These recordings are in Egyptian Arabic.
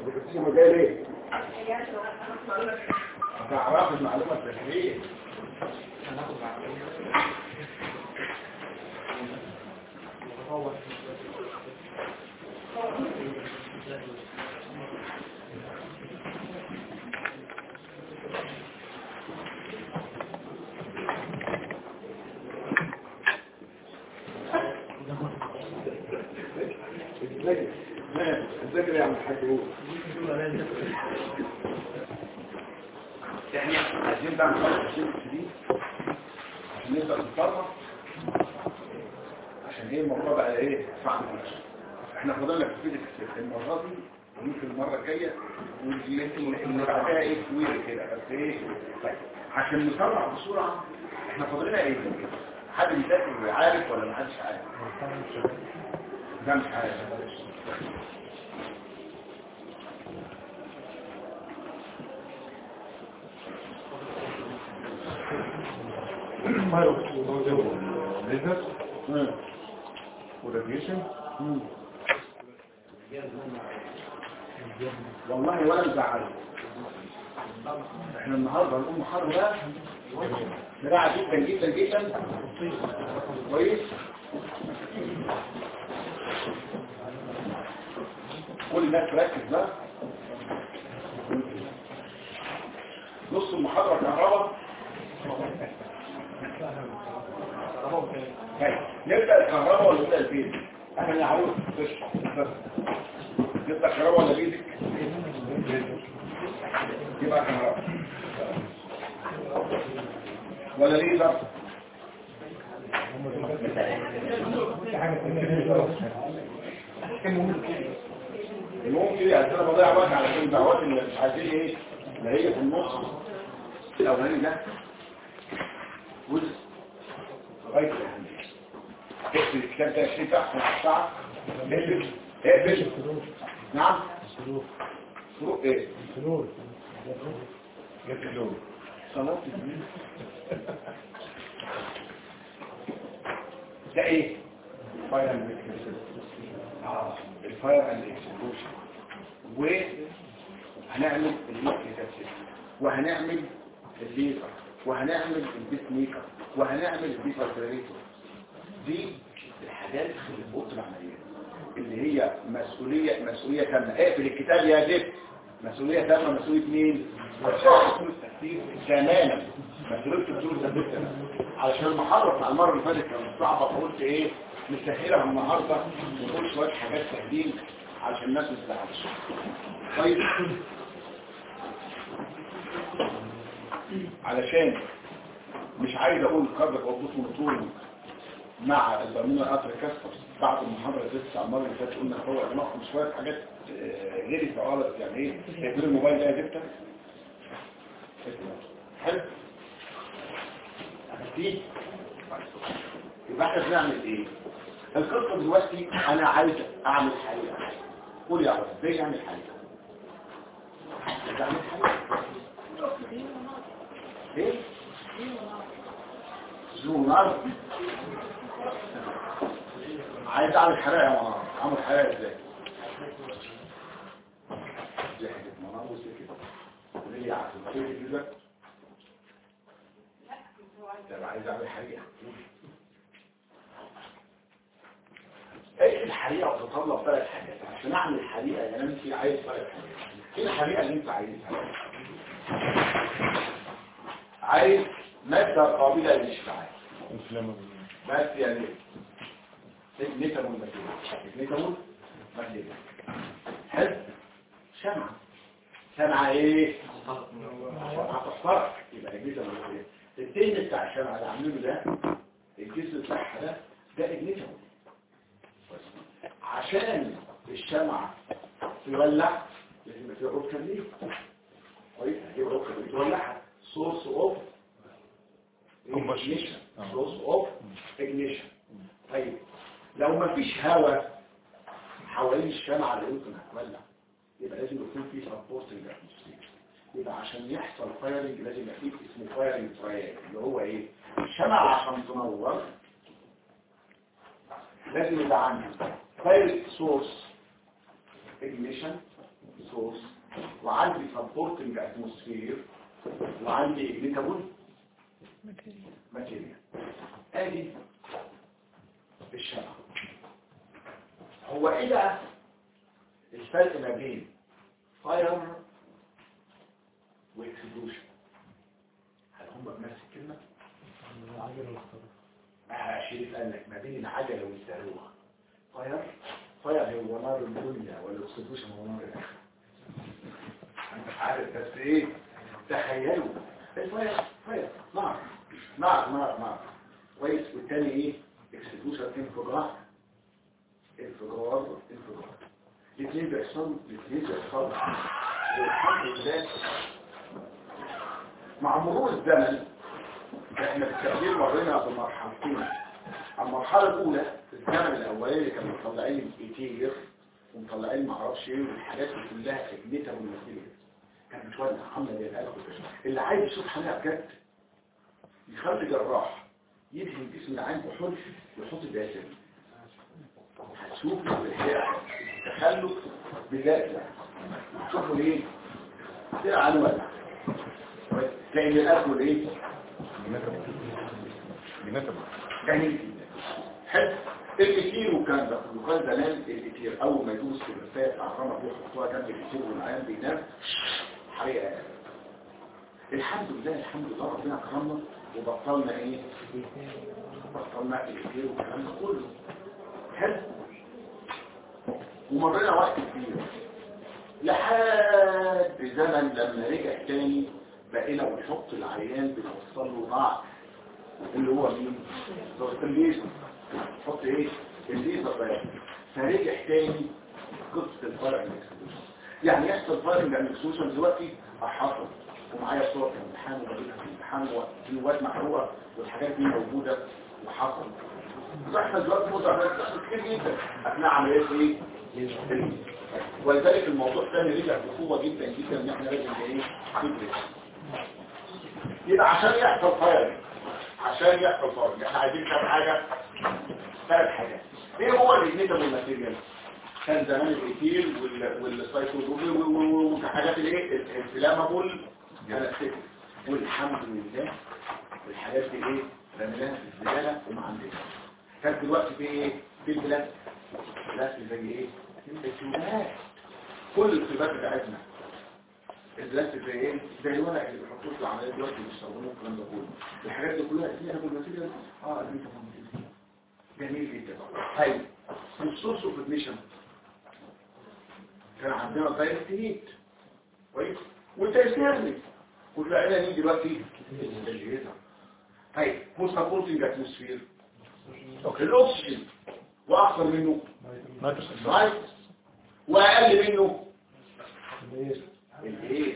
بتسمى جاي ليه هتعرف المعلومة التشريعية ازاي ازاي يا عم الحاج هو احنا عايزين بقى نخلص الشيء الجديد عشان نبدا نتصرف عشان ايه الموضوع بقى ايه فعلا احنا فضلنا في الفيزيكس المره دي وممكن المره الجايه واللي اللي بعدها ايه طويل كده بس ايه طيب عشان نسرع بسرعه احنا فاضلنا ايه حد بيذاكر عارف ولا ما حدش عارف ده مش عارف business مم. with aviation مم. والله ولا مزعل احنا النهارده هنقوم محاضره بقى جدا جدا جدا كويس كل الناس تركز بقى نص المحاضره كهرباء طيب نبدا الكهرباء ولا نبدا البيت احنا نعرف تشرح بس نبدا الكهرباء ولا بيتك يبقى كهرباء ولا ليزر ممكن يعني انا بضيع وقت على كل الدعوات اللي مش عايزين ايه اللي هي في النص الاولاني ده جزء غايه الاهميه اقفل الكتاب ده 20 تحت نص ساعه اقفل اقفل نعم فروق ايه get the load صلاة ده ايه fire and electricity اه الفاير اند اكسبلوشن وهنعمل الليكتريكال سيستم وهنعمل الليزر وهنعمل البيس ميكر وهنعمل البيس التريتور دي الحاجات اللي في اوضه العمليات اللي هي مسؤوليه مسؤوليه تامه اقفل الكتاب يا زفت مسؤوليه تامه مسؤوليه مين مسؤوليه التكتيك تماما مسؤوليه الدكتور التكتيك تماما علشان المحاضره بتاع المره اللي فاتت كانت صعبه فقلت ايه نسهلها النهارده ونقول شويه حاجات سهلين علشان الناس ما تزعلش طيب علشان مش عايز اقول قبل قبضة موتور مع البرمونة قطر كاسترز بعد المحاضرة لسه على المرة اللي فاتت قلنا هو دماغكم شوية حاجات آه، غير الفعالة يعني ايه تقفل الموبايل ده يا جبتك حلو أخدتيه؟ طيب. يبقى احنا بنعمل ايه القصة دلوقتي انا عايز اعمل حريقة قول يا عبد ازاي اعمل حريقة عايز اعمل حريقة ايه زوم نار عايز اعمل حريقة يا منار اعمل حريقة ازاي ازاي حاجة منار وزي كده قولي لي عارف كيف كده طب عايز اعمل حريقة ايه الحريقة بتطلب ثلاث حاجات عشان اعمل حريقة يا نمسي عايز ثلاث حاجات ايه الحريقة اللي انت عايزها عايز مادة قابلة للاشتعال inflammable بس يعني نيتامول ماتيريال نيتامول ماتيريال حلو شمعة شمعة ايه؟ شمعة تحترق يبقى نيتامول ماتيريال التين بتاع الشمعة اللي عاملينه ده الجسم بتاعها ده ده نيتامول عشان الشمعة تولع لازم يبقى فيها اوبشن ليه كويس هجيب اوبشن تولعها سورس اوف Combustion. سورس اوف ignition طيب لو ما فيش هواء حوالين الشمعة اللي يمكن هتولع يبقى لازم يكون في سبورتنج اتموسفير يبقى عشان يحصل فايرنج لازم يبقى فيه اسمه فايرنج ترايل اللي هو ايه الشمعة عشان تنور لازم يبقى عندي فاير سورس ignition سورس وعندي سبورتنج اتموسفير وعندي اجنيتابل ماتيريال ادي الشبكه هو ايه بقى الفرق ما بين فاير واكسبلوشن هل هم بنفس الكلمه آه شريف قال لك ما بين العجله والصاروخ فاير فاير هو نار الدنيا والاكسبلوشن هو نار الاخره انت عارف بس ايه تخيلوا الفاير فاير نار نار نار نار كويس والتاني ايه اكسبلوشن انفجار انفجار انفجار الاثنين بيحصلوا الاثنين بيحصلوا والحمد لله مع مرور الزمن احنا بالتقدير مرينا بمرحلتين المرحله الاولى الزمن الاولاني اللي كانوا مطلعين ايتير ومطلعين معرفش ايه والحاجات دي كلها اجنته والماتيريال كانت بتولع عامله زي الالف اللي عايز يشوف حاجه بجد يخلي جراح يدهن جسم العين بحلف ويحط الداسم هتشوف التخلف بذات شوفوا ليه كده عنوان لان الاكل ايه جميل حلو الكتير وكان ده وكان زمان الكتير اول ما يدوس في الرفاق اعرامه بيحطوها جنب الكتير والعيان بينام حريقه الحمد لله الحمد لله ربنا كرمنا وبطلنا ايه بطلنا الكتير والكلام ده كله حلو ومرينا وقت كبير لحد زمن لما رجع تاني بقينا بنحط العيان بنوصل له ضعف اللي هو مين ضغط الليزر نحط ايه الليزر بقى فرجع تاني قصه الفايرنج اكسبوجن يعني يحصل فايرنج اكسبوجن دلوقتي حصل ومعايا صور في الامتحان وبجيبها في الامتحان وفيديوهات محروقه والحاجات دي موجوده وحصل احنا دلوقتي موضوع بتحصل كتير جدا اثناء عمليات ايه ولذلك الموضوع الثاني رجع بقوه جدا جدا ان احنا لازم ايه ندرس يبقى عشان يحصل فايرنج عشان يحصل فايرنج احنا عايزين كام حاجه ثلاث حاجات ايه هو الاجنيتابل ماتيريال كان زمان الايثيل والسايكلوبي والحاجات الايه الانفلامابل والحمد لله والحاجات دي ايه رميناها في الزباله وما عندنا كانت دلوقتي في ايه في البلاد بلاد زي ايه السودات كل السودات بتاعتنا البلاستيك زي ايه زي الورق اللي بيحطوه في العمليات دلوقتي بيستخدموه الكلام ده كله الحاجات دي كلها فيها بالماتيريال اه دي جميل جدا هاي السورس اوف ادميشن كان عندنا دايركت هيت كويس والتيسيرني كل عيله نيجي دلوقتي الجهاز هاي هو سبورتنج اتموسفير اوكي الاكسجين واكثر منه نايتروجين واقل منه الايه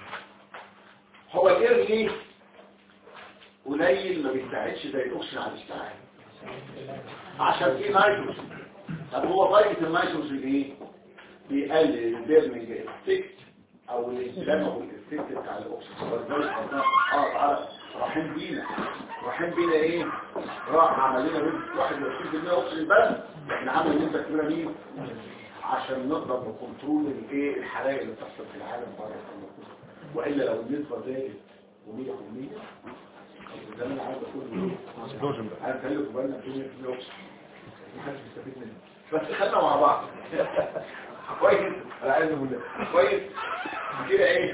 هو الاير ليه قليل ما بيستعدش زي الاكسجين على الاشتعال عشان في نيتروجين طب هو طريقه النيتروجين ايه بيقلل البيرنينج افكت او الاستلام او الافكت بتاع الاكسجين ولذلك قلنا اه تعالى رايحين بينا رايحين بينا ايه راح عمل لنا نسبه 21% اكسجين بس احنا عمل نسبه كبيره مين عشان نقدر بكنترول الايه الحرائق اللي بتحصل في العالم بره والا لو النسبه زادت و100% زمان العالم كله انا كلمت بالنا الدنيا في الاكسجين محدش بيستفيد منه بس خدنا مع بعض كويس على علم بالله كويس كده ايه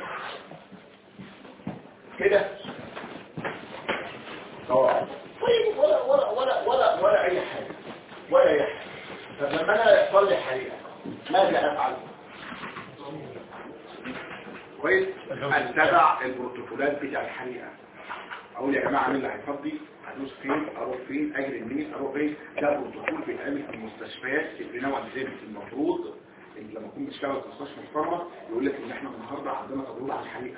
كده اه طيب ولا ولا ولا ولا ولا اي حاجه ولا اي حاجه طب لما انا يحصل لي حريقه ماذا افعل كويس اتبع البروتوكولات بتاع الحريقه اقول يا جماعه مين اللي هيفضي هدوس فين اروح فين اجري منين اروح فين ده بروتوكول بيتعمل في المستشفيات في نوع زي المفروض إن لما اكون بشتغل في مستشفى محترمه يقول لك ان احنا النهارده عندنا تجربه على الحريقه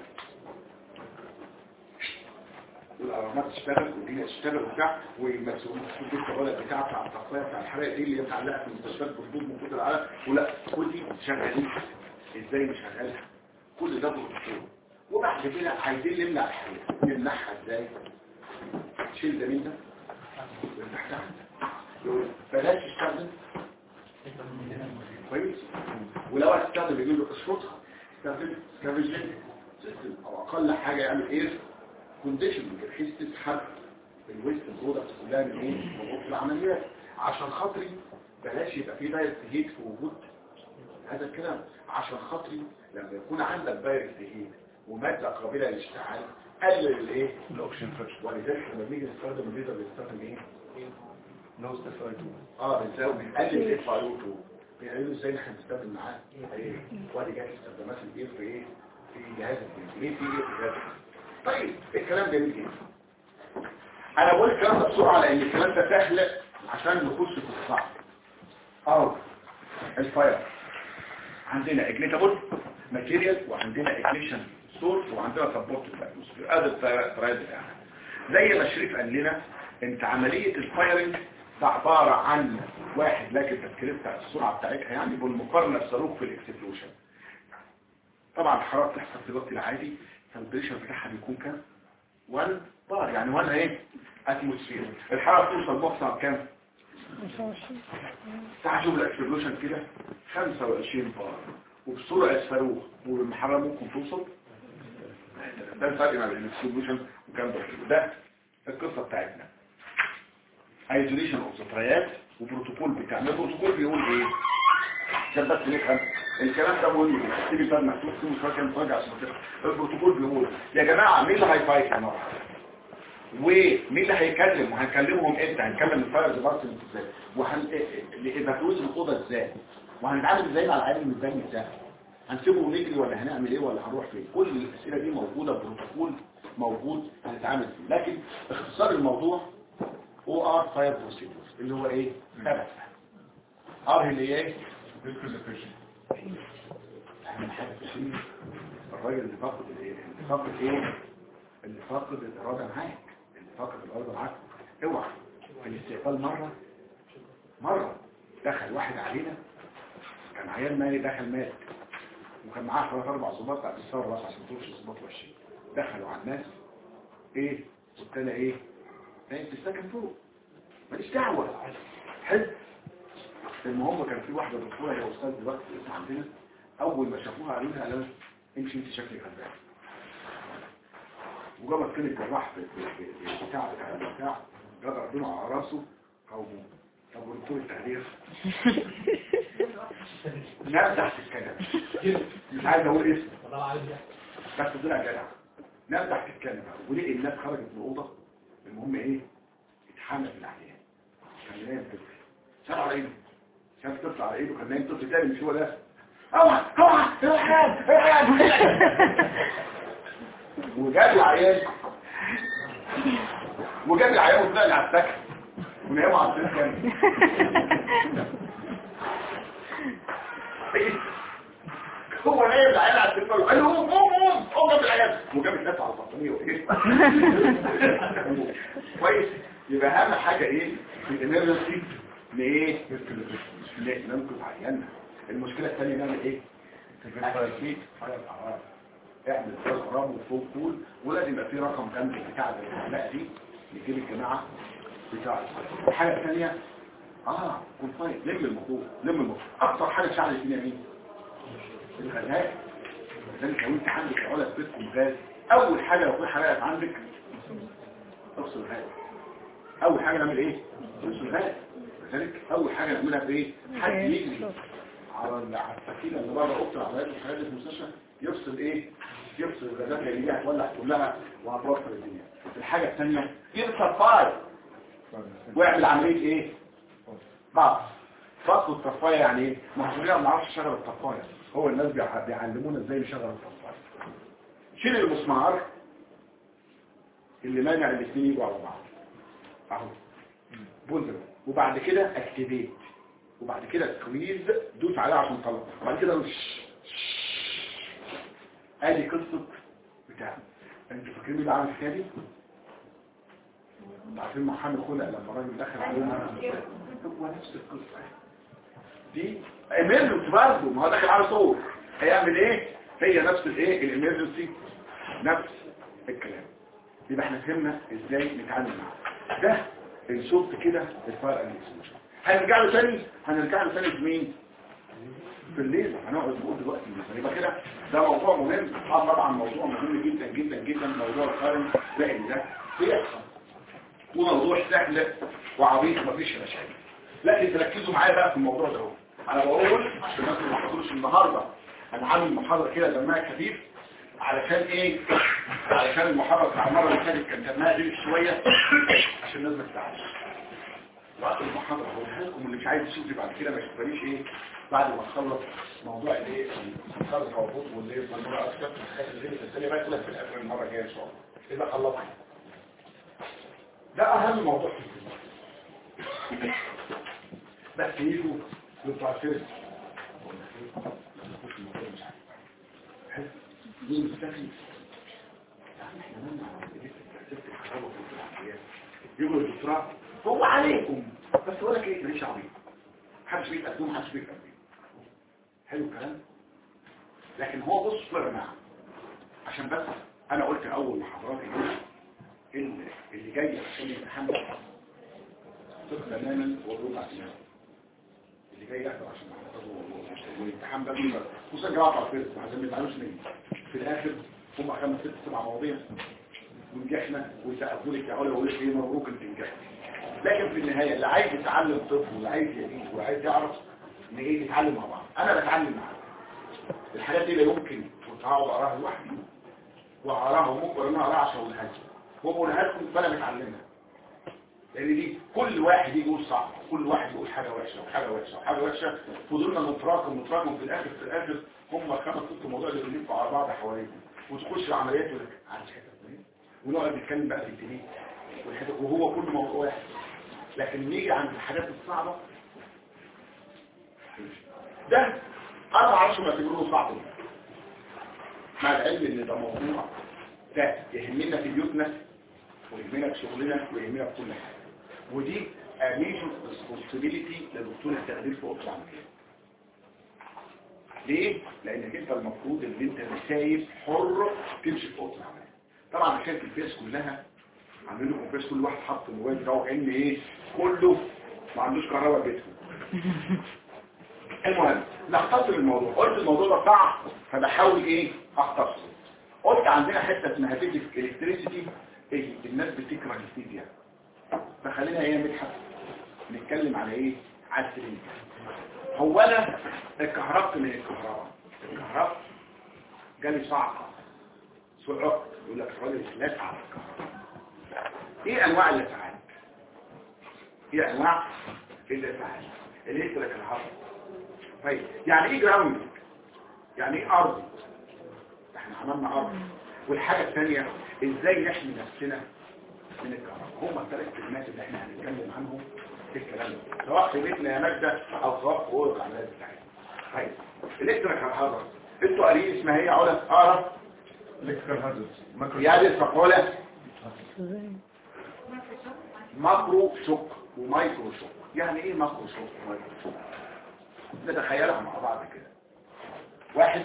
والاهرامات تشتغل والدنيا تشتغل وبتاع والمسؤولين في الشغاله بتاع بتاع التصفيه بتاع الحرائق دي اللي هي متعلقه في المستشفيات بردود من كتر العالم ولا كل دي شغالين ازاي نشغلها كل ده بروتوكول وبعد كده عايزين نمنع الحريقه نمنعها ازاي تشيل ده مين ده ويفتح تحت يقول بلاش تستخدم كويس ولو هتستخدم يجيب له اشفطها استخدم سكافيجن سيستم او اقل حاجه يعمل اير كونديشننج بحيث تسحب الويست برودكت كلها من ايه من غرفه العمليات عشان خاطري بلاش يبقى في دايركت هيت في وجود هذا الكلام عشان خاطري لما يكون عندك دايركت هيت وماده قابله للاشتعال قلل الايه الاوكسجين فريش ولذلك لما بنيجي نستخدم الليزر بنستخدم ايه نو ستيفايد اه بنساوي بنقلل الاف اي او 2 بنقلله ازاي اللي احنا بنستخدم معاه ايه وادي جاي استخدامات الايه في ايه في جهاز الجنس ليه في ايه في جهاز الجنس طيب الكلام جميل جدا انا بقول الكلام ده بسرعه لان الكلام ده سهل عشان نخش في الصعب اه الفاير عندنا اجنيتابل ماتيريال وعندنا اجنيشن سورس وعندنا سبورت في الاتموسفير هذا الفرايد بتاعنا زي ما شريف قال لنا انت عمليه الفايرنج ده عباره عن واحد لكن التفكير بتاع السرعه بتاعتها يعني بالمقارنه بصاروخ في الاكسبلوشن طبعا الحراره بتحصل في الوقت العادي فالبريشر بتاعها بيكون كام 1 بار يعني 1 ايه اتموسفير الحراره بتوصل مقصى كام تعال شوف الاكسبلوشن كده 25 بار وبسرعه صاروخ والحراره ممكن توصل ده الفرق ما بين الاكسبلوشن والكلام ده كله. ده القصه بتاعتنا ايزوليشن اوف ذكريات وبروتوكول بتاعنا البروتوكول بيقول ايه عشان بس نفهم الكلام ده مهم جدا تيجي بقى مكتوب فيه مش فاكر مراجع عشان كده البروتوكول بيقول يا جماعه مين اللي هيفايت النهارده ومين اللي هيكلم وهنكلمهم امتى هنكلم الفاير ديبارتمنت ازاي وهن الايفاكويشن الاوضه ازاي وهنتعامل ازاي مع العيال المتبني ازاي هنسيبه ونجري ولا هنعمل ايه ولا هنروح فين كل الاسئله دي موجوده بروتوكول موجود هنتعامل فيه لكن اختصار الموضوع او ار فاير بروسيدور اللي هو ايه ثبت ار اللي ايه بريزرفيشن اهم حاجه في الشيء الراجل اللي فاقد الايه اللي فاقد ايه اللي فاقد الاراده معاك اللي فاقد الاراده معاك اوعى في الاستقبال مره مره دخل واحد علينا كان عيال مالي دخل مات وكان معاه ثلاث اربع ظباط بعد الثوره بس عشان ما تقولش ظباط وحشين دخلوا على الناس ايه قلت لها ايه انت ساكن فوق ماليش دعوه حلو المهم كان في واحده دكتوره هي استاذ دلوقتي في الاسم عندنا اول ما شافوها قالوا لها قالوا لها امشي انت شكلك غلبان وجابت كلمه جراح في في- في البتاع بتاع البتاع جاب ربنا على راسه قومه طب ودكتور التخدير نام تحت الكنبه مش عايز اقول اسم بس طلع جدع نام تحت الكنبه ولقي الناس خرجت من الاوضه المهم ايه اتحمل من عليها كان نايم طفل شاف على ايده شاف طفل على ايده كان نايم طفل تاني مش هو ده اوعى اوعى اوعى اوعى وجاب العيال وجاب العيال وطلع على السكن وناموا على السكن هو نايم العيال على السكن قال له قوم قوم قوم قوم جاب العيال وجاب الناس على البطانيه وايه كويس يبقى اهم حاجه ايه في الامرجنسي لايه ن- ننقذ عيالنا المشكله الثانيه نعمل ايه اكيد اعمل بروجرام وفوق كول ولازم يبقى في رقم كامل بتاع الحلقه دي نجيب الجماعه بتاع الحاجه الثانيه اه كون فايت لم الموضوع لم الموضوع اكتر حاجه شعلت فينا مين الغذاء لذلك لو انت عندك علا في بيتكم غاز اول حاجه لو في حرائق عندك افصل الغاز اول حاجه نعمل ايه افصل الغاز لذلك اول حاجه نعملها في ايه حد يجري على ال- على السكينه اللي بره اوضه العمليات والحاجات في المستشفى يفصل ايه يفصل الغازات اللي هي هتولع كلها وهتوفر الدنيا الحاجه الثانيه يرفع فاير ويعمل عمليه ايه بعض فصل الطفايه يعني ايه ما احنا ما بنعرفش نشغل الطفايه هو الناس بيع- بيعلمونا ازاي نشغل الطفايه شيل المسمار اللي مانع الاثنين يجوا على بعض اهو بولدر وبعد كده اكتيفيت وبعد كده سكويز دوس عليها عشان تطلع وبعد كده وش ادي قصه بتاع انتوا فاكرين مين اللي عمل الحكايه دي؟ انتوا عارفين محمد خلق لما الراجل دخل عليهم هو نفس القصه دي ايمرجنسي برضه ما هو داخل على صور هيعمل ايه هي نفس الايه الامرجنسي نفس الكلام يبقى احنا فهمنا ازاي نتعامل معاه ده الشوط كده الفرق الاكسبوجر هنرجع له تاني هنرجع له تاني بمين في الليل هنقعد نقول دلوقتي يبقى كده ده موضوع مهم اه طبعا موضوع مهم جدا جدا جدا موضوع القرن لان ده بيحصل وموضوع سهل وعبيط مفيش مشاكل لكن تركزوا معايا بقى في الموضوع ده اهو انا بقول عشان الناس اللي ما حضروش النهارده انا عامل محاضره كده دمها خفيف علشان ايه علشان المحاضره بتاع المره اللي فاتت كان دمها غير شويه عشان الناس ما تزعلش وقت المحاضره هقولها لكم اللي مش عايز يشوف بعد كده ما يشوفنيش ايه بعد ما نخلص موضوع الايه الخرز موجود والليل والمره اكتر الحاجات اللي في الثانيه بقى تقولها في الاخر المره الجايه ان شاء الله اذا خلصنا ده اهم موضوع في الفيلم بس يجوا بتوع الفيلم مين مستخدم يعني احنا نمنع تأسيس الكهرباء في العمليات يقولوا الدكتوراه هو عليكم بس هو لك ايه ليش عبيط محدش بيتقدم محدش بيتقدم حلو الكلام لكن هو بص يا جماعه عشان بس انا قلت اول محاضراتي اللي, اللي جاي عشان يتحمل ثق تماما والربع تماما اللي جاي يحضر عشان والامتحان ده بيبقى خصوصا جماعه على الفيس عشان ما يتعلموش مني في الاخر هم خمس ست سبع مواضيع ونجحنا ويسقفوا لك يا علا ويقول لك ايه مبروك انت نجحت لكن في النهايه اللي عايز يتعلم طب واللي عايز يعيش واللي عايز يعرف ان ايه نتعلم مع بعض انا بتعلم معاك الحاجات دي لا يمكن كنت هقعد اقراها لوحدي واقراها وممكن انا اقراها عشان اقولها لكم وبقولها لكم فانا متعلمها لان دي كل واحد يجي يقول صح كل واحد يقول حاجه وحشه وحاجه وحشه وحاجه وحشه فضلنا نتراكم نتراكم في الاخر في الاخر هم خمس ست مواضيع اللي بنلفوا على بعض حواليكم وتخش العمليات ولا عارف حته ونقعد نتكلم بقى في الدنيا وهو كل موضوع واحد لكن نيجي عند الحاجات الصعبه ده انا ما اعرفش ما تقولوا صعب مع العلم ان ده موضوع ده يهمنا في بيوتنا ويهمنا في شغلنا ويهمنا في كل حاجه ودي اميجو ريسبونسبيلتي لدكتور التخدير في اوضه العمليه ليه؟ لانك انت المفروض ان انت سايب حر تمشي في اوضه العمليه طبعا عشان الفيس كلها عاملين لكم فيس كل واحد حط الموبايل بتاعه كان ايه كله ما عندوش كهرباء بيتهم المهم نختصر الموضوع قلت الموضوع ده صعب فبحاول ايه اختصره قلت عندنا حته اسمها فيزيك الكتريسيتي ايه الناس بتكره الفيزياء فخلينا ايه نبحث نتكلم على ايه على السليم هو انا اتكهربت من الكهرباء الكهرباء جالي صعقه سرعه يقول لك الراجل لسع على الكهرباء ايه انواع اللسعات ايه انواع اللسعات الالكتريك الهواء طيب يعني ايه جراوند يعني ايه ارض احنا عملنا ارض والحاجه الثانيه ازاي نحمي نفسنا من الكهرباء هم الثلاث كلمات اللي احنا هنتكلم عنهم في الكلام ده سواء في بيتنا يا ماجده او سواء في اوضه العمليات بتاعتنا طيب الالكتريك الهواء انتوا قاريين اسمها ايه يا علا اقرا electrical hazards macro يا المقوله ماكرو شوك ومايكرو شوك يعني ايه ماكرو شوك ومايكرو شوك نتخيلها مع بعض كده واحد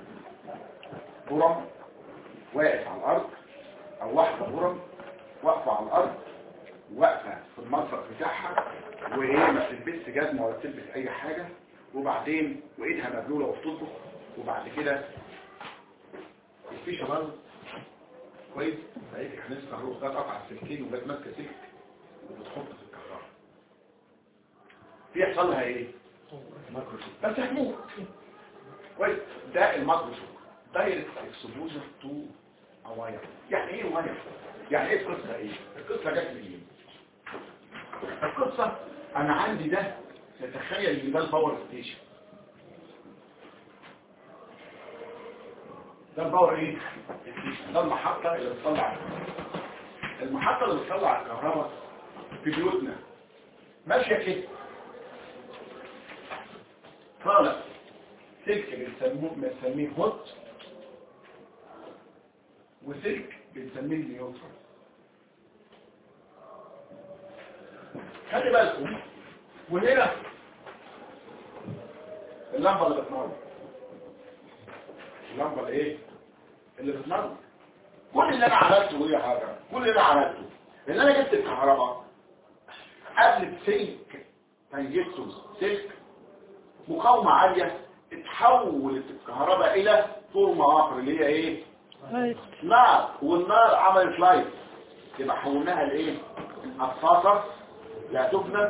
برم واقف على الارض او واحدة برم واقفة على الارض واقفة في المنطق بتاعها وايه ما بتلبسش جزمة ولا بتلبس اي حاجة وبعدين وايدها مبلولة وبتطبخ وبعد كده الفيشة برضه كويس فايدك هنسمع كهرباء ده قطع السلكين وجات ماسكه سلك وبتحط في الكهرباء بيحصل لها ايه macro shock بس هتموت كويس ده الماكرو شوك دايركت اكسبوجر تو اواير يعني ايه واير يعني ايه القصه ايه القصه جت منين القصه انا عندي ده تتخيل ان ده الباور ستيشن ده الباور ايه ده المحطه اللي بتطلع المحطه اللي بتطلع الكهرباء في بيوتنا ماشيه كده طالع سلك بنسموه بنسميه هوت وسلك بنسميه نيوترال خلي بالكم وهنا اللمبه اللي بتنور اللمبه اللي ايه اللي بتنور كل اللي انا عملته ايه يا حاجه كل اللي انا عملته ان انا جبت الكهرباء قبل بسلك تنجبته سلك مقاومة عالية حولت الكهرباء الى فورمه اخر اللي هي ايه لايت نار والنار عملت لايت يبقى حولناها لايه الطاقه لا تفنى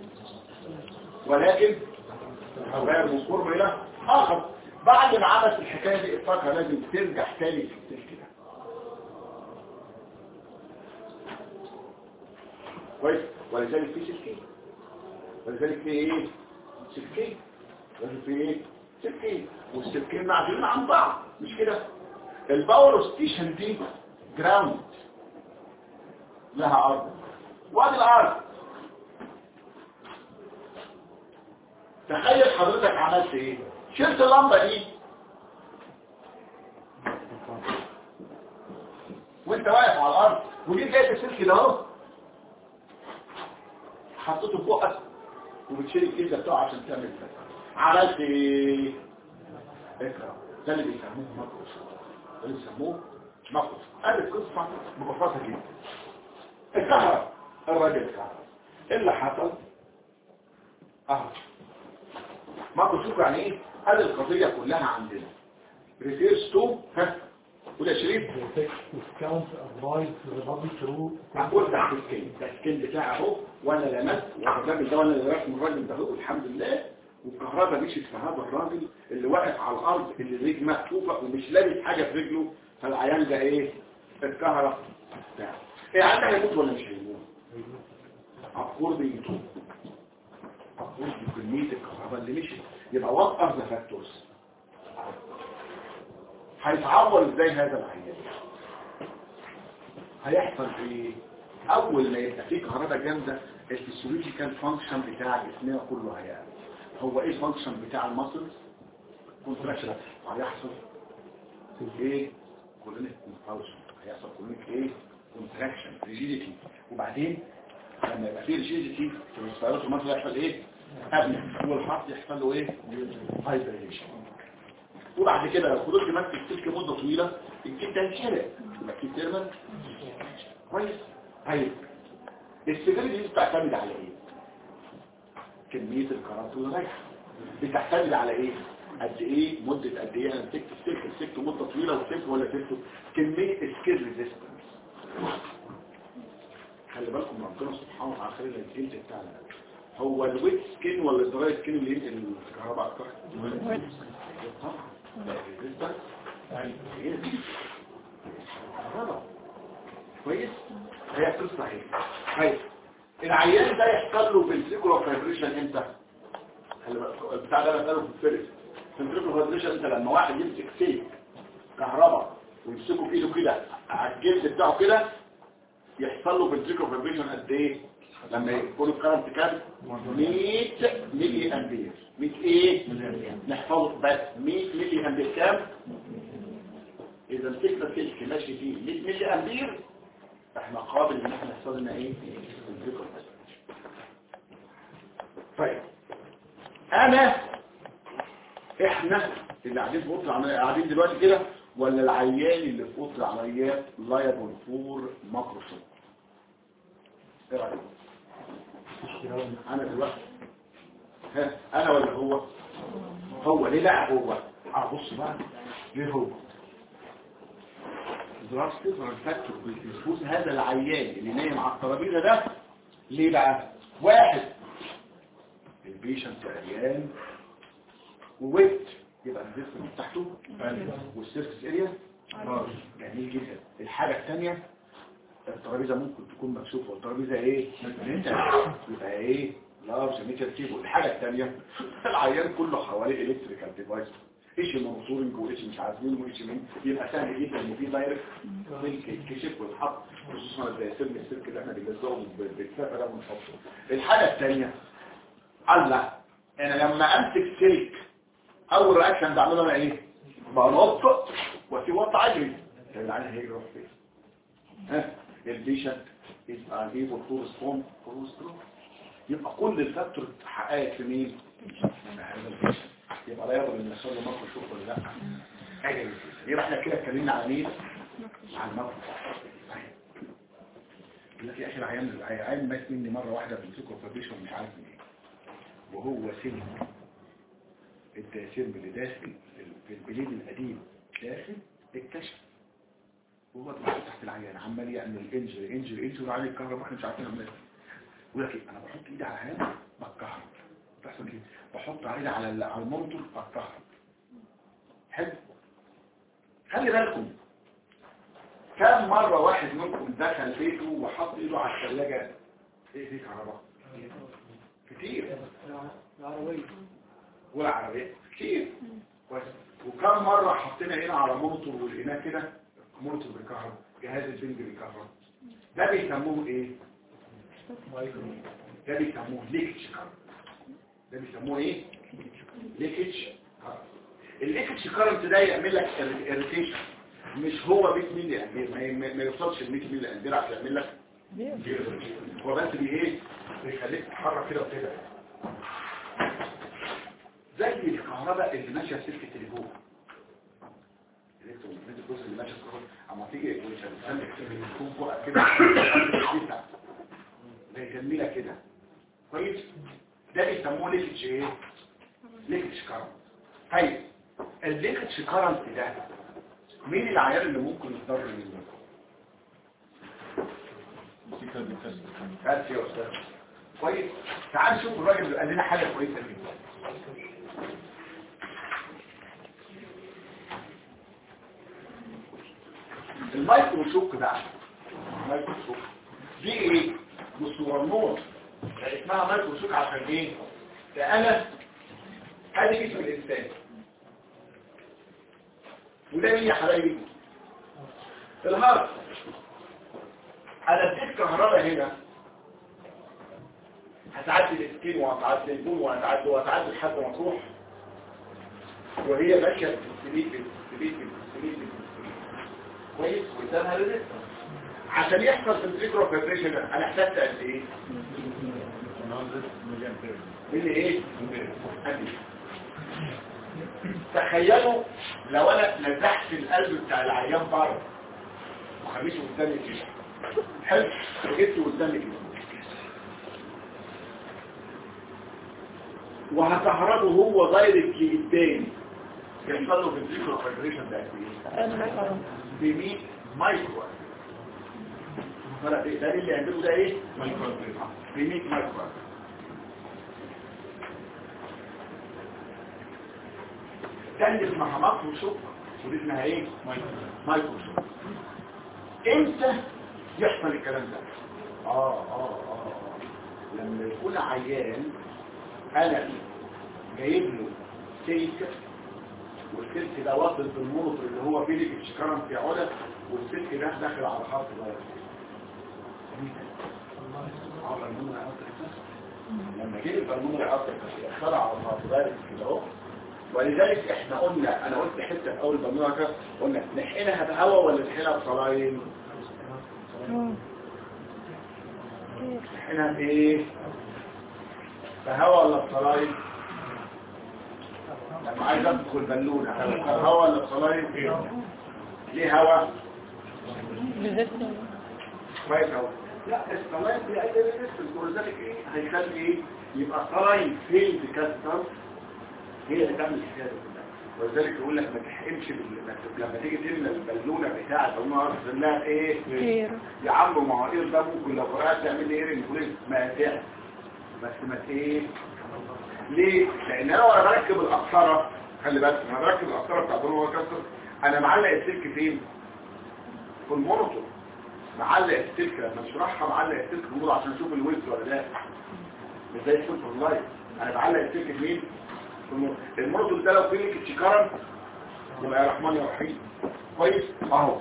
ولكن غير من قرب الى اخر بعد ما عملت الحكايه دي الطاقه لازم ترجع تاني في السلك ده كويس ولذلك في سلكين ولذلك في ايه سلكين لازم في ايه سلكين والسلكين معدولين عن بعض مش كده الباور ستيشن دي جراوند لها ارض وادي الارض تخيل حضرتك عملت ايه شلت اللمبه دي وانت واقف على الارض وجيت جايب السلك ده اهو حطيته في بقك وبتشيل الكيسه بتاعه عشان تعمل كده عملت ايه اقرا ده اللي بيسموه ماكروس ده اللي بيسموه ماكروس ادي القصه ببساطه جدا الكهرباء الراجل الكهرباء ايه اللي حصل اهو ماكروس شوف يعني ايه ادي القضيه كلها عندنا ريفيرس تو ها قول يا شريف The effect is count applied to the body through هقول تحت السكين ده السكين بتاعي اهو وانا لمست والراجل ده وانا اللي رسم الراجل ده اهو الحمد لله والكهرباء مشيت في هذا الراجل اللي واقف على الارض اللي رجل مكتوفه ومش لابس حاجه في رجله فالعيان ده ايه الكهرباء بتاعه ايه عندك هيموت ولا مش هيموت عقور بيموت عقور بكميه الكهرباء اللي مشيت يبقى وات ار ذا فاكتورز هيتعور ازاي هذا العيان هيحصل ايه اول ما يبقى فيه كهرباء جامده الفسيولوجيكال فانكشن بتاع جسمنا كله هيعمل هو ايه الفانكشن بتاع المسلز كونتراكشن هيحصل ايه كولونيك كونتراكشن هيحصل كولونيك ايه كونتراكشن ريجيديتي وبعدين لما يبقى فيه ريجيديتي في الريسبيراتور مثلا يحصل ايه ابني والحرف يحصل له ايه هايبريشن وبعد كده لو فضلت ماسك السلك مده طويله الكيد ده يتحرق يبقى الكيد تيرمال كويس طيب السجل دي بتعتمد على ايه كميه الكرات اللي رايحه بتعتمد على ايه قد ايه مده قد ايه انا مسكت السلك مسكت مده طويله وسبته ولا سبته كميه السكيل ريزيستنس خلي بالكم ربنا سبحانه وتعالى خلي الجلد بتاعنا هو الويت سكين ولا الدراي سكين اللي ينقل الكهرباء اكتر طبعا الريزيستنس هي دي الكهرباء كويس هي قصه اهي طيب العيان ده يحصل له فنتريكولار فايبريشن امتى خلي بالك البتاع ده بساله في الفيرس فنتريكولار فايبريشن انت لما واحد يمسك سيف كهرباء ويمسكه في ايده كده على الجلد بتاعه كده يحصل له فنتريكولار فايبريشن قد ايه لما يكون الكرنت كام 100 ملي امبير 100 ايه نحفظه بس 100 ملي امبير كام اذا مسكنا سلك ماشي فيه 100 ملي امبير احنا قابل ان احنا يحصل لنا ايه الذكر طيب انا احنا اللي قاعدين في اوضه العمليات قاعدين دلوقتي كده ولا العيان اللي في اوضه العمليات لايبل فور ماكروسوم ايه رايك انا دلوقتي ها انا ولا هو هو ليه لا هو اه بص بقى ليه هو دراس تظهر فاكتور بيفوز هذا العيان اللي نايم على الترابيزه ده ليه بقى واحد البيشنت عيان وويت يبقى الجسم تحته والسيرفس اريا جميل جدا الحاجه الثانيه الترابيزه ممكن تكون مكشوفه والترابيزه ايه يبقى ايه لارج ميتال تيبل الحاجه الثانيه العيان كله حواليه الكتريكال ديفايس ايش المنصورنج وايش مش عارفين وايش مين يبقى سهل جدا ان في دايركت سلك يتكشف ويتحط خصوصا زي سلم السلك اللي احنا بنلزقه بالكفه ده ونحطه الحاجه الثانيه الله انا لما امسك سلك اول رياكشن بعمله انا ايه بنط واسيب وقت اجري العين هيروح فين ها البيشنت يبقى able to respond to respond يبقى كل الفاكتور اتحققت في مين؟ هذا البيشنت يبقى لا يضمن ان يحصل له موقف شوف ولا لا حاجه يبقى احنا كده اتكلمنا على مين؟ على الموقف يقول لك يا اخي العيان العيان مات مني مره واحده في السكر فابريشن مش عارف منين وهو سلك التأثير اللي داخل في البليد القديم داخل اتكشف وهو محطوط تحت العيان عمال يعمل انجل انجل انجل وعليه الكهرباء احنا مش عارفين نعمل ايه يقول لك إيه؟ انا بحط ايدي على هذا بتكهرب بتحصل كده بحط ايدي على ال- على المونيتور بتكهرب حلو خلي بالكم كم مرة واحد منكم دخل بيته وحط ايده على الثلاجة ايه في كهرباء كتير العربية والعربية كتير كويس وكم مرة حطينا هنا على مونيتور ولقيناه كده مونيتور بيكهرب جهاز البنج بيكهرب ده بيسموه ايه؟ ده بيسموه ليكتش كارنت ده بيسموه ايه؟ ليكتش كارنت الليكتش كارنت ده يعمل لك اريتيشن مش هو 100 ملي امبير ما, ما- ما يوصلش ل 100 ملي امبير عشان يعمل لك هو بس بي ايه بيخليك تتحرك كده وكده زي الكهرباء اللي ماشيه في سلك التليفون الالكترومagnetic الجزء اللي ماشي في الكهرباء اما تيجي وتسلك التليفون فوق كده بتاع زي جميله كده كويس ده بيسموه ليكتش ايه ليكتش كارنت طيب الليكتش كارنت ده مين العيال اللي ممكن يتضرر منه بس يا استاذ كويس تعال نشوف الراجل اللي قال لنا حاجه كويسه جدا المايكرو شوك ده المايكرو شوك دي ايه مصورنون اسمها مايكرو شوك عشان ايه ده انا ادي جسم الانسان وده مين يا حبايبي الهارت انا اديت كهرباء هنا هتعدي السكين وهتعدي البون وهتعدي وهتعدي لحد ما تروح وهي ماشيه بالسليك بالسليك بالسليك بالسليك كويس قدامها ريزيستنس عشان يحصل سنتريكولار فايبريشن انا احتجت قد ايه؟ ملي ايه؟ قد ايه؟ تخيلوا لو انا نزحت القلب بتاع العيان بره وخليته قدامي كده حلو وجبته قدامي كده وهكهربه هو دايركت قدامي يحصل له فنتريكولار فايبريشن ده قد ايه؟ ب 100 مايكرو فرق ايه ده اللي عنده ده ايه مايكرو ب 100 مايكرو كان دي اسمها مايكرو شوك ودي اسمها ايه مايكرو شوك امتى يحصل الكلام ده اه اه اه لما يكون عيان انا جايب له سلك والسلك ده واصل بالمونوتور اللي هو فيه ليك شكرا في علا والسلك ده داخل على خط ضيق لما جه البرمون يحط اخترع على خط ضيق كده اهو ولذلك احنا قلنا انا قلت حته في اول برمون كده قلنا نحقنها بهواء ولا نحقنها بصلاين نحقنها بايه بهواء ولا بصلاين لما عايز ادخل بالونه هوا ولا صلايم ليه هوا كويس اهو لا الصلايم دي اي ريزيستنس ولذلك ايه هيخلي ايه يبقى صلايم فيلد كاستر هي اللي تعمل الحكايه دي كلها ولذلك يقول لك ما تحقنش بال- لما تيجي تملى البالونه بتاعه البالونه ارسل لها ايه يا عم ما هو ايه ده ممكن لو قرأت تعمل لي ايه انفلونزا ما تعمل بس ما ايه ليه؟ لان انا وانا بركب القسطره خلي بالك انا بركب القسطره بتاعت البالونه كاستر انا معلق السلك فين في المونيتور معلق السلك لما اشرحها معلق السلك في المونيتور عشان اشوف الويلز ولا لا مش زي السلك اللايف انا بعلق السلك فين في المونيتور المونيتور ده لو فيه ليك تشيكارن يبقى يا رحمن يا رحيم كويس اهو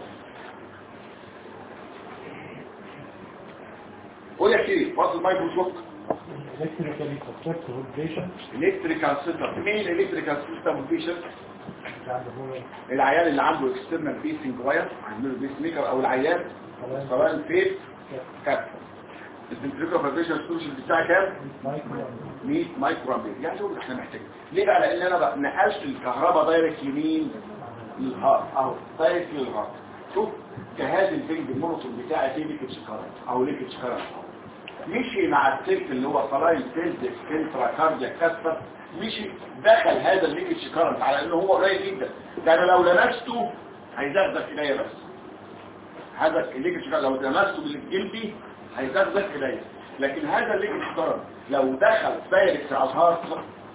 قول يا شيري وصل المايكرو شوك electrically susceptible patient الكتريكال سيستم مين الالكتريكال سيستم بيشنت يعني هو العيان اللي عنده اكسترنال بيسنج واير عامل بيس ميكر او العيان سواء فين كاب الفنتريكولار فايبريشن سولوشن بتاعها كام مايكرو 100 مايكرو امبير يعني دول احنا محتاجين ليه بقى لان انا بقى نقلت الكهرباء دايركت يمين للهارت اهو دايركت للهارت شوف جهاز البنج المونوتور بتاعي فيه ليكتش كارنت او ليكتش كارنت مشي مع السلك اللي هو صلاين سيلز انترا كاردياك كاستر مشي دخل هذا الليكج كارنت على انه هو قليل جدا ده انا لو لمسته هيزغزغ ايديا بس هذا الليكج كارنت لو لمسته بالجلدي هيزغزغ ايديا لكن هذا الليكج كارنت لو دخل دايركت على الهارت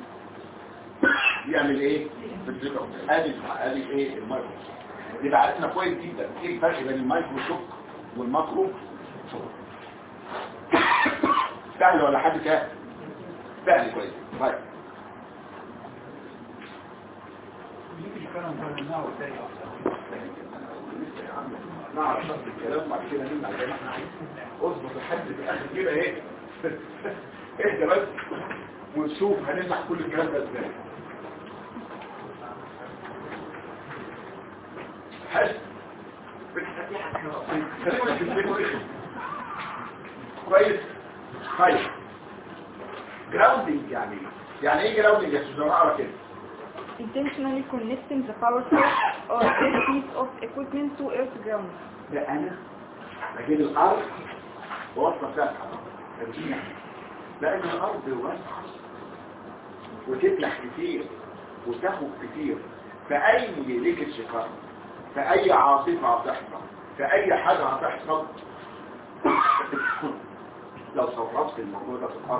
يعمل ايه في الفكره ادي ادي ايه المايكرو يبقى عرفنا كويس جدا ايه الفرق بين المايكرو شوك والماكرو شوك سهل ولا حد كده سهل كويس طيب نعرف شرط الكلام بعد كده نمنع زي ما احنا عايزين اظبط الحد في الاخر كده ايه اهدى بس ونشوف هنمنع كل الكلام ده ازاي حلو كويس طيب جراوندنج يعني ايه يعني ايه جراوندنج يا استاذ اقرا كده intentionally connecting the power source or this piece of equipment to earth ground. ده انا بجيب الارض واوصل فيها الحراره تمشيها لان الارض واسعه وتبلح كتير وتاخد كتير فاي ليكج كارب فاي عاصفه هتحصل فاي حاجه هتحصل لو صرفت الموضوع ده في الارض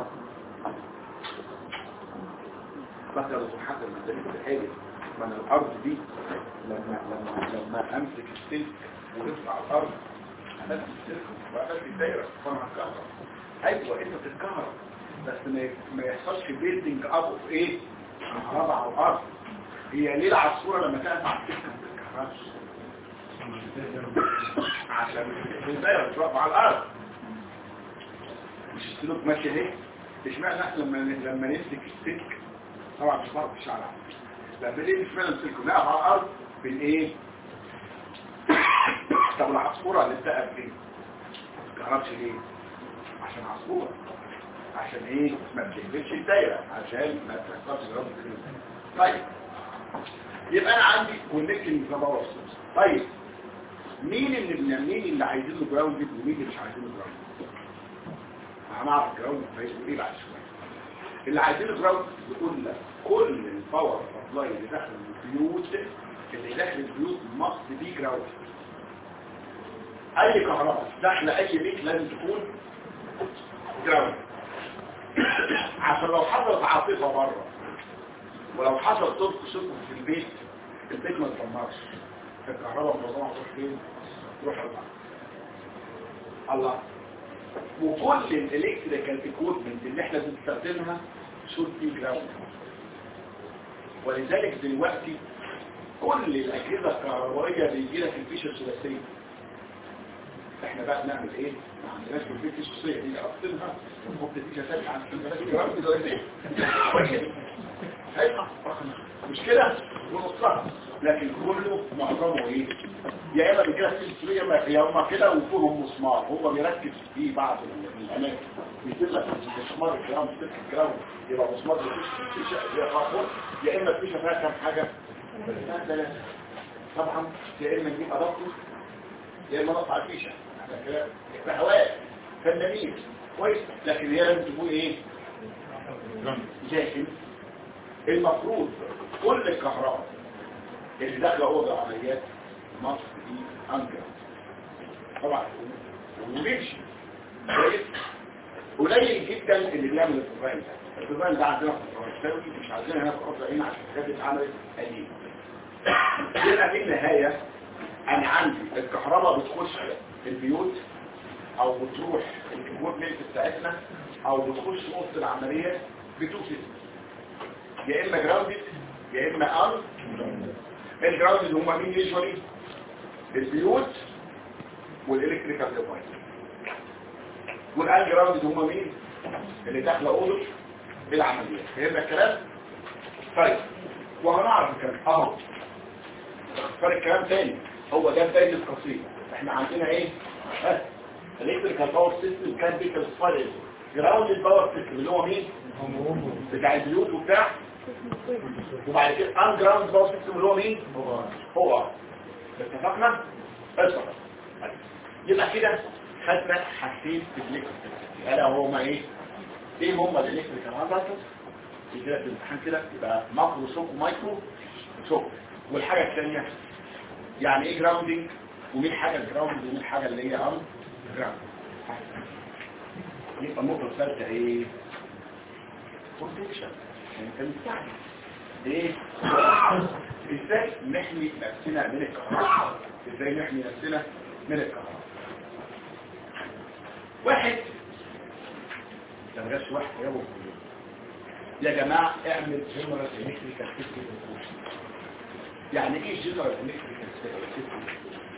بس لو سبحانه المدنية الحاجة من الارض دي لما لما لما امسك السلك ونطلع على الارض امسك السلك وامسك الدايره فانا هتكهرب ايوه انت بتتكهرب بس ما ما يحصلش بيلدنج اب اوف ايه كهرباء على الارض هي ليه العصفوره لما تقف على السلك ما بتتكهربش عشان الدايره بتقف على الارض مش السلوك ماشي اهي اشمعنى احنا لما لما نمسك السلك طبعا مش فرق الشارع لما ليه مش فعلا نمسكه نقف على الارض بالايه طب العصفوره اللي بتقف فين ما تعرفش ليه عشان عصفوره عشان ايه ما بتهبطش الدايره عشان ما تحصلش جرام طيب يبقى انا عندي كونكتنج ذا باور سورس طيب مين اللي بن- مين اللي عايزين له جراوند ومين اللي مش عايزين له جراوند هنعرف جراوند هيقول ايه بعد شويه اللي عايزين جراوند يقول لك كل الباور سبلاي اللي داخل البيوت اللي داخل البيوت مصر بي جراوند اي كهرباء داخل اي بيت لازم تكون جراوند عشان لو حصلت عاصفه بره ولو حصل طرق سكر في البيت البيت ما يتدمرش الكهرباء منظمه تروح فين تروح البحر الله وكل الالكتريكال ايكويبمنت اللي احنا بنستخدمها شوت بي جراوند ولذلك دلوقتي كل الاجهزه الكهربائيه بيجي لك الفيشه الثلاثيه احنا بقى بنعمل ايه ما عندناش في البيت الثلاثيه دي اقسمها ونحط فيشه ثانيه عن الثلاث جراوند دلوقتي هيبقى مش كده ونصها لكن كله معظمه ايه يا اما بيجيلك فيه يا اما يا اما كده وفيهم مسمار هو بيركز في بعض الاماكن بيجيب لك مسمار الجراوند سلك الجراوند يبقى مسمار بيخش في فيشه يا خاطر يا اما الفيشه فيها كام حاجه ثلاثه طبعا يا اما نجيب ادابتور يا اما نقطع الفيشه احنا كده بهواء فنانين كويس لكن هي لازم تكون ايه لكن المفروض كل الكهرباء اللي داخله اوضه العمليات مصر دي انجر طبعا وبيمشي كويس قليل جدا اللي بيعمل الديزاين ده الديزاين ده عندنا في الفرنساوي مش عايزين هنا في اوضه هنا عشان كانت اتعملت قديم يبقى في النهايه انا عندي الكهرباء بتخش البيوت او بتروح الاكويبمنت بتاعتنا او بتخش وسط العمليات بتوصل يا اما جراوندد يا اما ان الجراوندد هم مين يجوري البيوت والالكتريكال ديفايس والان جراوندد هم مين اللي داخله اوضه العمليات فهمنا الكلام طيب وهنعرف الكلام اهو اختار الكلام تاني هو ده بدايه القصيده احنا عندنا ايه ها الالكتريكال باور سيستم كان بيكال جراوند الباور سيستم اللي هو مين بتاع البيوت وبتاع وبعد كده ان جراوند باور سيستم اللي هو مين هو اتفقنا اتفق يبقى كده خدنا حاجتين في الالكتريكال الا هما ايه ايه هما الالكتريكال هازارds في كده في الامتحان كده يبقى ماكرو شوك ومايكرو شوك والحاجه الثانيه يعني ايه جراوندنج ومين حاجه الجراوند ومين حاجه اللي هي ام جراوند يبقى النقطه الثالثه ايه بروتكشن انت مستعجل ايه ازاي نحمي نفسنا من الكهرباء ازاي نحمي نفسنا من الكهرباء واحد ده ما جاش واحد يا ابو يا جماعه اعمل جنرال الكتريكال سيستم يعني ايه جنرال الكتريكال سيستم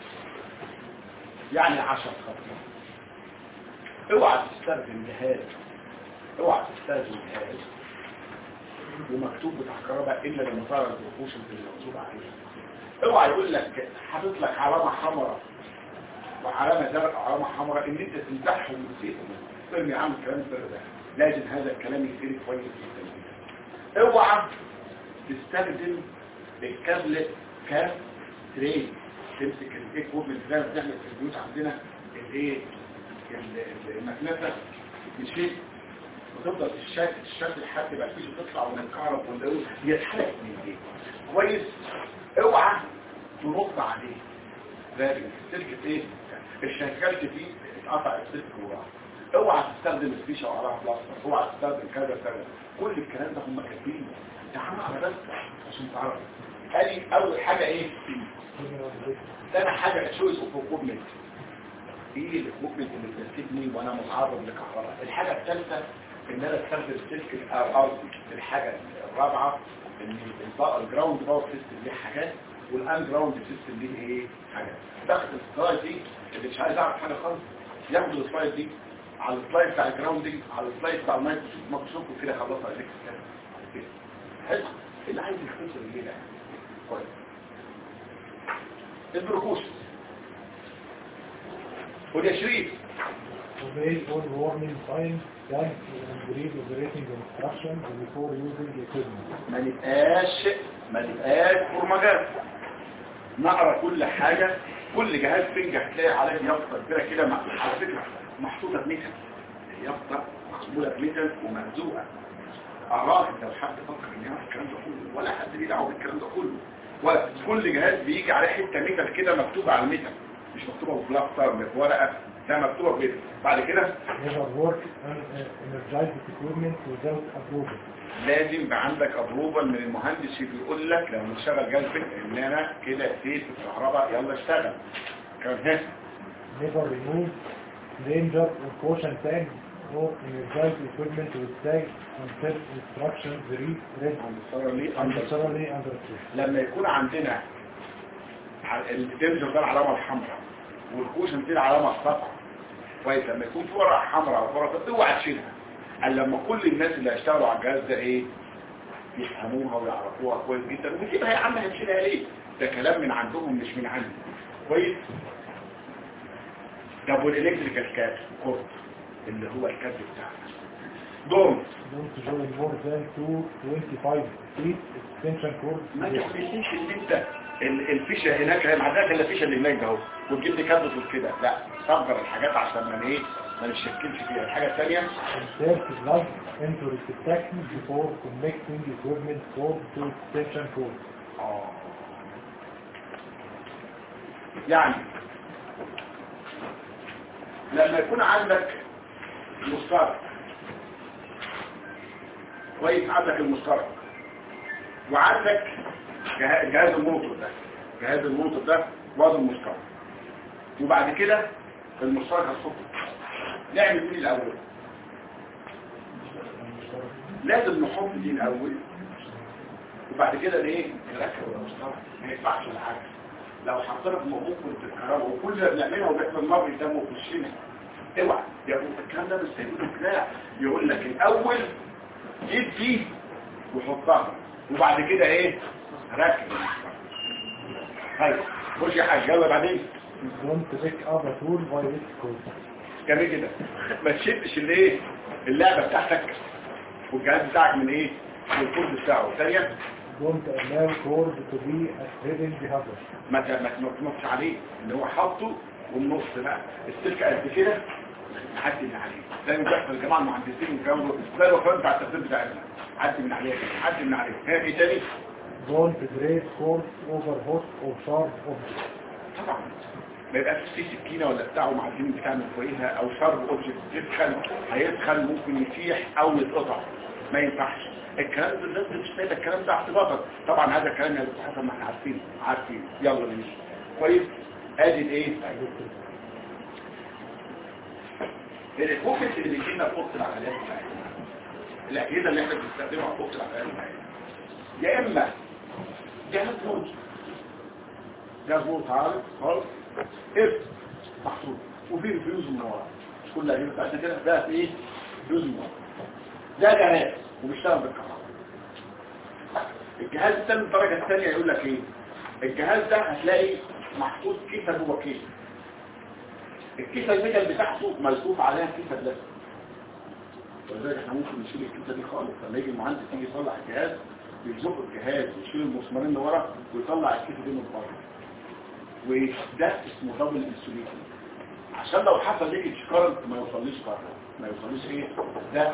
يعني 10 خطوات اوعى تستخدم جهاز اوعى تستخدم جهاز ومكتوب بتاع كهرباء الا لما ترى الرفوش اللي مكتوب عليها اوعى يقول لك حاطط لك علامه حمراء وعلامه زرقاء وعلامه حمراء ان انت تمسحهم وتسيبهم ترمي عامل الكلام ده ده لازم هذا الكلام يتقري كويس جدا اوعى تستخدم الكابل كترين تمسك الايكوبمنت زي ما بنعمل في البيوت عندنا الايه المكنسه تشيل وتفضل الشكل الشكل لحد ما فيش تطلع من الكهرب والدروس هي اتحرقت من ايه كويس اوعى تنط عليه زي السلك ايه الشكلت فيه اتقطع السلك وراه اوعى تستخدم الفيشه وعليها بلاستر اوعى تستخدم كذا كذا كل الكلام ده هم كاتبينه يا عم على بس عشان تعرف ادي اول حاجه ايه تاني حاجه تشويس اوف اكوبمنت ايه الاكوبمنت اللي بتسيبني وانا متعرض لكهرباء الحاجه الثالثه ان انا استخدم السلك الارضي الحاجه الرابعه ان الجراوند باور سيستم ليه حاجات والان جراوند سيستم ليه ايه حاجات تاخد السلايد دي اللي مش عايز اعرف حاجه خالص ياخد السلايد دي على السلايد بتاع الجراوندنج على السلايد بتاع المايكروسوفت وكده خلصها عليك كده حلو اللي عايز يختصر الليله كويس البروكوشن وده شريف Obey all warning signs, guides, and read operating instructions before using equipment. ما نبقاش ما نبقاش برمجات نقرا كل حاجة كل جهاز فنجة هتلاقي عليه يافطة كبيرة كده مع- على فكرة محطوطة بميتل يافطة معمولة بميتل وملزوقة أراهن لو حد فكر إن يعرف الكلام ده كله ولا حد ليه دعوة بالكلام ده كله ولا كل جهاز بيجي عليه حتة ميتل كده مكتوبة على الميتل مش مكتوبة ببلاستر بورقة ده مكتوبة بميتل بعد كده Never work on energized equipment without approval. لازم يبقى عندك ابروفال من المهندس بيقول لك لو نشتغل جهاز فنجة ان انا كده اديت الكهرباء يلا اشتغل كان ها Never remove danger or caution tags or energized equipment with tags until instructions read read unnecessarily understood. لما يكون عندنا ع- الدمجر ده العلامة الحمراء والكوشن دي العلامة الصفراء كويس لما يكون في ورقة حمراء او ورقة اوعى تشيلها قال لما كل الناس اللي هيشتغلوا على الجهاز ده ايه يفهموها ويعرفوها كويس جدا وتسيبها يا عم هتشيلها ليه ده كلام من عندهم مش من عندي كويس طب والالكتريكال كاب كورد اللي هو الكاب بتاعنا دون Don't join more than two 25 feet extension cord. ما تحسسنيش ان انت ال- الفيشه هناك هي معدات الا الفيشه اللي هناك ده اهو وتجيب لي كابل كده لا صبر الحاجات عشان ما ايه ما نشكلش فيها الحاجه الثانيه Insert plug into receptacle before connecting equipment cord to extension cord. اه يعني لما يكون عندك مشترك كويس عندك المشترك وعندك جه- جهاز الموتور ده جهاز الموتور ده وزن مشترك وبعد كده المشترك هتحطه نعمل ايه الاول لازم نحط دي الاول وبعد كده ايه نركب المشترك ما ينفعش العكس لو حطينا في موقف الكهرباء وكل اللي بنعملها وبيحصل النار قدامه في وشنا اوعى يا الكلام ده مش هيقول لا يقول لك الاول جيب دي وحطها وبعد كده ايه ركب المشترك طيب خش يا حاج يلا بعدين Don't pick up a tool by its cord. جميل كده ما تشدش الايه اللعبه بتاعتك والجهاز بتاعك من ايه من الكود بتاعه ثانيه Don't allow cord to be a hidden hazard. ما ت- ما تنطش عليه ان هو حاطه والنص بقى السلك قد كده نعدي من عليه زي ما بيحصل الجماعه المهندسين والكلام ده زي الوفرات بتاع التفسير بتاعتنا عدي من عليها كده عدي من عليها ها ايه تاني don't grade course over hot or sharp objects طبعا ما يبقاش في سكينه ولا بتاع ومعدين بتاع من فوقيها او شرب اوبجكت يدخل هيدخل ممكن يسيح او يتقطع ما ينفعش الكلام ده الناس مش سايبه الكلام ده اعتباطا طبعا هذا الكلام يا دكتور حسن ما احنا عارفين عارفين يلا نمشي كويس ادي الايه الاكوبمنت اللي بيجي لنا في اوضه العمليات بتاعتنا الاجهزه اللي احنا بنستخدمها في اوضه العمليات بتاعتنا يا اما جهاز موت جهاز موت عارف خالص اف محطوط وفيه فيوز من ورا مش كل الاجهزه بتاعتنا كده ده في ايه فيوز من ورا ده جهاز وبيشتغل بالكهرباء الجهاز الثاني الدرجه الثانيه يقول لك ايه الجهاز ده هتلاقي محطوط كيسه جوه كيسه الكيسه الميتال بتاعته ملفوف عليها كيسه بلاستيك ولذلك احنا ممكن نشيل الكيسه دي خالص لما يجي المهندس يجي يصلح الجهاز بيزق الجهاز ويشيل المسمارين اللي ورا ويطلع الكيسه دي من بره وده اسمه دبل انسوليشن عشان لو حصل ليك كارنت ما يوصليش بره ما يوصليش ايه ده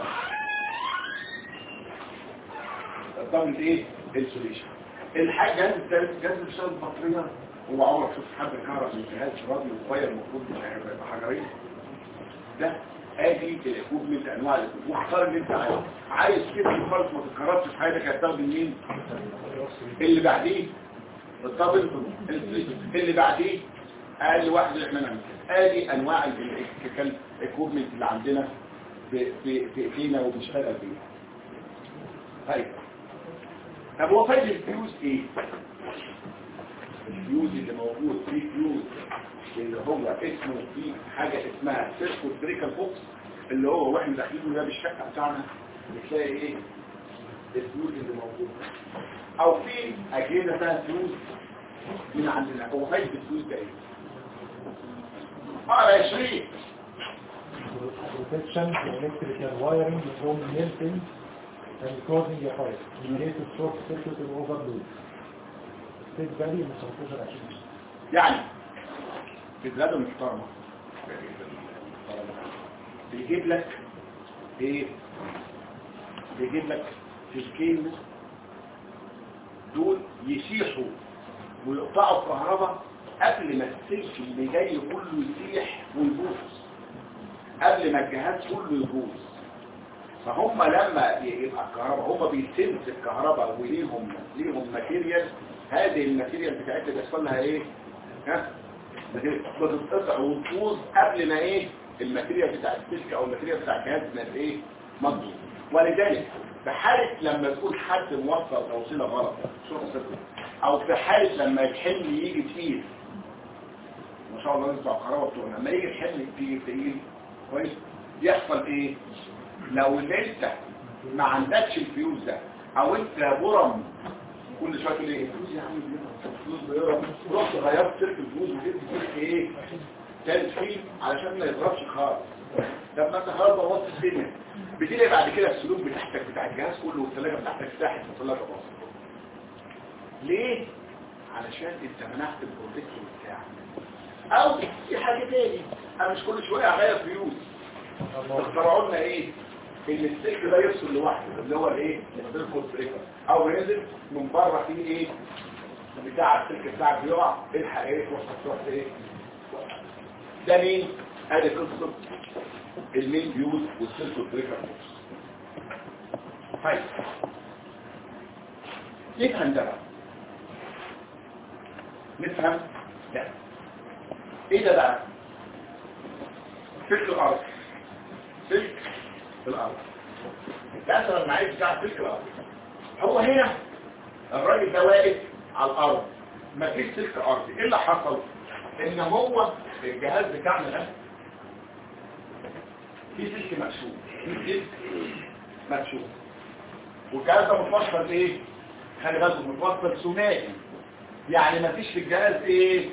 دبل ايه انسوليشن الحاجه جهاز الثالث جهاز بيشتغل بطاريه هو عمرك شفت حد كهرب من جهاز راديو صغير المفروض يبقى حجرين ده ادي الاكوبمنت انواع الاكوبمنت واختار اللي انت عايزه عايز كده خالص ما تتكررش في حياتك هتستخدم مين اللي بعديه الدبل اللي بعديه اقل واحد اللي احنا نعمل ادي انواع الاكوبمنت اللي عندنا في في في فينا وبنشتغل بيها طيب طب هو فايده الفيوز ايه الفيوز اللي موجود في فيوز اللي هو اسمه في حاجة اسمها سيركو بريكال بوكس اللي هو واحنا داخلين ده بالشقة بتاعنا بتلاقي ايه الفيوز اللي موجود او في اجهزة فيها فيوز من عندنا هو فايدة الفيوز ده ايه اه يا شريك protection to electrical wiring from melting and causing a fire related short circuit and overload state value من 15 20 يعني في بلاده محترمة بيجيب لك ايه بيجيب لك سلكين دول يسيحوا ويقطعوا الكهرباء قبل ما السلك اللي جاي كله يسيح ويبوظ قبل ما الجهاز كله يبوظ فهم لما يبقى الكهرباء هم بيسنس الكهرباء وليهم ليهم ماتيريال هذه الماتيريال بتاعتها بيحصل لها ايه ها بتتقطع وتبوظ قبل ما ايه الماتيريال بتاع السلك او الماتيريال بتاع الجهاز ما ايه مضبوط ولذلك في حالة لما يكون حد موصل توصيله غلط شوف السلك او في حالة لما الحمل يجي تقيل ما شاء الله نسبع الكهرباء بتوعنا لما يجي الحمل تقيل تقيل كويس يحصل ايه لو ان انت ما عندكش الفيوز ده او انت برم كل شويه تقول ايه الفلوس يا عم الفلوس بيقرا رحت غيرت سلك الفلوس وجبت سلك ايه ثالث فيه علشان ما يضربش خالص طب ما انت خلاص بوظت الدنيا بتلاقي بعد كده السلوك بتاعتك بتاع الجهاز كله والثلاجه بتاعتك ساحت والثلاجه باظت ليه علشان انت منعت البروتكتور بتاعك او في حاجه تاني انا مش كل شويه اغير فيوز اخترعوا لنا ايه ان السلك ده يفصل لوحده اللي هو الايه السلك بريكر او ينزل من بره فيه ايه بتاع السلك بتاعك بيقع الحق ايه تروح تروح ايه ده مين ادي قصه المين بيوز والسلك بريكر طيب نفهم ده بقى نفهم ده ايه ده بقى سلك الارض سلك الارض ده اثر المعايير بتاع سلك الارض هو هنا الراجل ده واقف على الارض مفيش سلك ارضي ايه اللي حصل ان هو الجهاز بتاعنا ده في سلك مكشوف في سلك مكشوف والجهاز ده متوصل ايه خلي بالكم متوصل ثنائي يعني مفيش في الجهاز ايه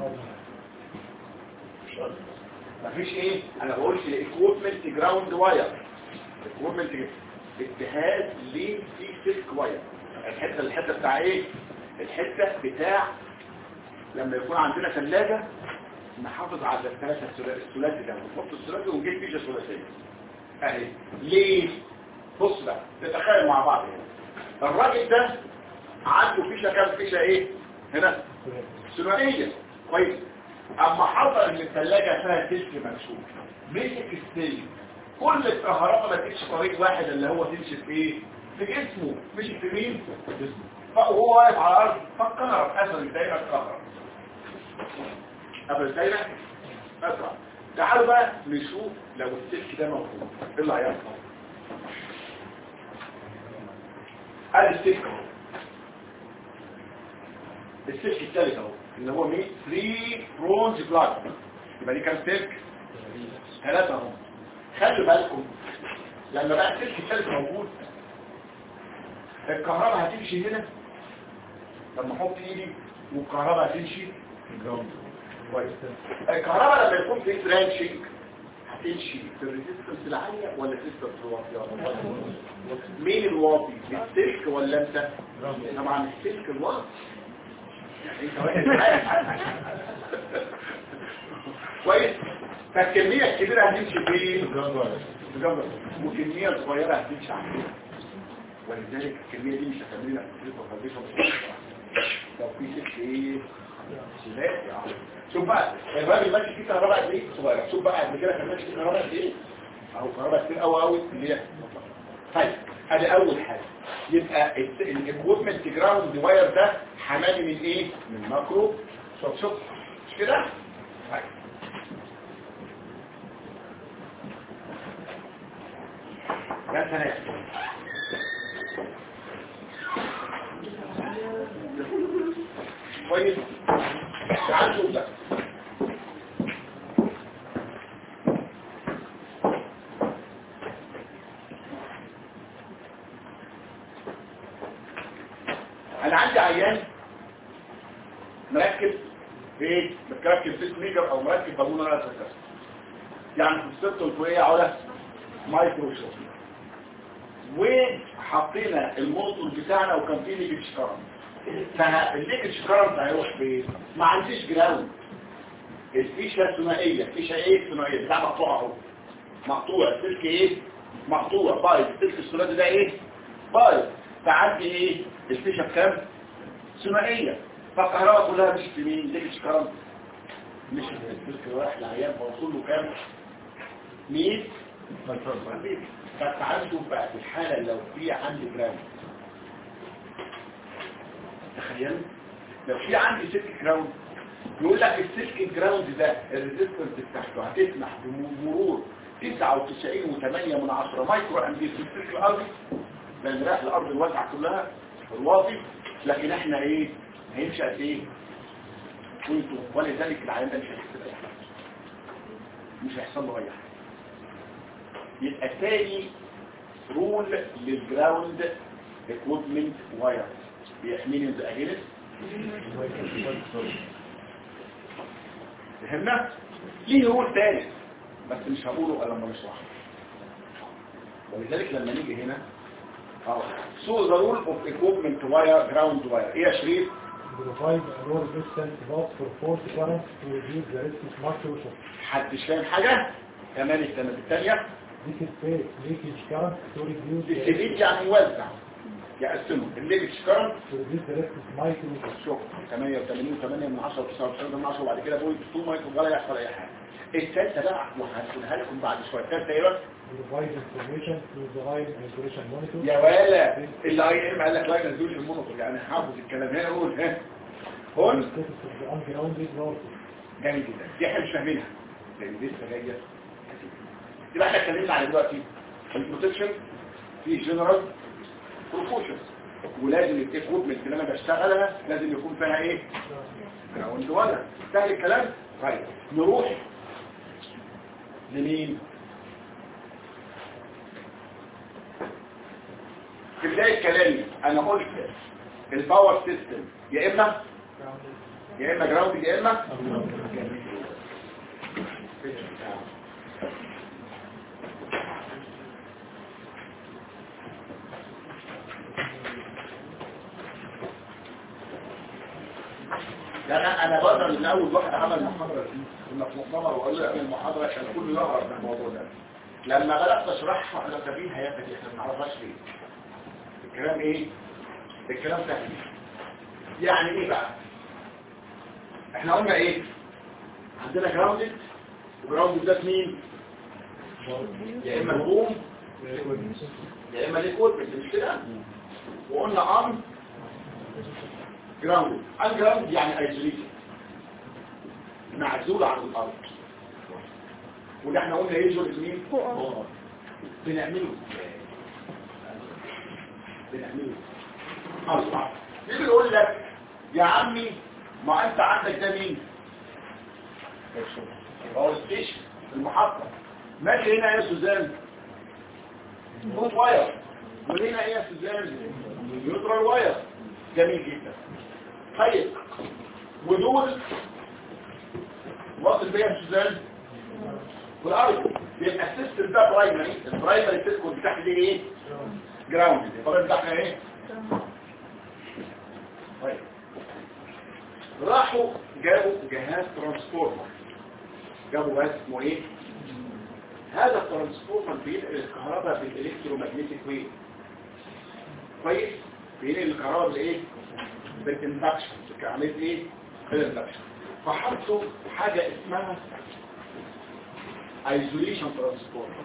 مفيش ايه انا بقولش الاكويبمنت جراوند واير الاكويبمنت الجهاز ليه فيه سلك واير الحته الحته بتاع ايه الحته بتاع لما يكون عندنا ثلاجه نحافظ على الثلاثة الثلا- الثلاثي ده ونحط الثلاثي ونجيب فيشة ثلاثية اهي ليه؟ بص بقى نتخيل مع بعض هنا الراجل ده عنده فيشة كام فيشة ايه؟ هنا ثنائية كويس اما حصل ان الثلاجة فيها سلك مكشوف مسك السلك كل الكهرباء ما تمشي طريق واحد اللي هو تمشي في ايه؟ في جسمه مشي في مين؟ في جسمه فهو واقف على الارض فالكهرب اثر الدايره الكهرب قبل الدايره اسرع تعالوا بقى نشوف لو السلك ده موجود ايه اللي هيحصل ادي السلك اهو السلك الثالث اهو اللي هو مين 3 برونز بلاك يبقى دي كام سلك ثلاثة اهو خلوا بالكم لما بقى السلك الثالث موجود الكهرباء هتمشي هنا لما احط ايدي والكهرباء هتمشي كويس الكهرباء لما يكون في برانشنج هتمشي في الريزيستنس العالية ولا الريزيستنس الواطية مين الواطي السلك ولا انت طبعا السلك الواطي يعني انت واحد معايا. كويس فالكمية الكبيرة هتمشي فين بجنب وكمية صغيرة هتمشي عليها ولذلك الكمية دي مش هتعملنا تكلفة فالبيشن لو في سلك ايه ثلاثي اهو شوف بقى الراجل ماشي فيه كهرباء قد ايه صغيره شوف بقى قبل كده كان ماشي فيه كهرباء قد ايه اهو كهرباء كتير قوي قوي اللي هي طيب ادي اول حاجه يبقى الاكويبمنت جراوند واير ده حماني من ايه من ماكرو شوف شوف مش كده طيب يا سلام كويس تعال شوف ده انا عندي عيان مركب في ايه مركب بيس ميجر او مركب بالونه على اساس يعني في السبت الفوقيه على مايكروسوفت وحطينا الموتور بتاعنا وكان فيه ليكج كارنت فالليكج كارنت هيروح فين ما عنديش جراوند الفيشه ثنائيه فيشه ايه ثنائيه بتاع مقطوع اهو مقطوع السلك ايه مقطوع بايظ السلك الثلاثي ده ايه بايظ فعندي ايه الفيشه بكام ثنائيه فالكهرباء كلها مش في مين ليكج كارنت مش في السلك رايح لعيان فوصل له كام 100 فتعال شوف بقى في الحالة لو في عندي جراوند تخيل لو في عندي سلك جراوند يقول لك السلك الجراوند ده الريزيستنس بتاعته هتسمح بمرور 99.8 من 10 مايكرو امبير في السلك الارضي لان رايح الارض الواسعه كلها الواطي لكن احنا ايه هيمشي قد ايه وانتوا ولذلك العيان ده مش هيحس باي حاجه مش هيحصل له اي حاجه يبقى تاني رول للجراوند اكويبمنت واير بيحميني من اجهزه فهمنا ليه رول تاني بس مش هقوله الا لما نشرحه ولذلك لما نيجي هنا اه سو ذا رول اوف اكويبمنت واير جراوند واير ايه يا شريف provide a low resistance box for force current to reduce the risk of microshot. محدش فاهم حاجه كمان السنه الثانيه This is space leakage current to reduce the, السبيل يعني يوزع يقسمه الليكج كارنت to reduce the risk of microshot. شوف 88 8 من 10 99 من 10 وبعد كده بوينت 2 مايكرو ولا يحصل اي حاجه الثالثه بقى وهقولها لكم بعد شويه الثالثه ايه بقى Provide information to the line isolation monitor. يا ولا اللي اي ام قال لك لا نزول المونوتور يعني حافظ الكلام هنا قول ها On هون status of the ungrounded voltage. جميل جدا دي احنا مش فاهمينها لان دي لسه جايه يبقى احنا اتكلمنا على دلوقتي البروتكشن في جنرال بروبوشنز ولازم الايكويبمنت اللي انا بشتغلها لازم يكون فيها ايه جراوند ولا سهل الكلام طيب نروح لمين في بدايه كلامي انا قلت الباور سيستم يا اما يا اما جراوند يا اما ده انا انا بقدر من اول واحد عمل محاضره دي كنا في مؤتمر وقال لي قبل المحاضره كان كله يعرف الموضوع ده لما بدات اشرحها احنا سابين هيبقى دي احنا ما نعرفهاش ليه الكلام ايه الكلام سهل يعني ايه بقى احنا قلنا ايه عندنا جراوندد وجراوندد ده مين يا اما البوم يا اما ليكويد مش كده وقلنا ام جراوند الجراوند يعني ايزوليتد معزول عن الارض وده احنا قلنا ايه جزء مين فوق الأرض. بنعمله ازاي؟ بنعمله اصلا يجي يقول لك يا عمي ما انت عندك ده مين هو الستيشن المحطه ماشي هنا يا سوزان بوت واير وهنا ايه يا سوزان نيوترال واير جميل جدا طيب ودول واصل بيها سوزان والارض يبقى السيستم ده برايمري البرايمري سيستم بتاعك دي ايه جراوند البرايمري بتاعنا ايه طيب راحوا جابوا جهاز ترانسفورمر جابوا جهاز اسمه ايه هذا الترانسفورمر بينقل الكهرباء بالالكترومagnetic ويف كويس بينقل الكهرباء بالايه بالاندكشن عمليه ايه بالاندكشن فحطوا حاجه اسمها ايزوليشن ترانسفورمر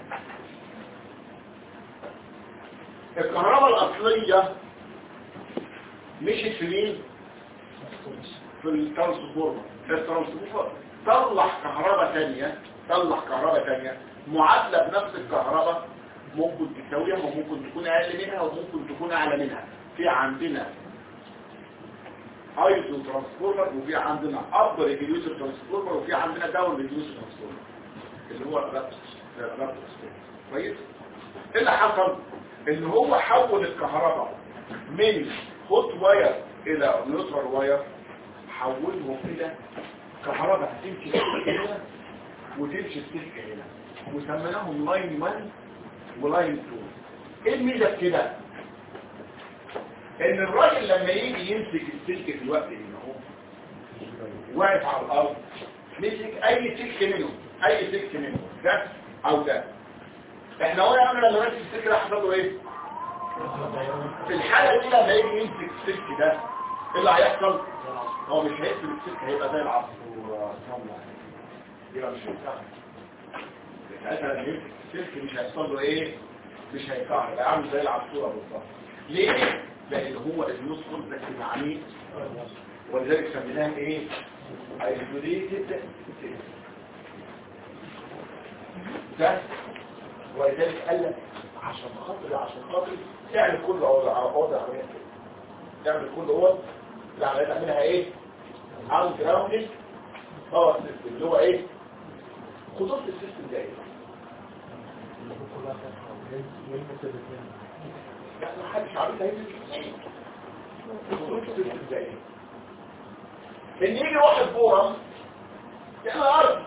الكهرباء الاصليه مشيت في مين في الترانسفورمر الترانسفورمر طلع كهرباء ثانيه طلع كهرباء ثانيه معادله بنفس الكهرباء ممكن تساويها وممكن تكون اقل منها وممكن تكون اعلى منها في عندنا ايزو ترانسفورمر وفي عندنا اب ريديوسر ترانسفورمر وفي عندنا داون ريديوسر ترانسفورمر اللي هو الرابط الرابط كويس ايه اللي حصل ان هو حول الكهرباء من هوت واير الى نيوترال واير حولهم الى كهرباء تمشي السلك هنا وتمشي السلك هنا وسميناهم لاين 1 ولاين 2 ايه الميزه في كده ان الراجل لما يجي يمسك السلك في الوقت اللي هو واقف على الارض مسك اي سلك منهم اي سلك منهم ده او ده احنا قلنا قبل لما نمسك السلك ده حصل له ايه في الحالة دي لما يجي يمسك السلك ده ايه اللي هيحصل هو مش هيقفل السلك هيبقى زي العصفور يبقى مش هيتكهرب ساعتها لما يمسك السلك مش هيحصل له ايه مش هيتكهرب هيبقى عامل زي العصفوره بالظبط ليه لان هو النص كومبلكس عميق ولذلك سميناها ايه ايزوليتد ده ولذلك قال لك عشان خاطر عشان خاطر تعمل كل اوضاع اوضاع عمليه تعمل كل اوض العمليه تعملها ايه عن جراوندنج باور سيستم اللي هو ايه خطوط السيستم ده ايه لا ما حدش عارف هيجي خطوط السيستم ده ايه ان يجي واحد فورا يعمل ارض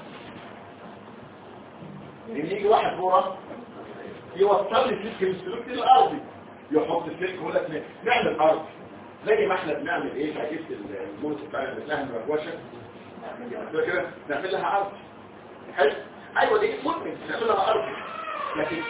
ان يجي واحد فورا يوصل لي سلك السلوك الارضي يحط السلك يقول لك نعمل ارض زي ما احنا بنعمل ايه حاجات الموت بتاعنا بتاعنا مروشه كده نعمل لها ارض حلو ايوه دي ممكن نعمل لها ارض لكن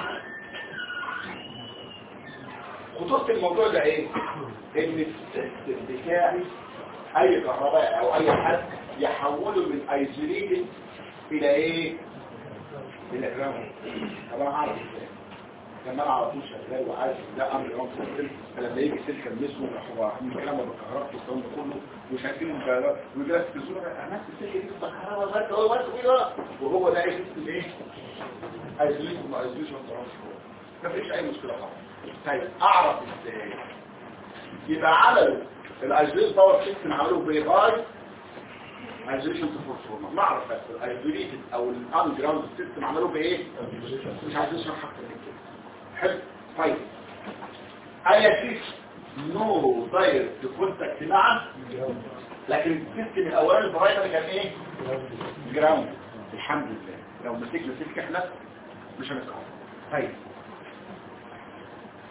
خطوره الموضوع ده ايه ان السيستم بتاعي اي كهرباء او اي حد يحوله من ايزوليتد الى ايه الى جراوند طب انا اعرف ازاي لما انا على طول شغال وعارف ده امر جراوند سيستم فلما يجي سلك المسه هو من كلامه بالكهرباء والكلام ده كله وشايفين الكهرباء ويجي لك تزور نفس السلك دي بالكهرباء لغايه هو بس كده وهو ده ايه سيستم ايه ايزوليشن ما ايزوليشن ترانسفور ما فيش اي مشكله خالص طيب اعرف ازاي يبقى عملوا الايزوليشن باور سيستم عملوه باي ايزوليشن ترانسفورمر نعرف بس الايزوليتد او الان جراوند سيستم عملوه بايه مش عايز اشرح اكتر من كده حلو طيب اي نو دايركت كونتاكت معا لكن السيستم الاولاني البرايمري كان ايه جراوند الحمد لله لو مسكنا سلك احنا مش هنسقط طيب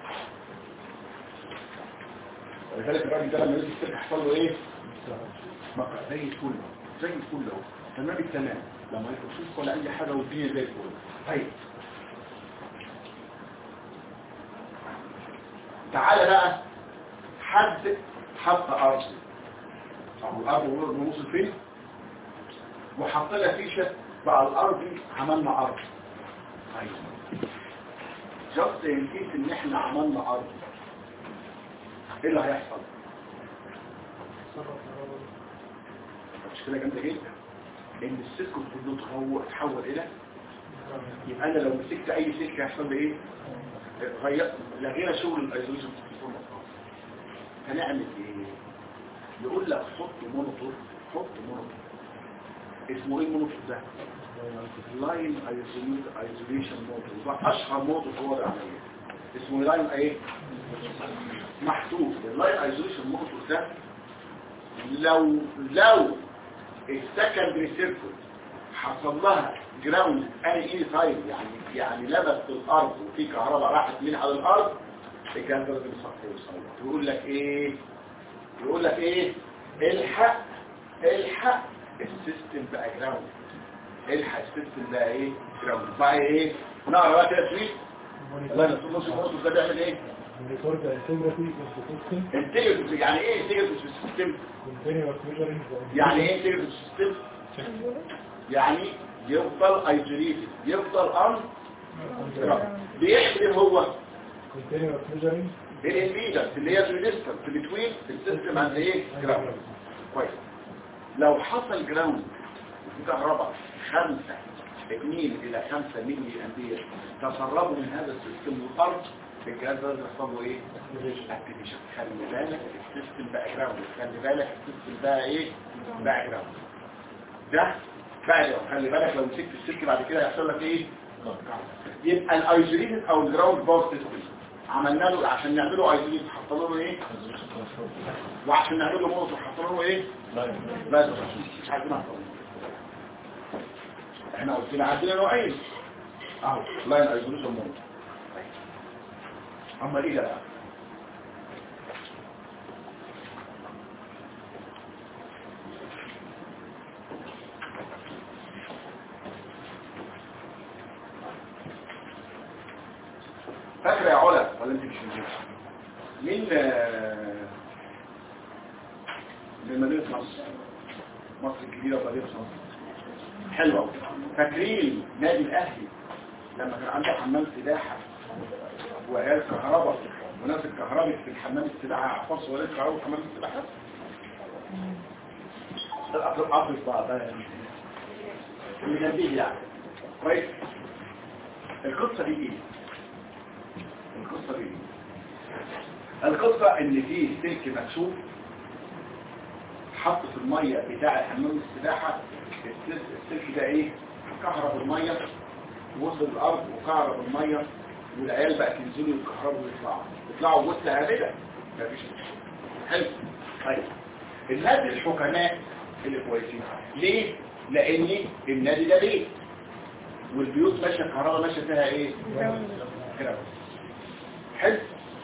ولذلك الراجل ده لما يمسك السلك حصل له ايه مقطع زي الفل زي الفل اهو تمام التمام لما يخشوش ولا اي حاجه والدنيا زي الفل طيب تعالى بقى حد حط ارض او الارض وصل فين وحط لها فيشه بقى الارض عملنا ارض طيب جاست ان كيس ان احنا عملنا ارض ايه اللي هيحصل مشكله جامده جدا ان السلك كله تحول تحول الى يبقى انا لو مسكت اي سلك هيحصل لي ايه غير لغينا شغل الايزوليشن هنعمل ايه يقول لك حط مونيتور حط مونيتور اسمه ايه المونيتور ده لاين ايزوليشن مونيتور ده اشهر مونيتور في وضع العمليه اسمه لاين ايه محسوب اللاين ايزوليشن مونيتور ده لو لو السكندري سيركل حصل لها جراوند اني اي سايد يعني يعني لبس الارض وفي كهرباء راحت من على الارض الجهاز لازم يصحي ويصلي يقول لك ايه يقول لك ايه الحق الحق السيستم بقى جراوند الحق السيستم بقى ايه جراوند بقى ايه نقرا بقى كده شويه الله ينصر نص نص ده بيعمل ايه record the integrity of the system انتجريتي يعني ايه انتجريتي في السيستم continuous measuring the يعني ايه انتجريتي في السيستم يعني يفضل ايزوليتد يفضل ان بيحمل هو continuous measuring الانفيدنس اللي هي الريزيستنس بتوين السيستم عند ايه جراوند كويس لو حصل جراوند في كهرباء 5 2 الى 5 ملي امبير تسربوا من هذا السيستم والارض الجهاز ده يحصل له ايه اكتيفيشن خلي بالك السيستم بقى جراوند خلي بالك السيستم بقى ايه بقى جراوند ده بقى جراوند خلي بالك لو مسكت السلك بعد كده هيحصل لك ايه يبقى الايزوليتد او الجراوند باور سيستم عملنا له عشان نعمله ايزوليتد حطينا له ايه وعشان نعمل له موتور حطينا له ايه لا مش عايزين نحطه احنا قلنا عندنا نوعين اهو لاين ايزوليشن موتور اما ايه بقى فاكره يا علا ولا انت مش فاكره مين آه، من مدينه مصر مصر الكبيره ومدينه مصر حلوه فاكرين نادي الاهلي لما كان عنده حمام سباحه وعيال كهرباء وناس الكهرباء في الحمام السباحه عفص ولاد كهرباء في حمام السباحه الأطلق بعض اللي جنبيه يعني كويس القصة دي ايه القصة دي ايه القصة ان في سلك مكشوف حط في المية بتاع حمام السباحة السلك السلك ده ايه كهرب المية وصل الارض وكهرب المية والعيال بقى تنزلوا الكهرباء ويطلعوا يطلعوا وسط هابلة مفيش مشكلة حلو طيب الناس الحكماء اللي كويسين ليه؟ لان النادي ده بيت والبيوت ماشيه الكهرباء ماشيه فيها ايه؟ كده بس. حلو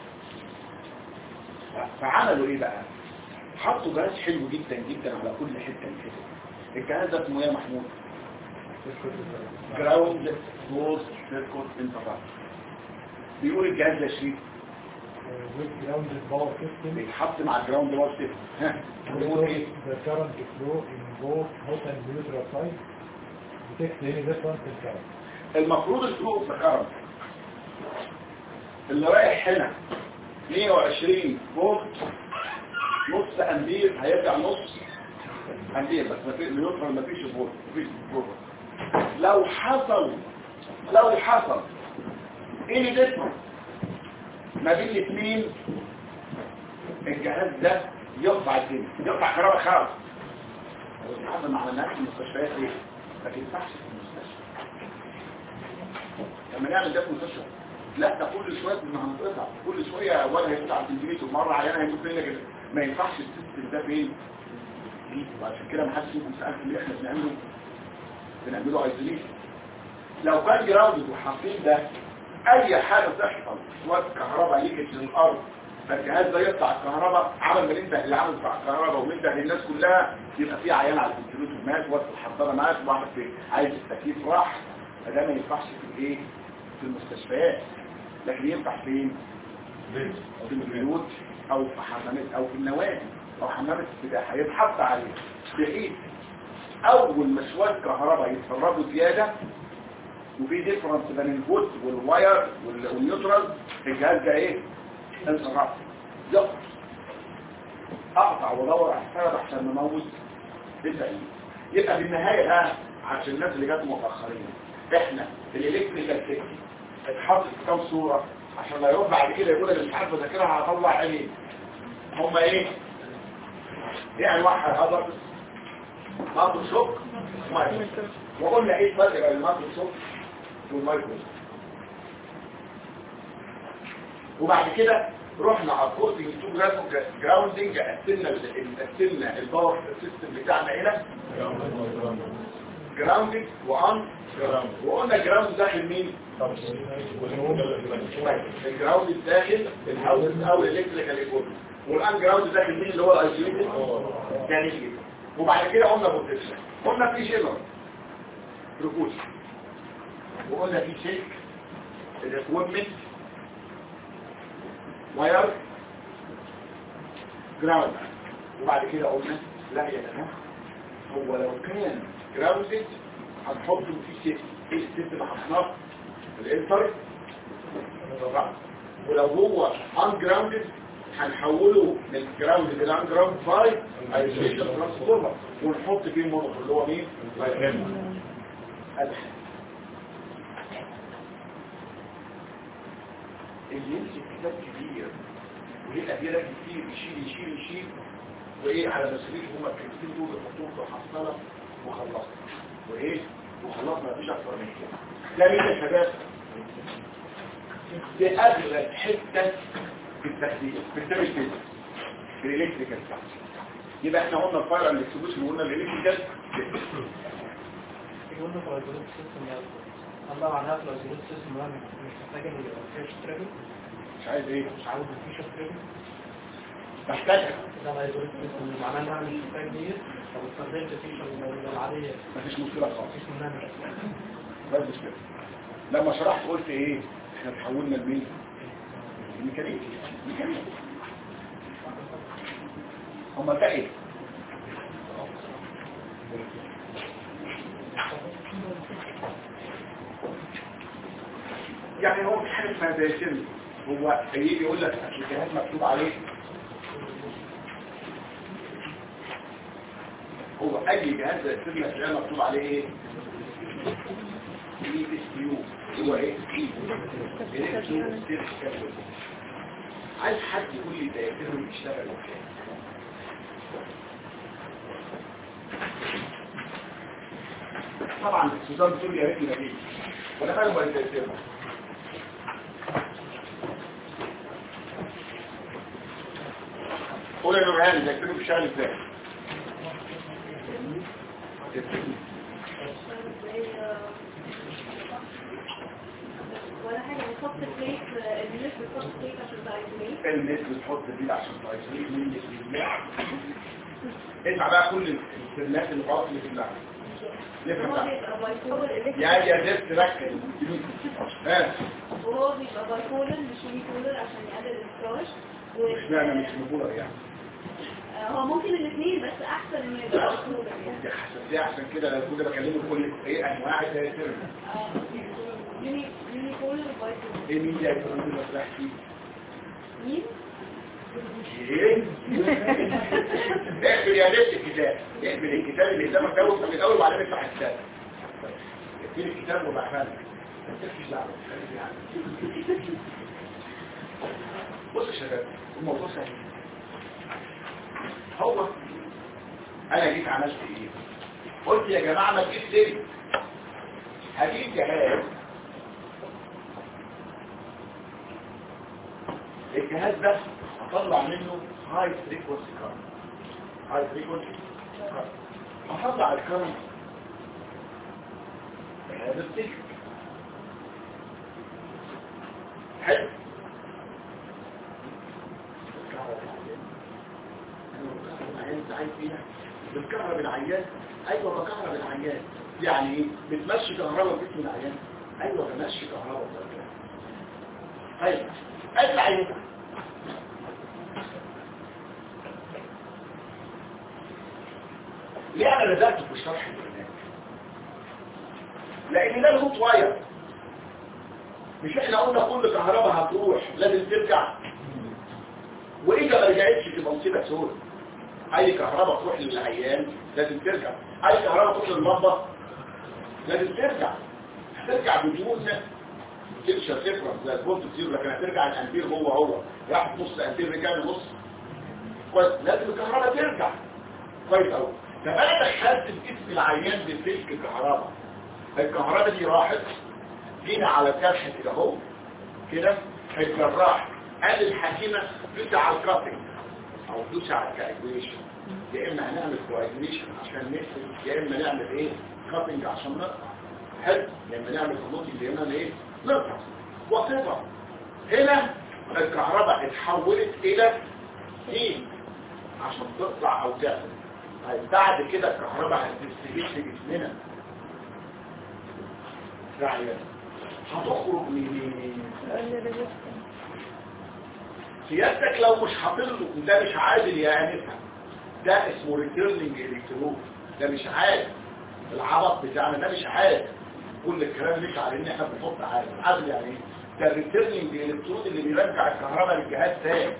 فعملوا ايه بقى؟ حطوا جهاز حلو جدا جدا على كل حته من الحتت الجهاز ده اسمه ايه يا محمود؟ جراوند كلوز سيركوت انترفال بيقول الجهاز ده شريك with grounded power system بيتحط مع الجراوند وار سيستم ها بيقول ايه؟ the current flow in both hot and neutral side detects any difference in current المفروض الفلوس الكهرباء اللي رايح هنا 120 فولت نص امبير هيرجع نص امبير بس ما في نيوترال ما فيش فولت ما فيش فولت لو حصل لو حصل ايه ديفرنس ما بين الاثنين الجهاز ده يقطع الدنيا يقطع كهرباء خالص حصل مع الناس في المستشفيات ايه ما تنفعش في المستشفى لما نعمل ده في المستشفى لا ده كل شويه ما هنقطع كل شويه ولا هيطلع على التلفزيون ومره عيانه هيموت منك كده ما ينفعش السيستم ده فين وعشان كده ما حدش فيكم سالت اللي احنا بنعمله بنعمله ايزوليشن لو كان جراوند وحاطين ده اي حاجه تحصل شويه كهرباء ليكت للارض فالجهاز ده يقطع الكهرباء عمل ما ننده اللي عمل بتاع الكهرباء وننده للناس كلها يبقى في عيان على الكمبيوتر مات وقت الحضانه مات واحد في عايز التكييف راح فده ما ينفعش في الايه في المستشفيات لكن ينفع فين في البيوت او في حمامات او في النوادي او حمامات السباحه يتحط عليه بحيث اول ما شويه كهرباء يتفرغوا زياده وفي ديفرنس بين الفولت والواير وال- والنيوترال الجهاز ده ايه انصراف يقف اقطع وادور على السبب عشان نموت الباقيين يبقى في النهايه بقى عشان الناس اللي جت متاخرين احنا الالكتريكال سيفتي اتحط في كام صوره عشان لا يروح بعد كده يقول انا مش عارف اذاكرها هطلع عيني هم ايه يعني واحد هضر مايكرو شوك مايكرو وقلنا ايه الفرق بين المايكرو شوك والمايكرو وبعد كده رحنا على الكورتنج تو جراوندنج قسمنا ال- قسمنا الباور سيستم بتاعنا هنا جراوندنج وان وقلنا الجراوند داخل مين؟ الجراوند داخل الهاوس او الالكتريكال ايكويبمنت والان جراوند داخل مين اللي هو الايزوليتد تاني كده وبعد كده قلنا بروتكشن قلنا في شيلر ركوز وقلنا في شيك الايكويبمنت واير جراوند وبعد كده قلنا لا يا جماعه هو لو كان جراوندد هنحطه في سيفتي ايه السيفتي اللي حطيناه الانتر ولو هو ان جراوندد هنحوله من جراوندد الى ان جراوند باي ايزوليشن ترانسفورمر ونحط فيه المونوكل اللي هو مين؟ أدحى. اللي يمسك كتاب كبير وليه أديرة كتير يشيل يشيل يشيل وإيه على مسؤوليته هما الكلمتين دول يحطوهم في الحصالة وخلصنا وإيه وخلصنا مفيش أكتر من كده ده مين يا شباب؟ دي أغلى حتة في التخدير في كتاب الفيزيك في الإلكتريكال يبقى احنا قلنا الفاير اند اكسبوشن وقلنا الإلكتريكال يقول لك لو الجلوس سيستم ده الله معناها لو الجلوس سيستم ده مش محتاج ان يبقى فيش تريبل مش عايز ايه مش عاوز فيش تريبل محتاجها ده ما الجلوس سيستم معناه ان انا مش محتاج دي لو استخدمت فيشر العاديه مفيش مشكلة خالص مفيش منها مش بس مشكلة لما شرحت قلت ايه احنا تحولنا لمين الميكانيكي ميكانيكي هما ده ايه يعني هو في حاجة اسمها زي سن هو يجي يقول لك أصل الجهاز مكتوب عليه هو اي جهاز زي السن هتلاقيه مكتوب عليه ايه اي اس يو هو ايه اي عايز حد يقول لي ده يقدر يشتغل ازاي طبعا السودان بتقول يا ريت نبيل ولا فاهم ولا تأثيرها قول يا نورهان ده يكتبوا بيشتغل ازاي ولا حاجة بنحط بليت الناس بتحط بليت عشان تعيش الناس بتحط دي عشان تعيش مين اللي اسمع بقى كل الناس اللي خلاص اللي في اللعبة نفهم هو بقى بيبقى بايكولر يا يا ناس ركز ها وهو بيبقى بايكولر مش يونيكولر عشان يقلل الفراش مش معنى مش مقولة يعني هو ممكن الاثنين بس احسن انه يبقى بايكولر يعني دي حساسية عشان كده انا كنت بكلمه كل ايه انواع التأثير آه، يوني يونيكولر وبايكولر ايه مين اللي هيكون عندي مسرح فيه مين؟ ايه اقفل يا نفس الكتاب اقفل الكتاب اللي قدامك ده وافتح من الاول وبعدين افتح الكتاب اقفل الكتاب وبعدين مفيش دعوه بص يا شباب الموضوع سهل هو انا جيت عملت ايه قلت يا جماعه ما تجيب سيري هجيب جهاز الجهاز ده هطلع منه هاي فريكونسي كارنت هاي فريكونسي هطلع الكارنت بهذا السلك حلو فيها بتكهرب العيان ايوه بكهرب العيان يعني ايه بتمشي كهرباء في جسم العيان ايوه بمشي كهرباء في العيان طيب ادي العيان ليه انا بدات في الشرح البرنامج لان ده الهوت واير مش احنا قلنا كل كهرباء هتروح لازم ترجع واذا ما رجعتش تبقى مصيبه سوداء اي كهرباء تروح للعيان لازم ترجع اي كهرباء تروح للمطبخ لازم ترجع هترجع بدون تكشر تفرق زي الفولت زيرو لكن هترجع الامبير هو هو راح نص امبير رجع نص كويس لازم الكهرباء ترجع كويس قوي طب انا دخلت في جسم العيان بسلك كهرباء الكهرباء دي راحت جينا على جرح كده اهو كده الجراح قال الحكيمه دوس على الكاتنج او دوس على الكاجوليشن يا اما هنعمل كواجوليشن عشان نقفل يا اما نعمل ايه كاتنج عشان نقطع حلو يا اما نعمل كلوتنج يا اما ايه نقطع وقطع هنا الكهرباء اتحولت الى ايه عشان تطلع او تعمل طيب بعد كده الكهرباء هتستجيب في جسمنا رعية هتخرج منين سيادتك لو مش حاطله ده مش عادل يا انسة ده اسمه ريتيرنينج الكترون ده مش عادل العبط بتاعنا ده مش عادل كل الكلام مش على ان احنا بنحط عادل عادل يعني ايه ده الريتيرنينج الكترون اللي بيرجع الكهرباء للجهاز تاني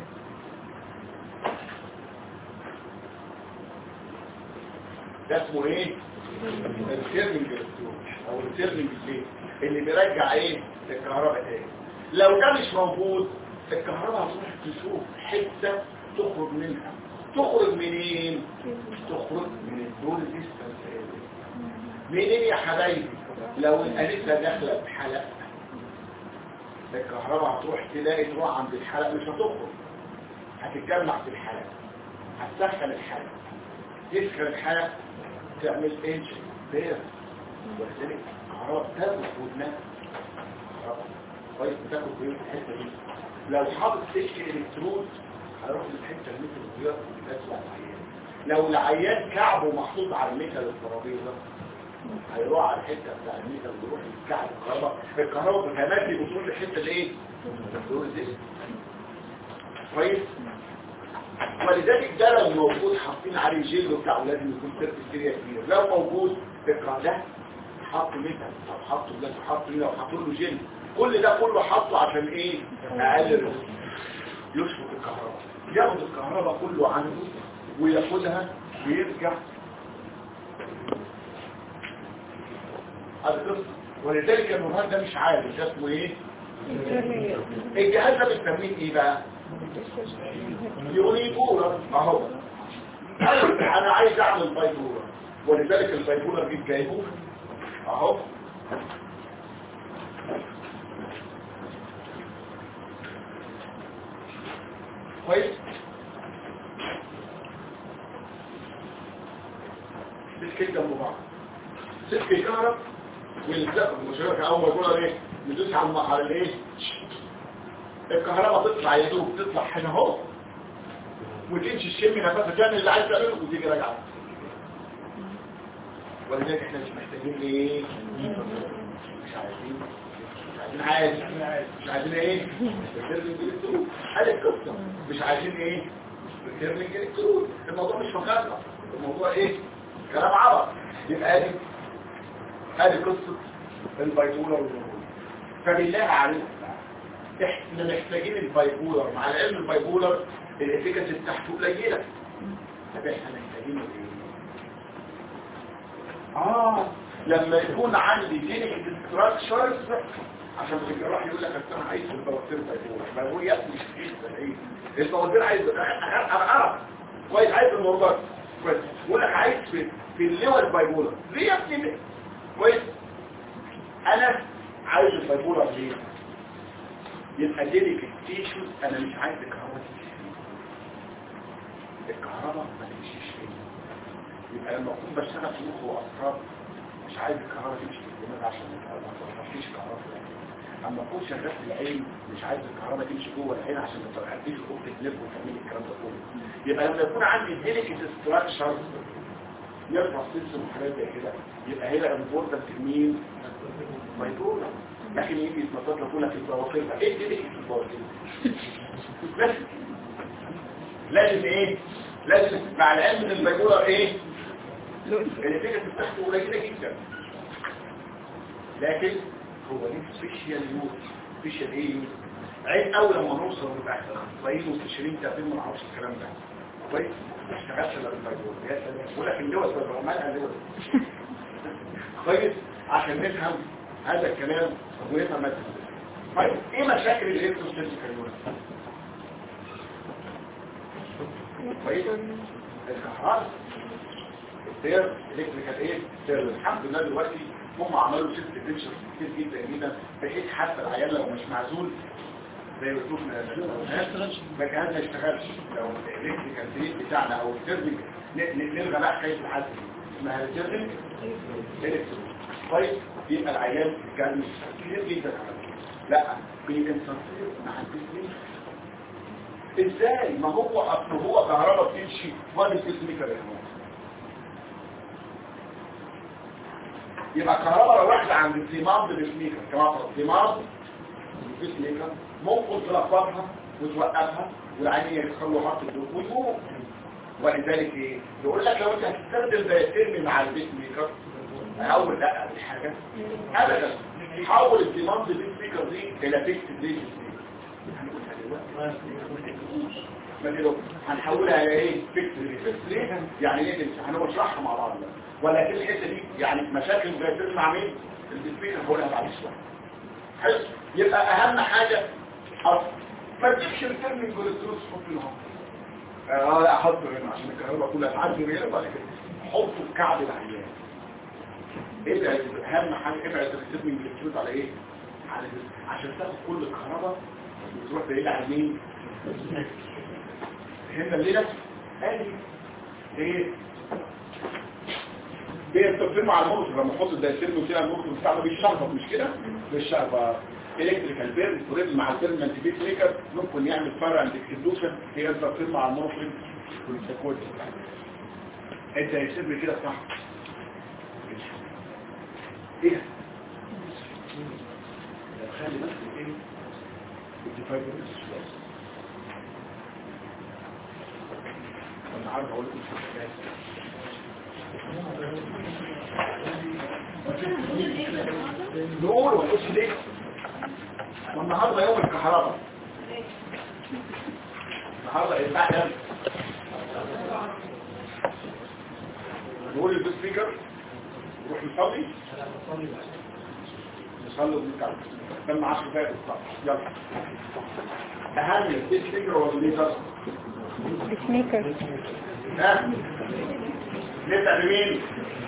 ده اسمه ايه الريتيرنينج الكترون او الريتيرنينج ايه اللي بيرجع ايه الكهرباء تاني لو ده مش موجود الكهرباء هتروح تشوف حته تخرج منها تخرج منين تخرج من الدور ديستانس منين يا حبايبي لو الانسه داخله بحلق الكهرباء هتروح تلاقي تروح عند الحلق مش هتخرج هتتجمع في الحلق هتسخن الحلق تسخن الحلق تعمل انش بير ولذلك الكهرباء تاخد في ودنها كهرباء كويس بتاخد في الحته دي لو حاطط سلك الكترود هيروح للحته المتر الرياض بتاع العيان لو العيان كعبه محطوط على الميتال الترابيزه هيروح على الحته بتاع الميتال ويروح للكعب الكهرباء الكهرباء بتمدي بتروح للحته الايه الدور دي كويس ولذلك ده لو موجود حاطين عليه جيل وبتاعه لازم يكون سيرت سيريا كبير لو موجود الكهرباء ده حط ميتال او حطه بلاش حط هنا وحط له جيل كل ده كله حطه عشان ايه اقلل يشفط الكهرباء ياخد الكهرباء كله عنده وياخدها ويرجع القصة ولذلك النهار ده مش عارف ده اسمه ايه الجهاز ده بنسميه ايه بقى يونيبولر اهو انا عايز اعمل بايبولر ولذلك البايبولر دي جايبه اهو كويس سلكين جنب بعض سلك الكهرب والزق المشاركة اول ما يقول ايه ندوس على على الايه الكهرباء تطلع يا دوب تطلع هنا اهو وتمشي الشم نفسها تعمل اللي عايز تعمله وتيجي راجعه ولذلك احنا مش محتاجين ايه مش عايزين مش عايزين عادي مش عايزين ايه الترمينج الكترون هذه القصه مش عايزين ايه الترمينج الكترون الموضوع مش مخاطره الموضوع ايه كلام عبط يبقى ادي ادي قصه البايبولر والنمول فبالله عليك احنا محتاجين البايبولر مع العلم البايبولر الافكاسي بتاعته قليله طب احنا محتاجين ايه اه لما يكون عندي جينيك ستراكشرز عشان الجراح يقول لك انا عايز البواسير بايبولر ما هو يا ابني مش ايه البواسير عايز انا اعرف كويس عايز المربط كويس يقول لك عايز في في الليول بايبولر ليه يا ابني ليه؟ كويس انا عايز البايبولر ليه يبقى جينيك تيشوز انا مش عايز الكهرباء الكهرباء ما تمشيش فيه يبقى لما اكون بشتغل في مخ واطراف مش عايز الكهرباء تمشي في الدماغ عشان الكهرباء ما فيش كهرباء اما اكون شغال في العين مش عايز الكهرباء تمشي جوه العين عشان ما تديش اوبتيك نيرف وتعمل الكلام ده كله يبقى لما يكون عندي ديليكت ستراكشر يرفع سلسل وحاجات زي كده يبقى هنا امبورتنت مين مايكرولا لكن يجي يتنطط لك يقول لك البواقير ده ايه ديليكت البواقير بس لازم ايه لازم مع العلم ان المايكرولا ايه النتيجه بتاعته قليله جدا لكن هو ليه سبيشال يوز سبيشال ايه يوز عين اول لما نوصل ونبقى كويس وتشرين تقديم ما نعرفش الكلام ده كويس ما اشتغلش الا بالمجهول يا سلام بقول لك اللوز بقى مالها لوز كويس عشان نفهم هذا الكلام ونفهم ماده طيب ايه مشاكل الالكتروستاتيكال يونت كويس الكهرباء السير الكتريكال ايه السير الحمد لله دلوقتي هم عملوا ست بنشر كتير جدا جدا بحيث حتى العيال لو مش معزول زي ما شفنا ما كان ما يشتغلش لو الالكتريكال سير بتاعنا او التربيك نلغى بقى حكايه الحاسب اسمها التربيك الكتريك طيب يبقى العيال كان كتير جدا عملوا لا بينسنسير مع البيسميكر ازاي ما هو اصل هو كهرباء بتمشي وادي البيسميكر يا جماعه يبقى الكهرباء لو واحدة عند الديماند بالسميكر كما فرض ديماند بالسميكر ممكن تلخبطها وتوقفها والعين يدخل له خط الدور ويقوم ولذلك ايه يقول لك لو انت هتستخدم بيترمي مع البيت ميكر اول لا دي حاجه ابدا حول الديماند بالسميكر دي الى فيكس بليس ما كده هنحولها الى ايه فيكس بليس ليه يعني ايه هنشرحها مع بعض ولكن الحته دي يعني مشاكل بيتم مع مين الديسبيشن هقولها بعد شويه حلو يبقى اهم حاجه اصل ما تجيبش الترم الجلوكوز حط له اه لا احطه هنا عشان الكهرباء كلها تعدي هنا بعد كده حطه في كعب العيان ابعد اهم حاجه ابعد الترم الجلوكوز على ايه على عشان تاخد كل الكهرباء وتروح بعيد عن مين هنا الليله ادي ايه بيستخدموا على الموتور لما نحط الدايسيرن وكده الموتور بتاعه بيشربط مش كده بالشربة الكتريكال بيرن وريد مع البيرمنت بيت ميكر ممكن يعمل فرع عند اكسبلوشن هي التفصيل مع الموتور والسكوت الدايسيرن كده صح ايه خلي بس ايه الديفايبرز شويه انا عارف اقول لكم حاجات نقول ونقص ليه والنهاردة يوم الكهرباء النهاردة يبقى نقول البيت سبيكر نروح نصلي نصلي ونرجع كم 10 دقايق بالظبط يلا اهم البيت سبيكر ولا الليزر سميكر ها نبدأ بمين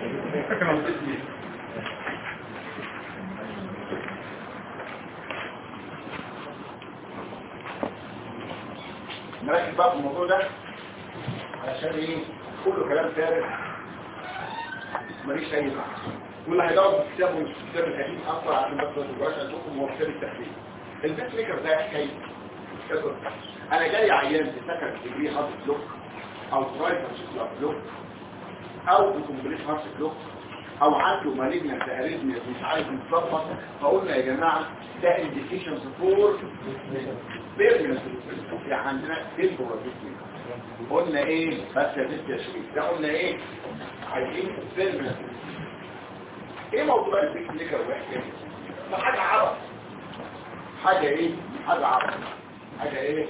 نركز بقى في الموضوع ده علشان ايه كله كلام فارغ ماليش اي معنى واللي هيدور في الكتاب ومش في الكتاب القديم اصلا عشان بس ما تبقاش عندكم هو كتاب التحليل البيت ميكر ده حكايه انا جاي عيان في سكن ديجري هارت بلوك او ترايفر شكل بلوك او بكمبليت هارت بلوك او عنده مالجنة اريزميا مش عارف يتظبط فقلنا يا جماعه ده انديكيشنز فور بيرمنس يعني عندنا تمبورال قلنا ايه بس يا ست يا شريف ده قلنا ايه عايزين بيرمنس ايه موضوع البيك ليكر وحكايه ده حاجه عرب حاجه ايه حاجه عرب حاجه ايه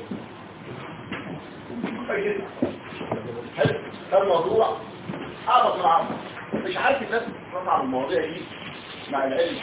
طيب حلو ده الموضوع عرب العرب مش عارف الناس تطلع المواضيع دي مع العلم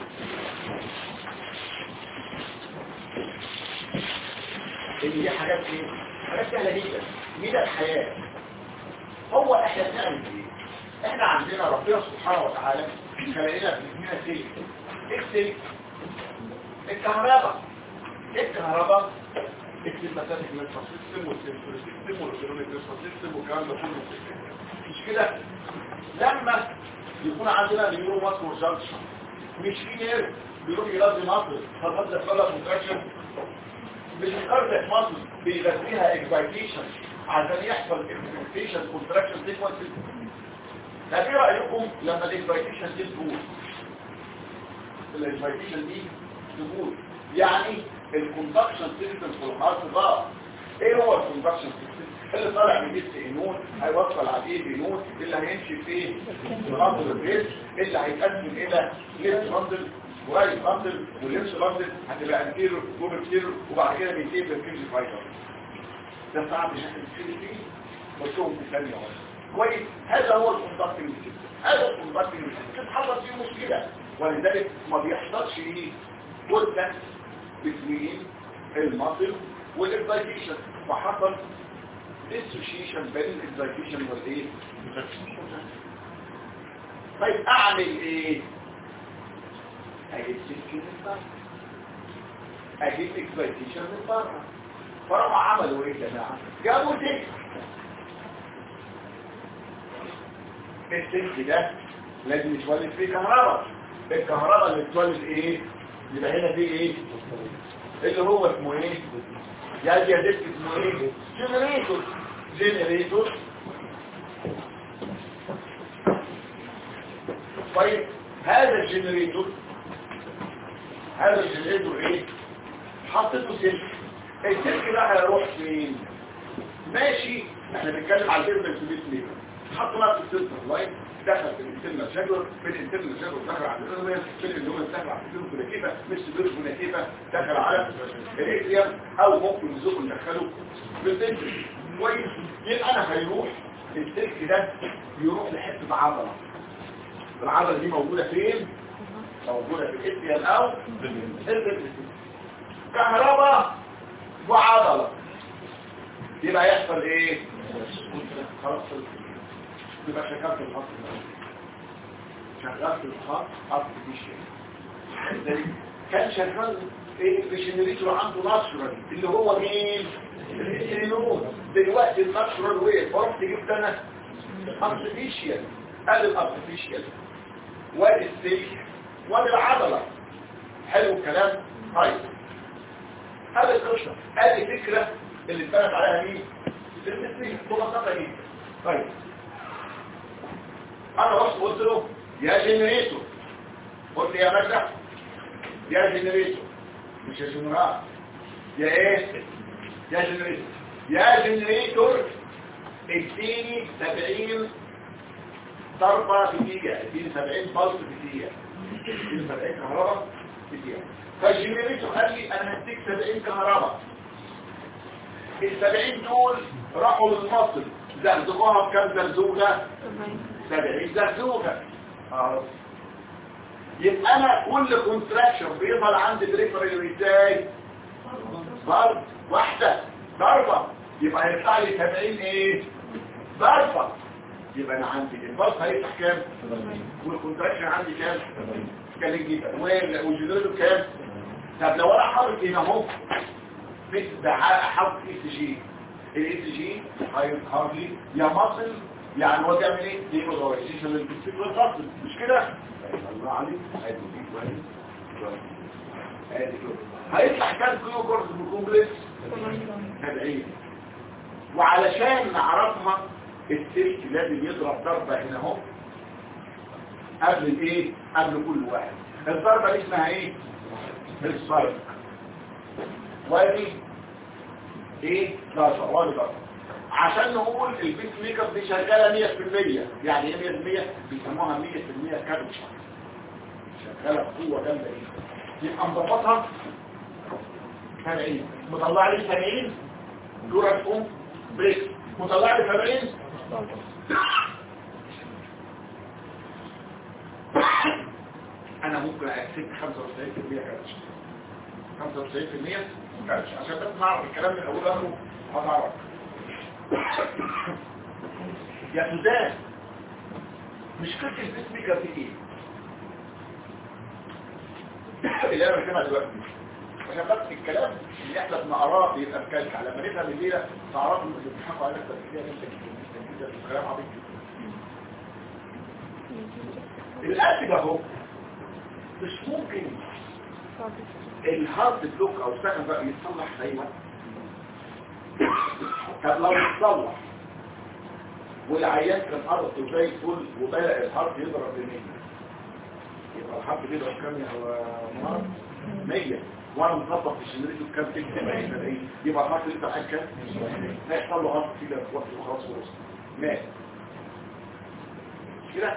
ان دي حاجات ايه حاجات سهله جدا دي ده الحياه هو احنا بنعمل ايه احنا عندنا ربنا سبحانه وتعالى خلقنا في جسمنا سلك اكسل الكهرباء الكهرباء اكسل مسافه من السيستم والسيستم والاوتونوميك سيستم والكلام ده كله مش كده لما يكون عندنا نيورو ماسكولار جانكشن مش في نيرف بيروح يغذي مصر فالمصر يحصل لها كونتراكشن مش الكاردياك مصر بيغذيها اكسايتيشن عشان يحصل اكسايتيشن كونتراكشن سيكونس طب ايه رايكم لما الاكسايتيشن دي تبوظ الاكسايتيشن دي تبوظ يعني الكوندكشن سيستم في الهارت ضاع ايه هو الكوندكشن سيستم اللي طالع من جسم النون هيوصل عليه بنون اللي هيمشي فيه راندل الريس اللي هيتقسم الى ليفت راندل ورايت راندل والليفت راندل هتبقى انتيرو وبكتيرو وبعد كده بيتيب الكيمجي فايتر ده صعب ان احنا نشتري فيه بصهم في ثانيه واحده كويس هذا هو الكوندكتنج سيستم هذا الكوندكتنج سيستم حصل فيه مشكله ولذلك ما بيحصلش ايه كونتاكت بين المصل والاكزايتيشن فحصل ديسوشيشن بين الاكزايتيشن والايه طيب اعمل ايه اجيب سلك من بره اجيب اكزايتيشن من بره فراحوا عملوا ايه يا جماعه جابوا سلك السلك ده لازم يتولد فيه كهرباء الكهرباء اللي بتولد ايه يبقى هنا في ايه اللي هو اسمه ايه يا دي ديسك اسمه ايه جنريتور جنريتور طيب هذا الجنريتور هذا الجنريتور ايه حطيته سلك السلك ده هيروح فين ماشي احنا بنتكلم على البيرمنت بيس ليفر حطوا نفس السلك لاين دخل في الانترنال شجر في الانترنال شجر دخل على الانترنال في الانترنال دخل على الانترنال مش الانترنال دخل على الاتريوم او ممكن نزوق ندخله في الانترنال كويس يبقى انا هيروح السلك ده يروح لحته عضله العضله دي موجوده فين موجوده في الاتريوم او في الانترنال كهرباء وعضله يبقى يحصل ايه خلاص يبقى شغال في الخط شغال في الخط خط دي شيء كان شغال ايه في جنريتور عنده ناتشورال اللي هو مين الانسولين دلوقتي الناتشورال ويت فرحت جبت انا ارتفيشال ادي الارتفيشال وادي السلك وادي العضله حلو الكلام طيب هذه القصه هذه فكره اللي اتبنت عليها مين التسليم ببساطه جدا طيب انا رحت قلت له يا جنريتور قلت يا باشا يا جنريتور مش يا جنرال يا ايه يا جنريتور يا جنريتور اديني 70 ضربة في دقيقة اديني 70 بلس في دقيقة اديني 70 كهرباء في دقيقة فالجنريتور قال لي انا هديك 70 كهرباء ال 70 دول راحوا للمصل زهزقوها بكام زلزوجة 70 زهزوجة اه يبقى انا كل كونتراكشن بيظهر عندي بريفرال ازاي ضرب واحدة ضربة يبقى هيطلع لي 70 ايه ضربة يبقى انا عندي البلس هيفتح كام والكونتراكشن عندي كام كان يجيب والجدول كام طب لو انا حاطط هنا اهو مثل ده حاطط اس جي الاس جي هيظهر لي يا مصل يعني هو تعمل ايه دي بوزاريزيشن للبسيط والفصل مش كده الله عليك ادي دي كويس ادي كده هيطلع كام كيلو كورس بالكومبلكس 70 وعلشان نعرفها السلك لازم يضرب ضربة هنا اهو قبل الايه قبل كل واحد الضربة دي اسمها ايه السايك وادي ايه ضربة وادي ضربة عشان نقول البيس ميك اب دي شغالة 100% يعني ايه 100% بيسموها 100% كابتشر شغالة بقوة جامدة ايه يبقى مضبطها 70 مطلع لي 70 دورة تقوم بريك مطلع لي 70 انا ممكن اكسب 95% كاتش 95% كاتش عشان بس نعرف الكلام من اول اخره هتعرف يا سودان مشكلة البيسميكر في ايه اللي انا بكلمها دلوقتي عشان بس الكلام اللي احنا بنقراه بيبقى مكلكع لما نفهم الليله تعرفوا ان بيضحكوا علينا التفكير ده الكلام عبيط القلب اهو مش ممكن الهارد بلوك او سكن بقى يتصلح في اي وقت طب لو يتصلح والعيان كان ارضه زي الفل وبدا الهارد يضرب ب 100 يبقى الهارد بيضرب كام يا هو مرض 100 وانا مظبط في الجنريتور كام تكتب ايه يبقى الهارد اللي انت قاعد كام هيحصل له هارد كده في وقت وخلاص خلاص مات مش كده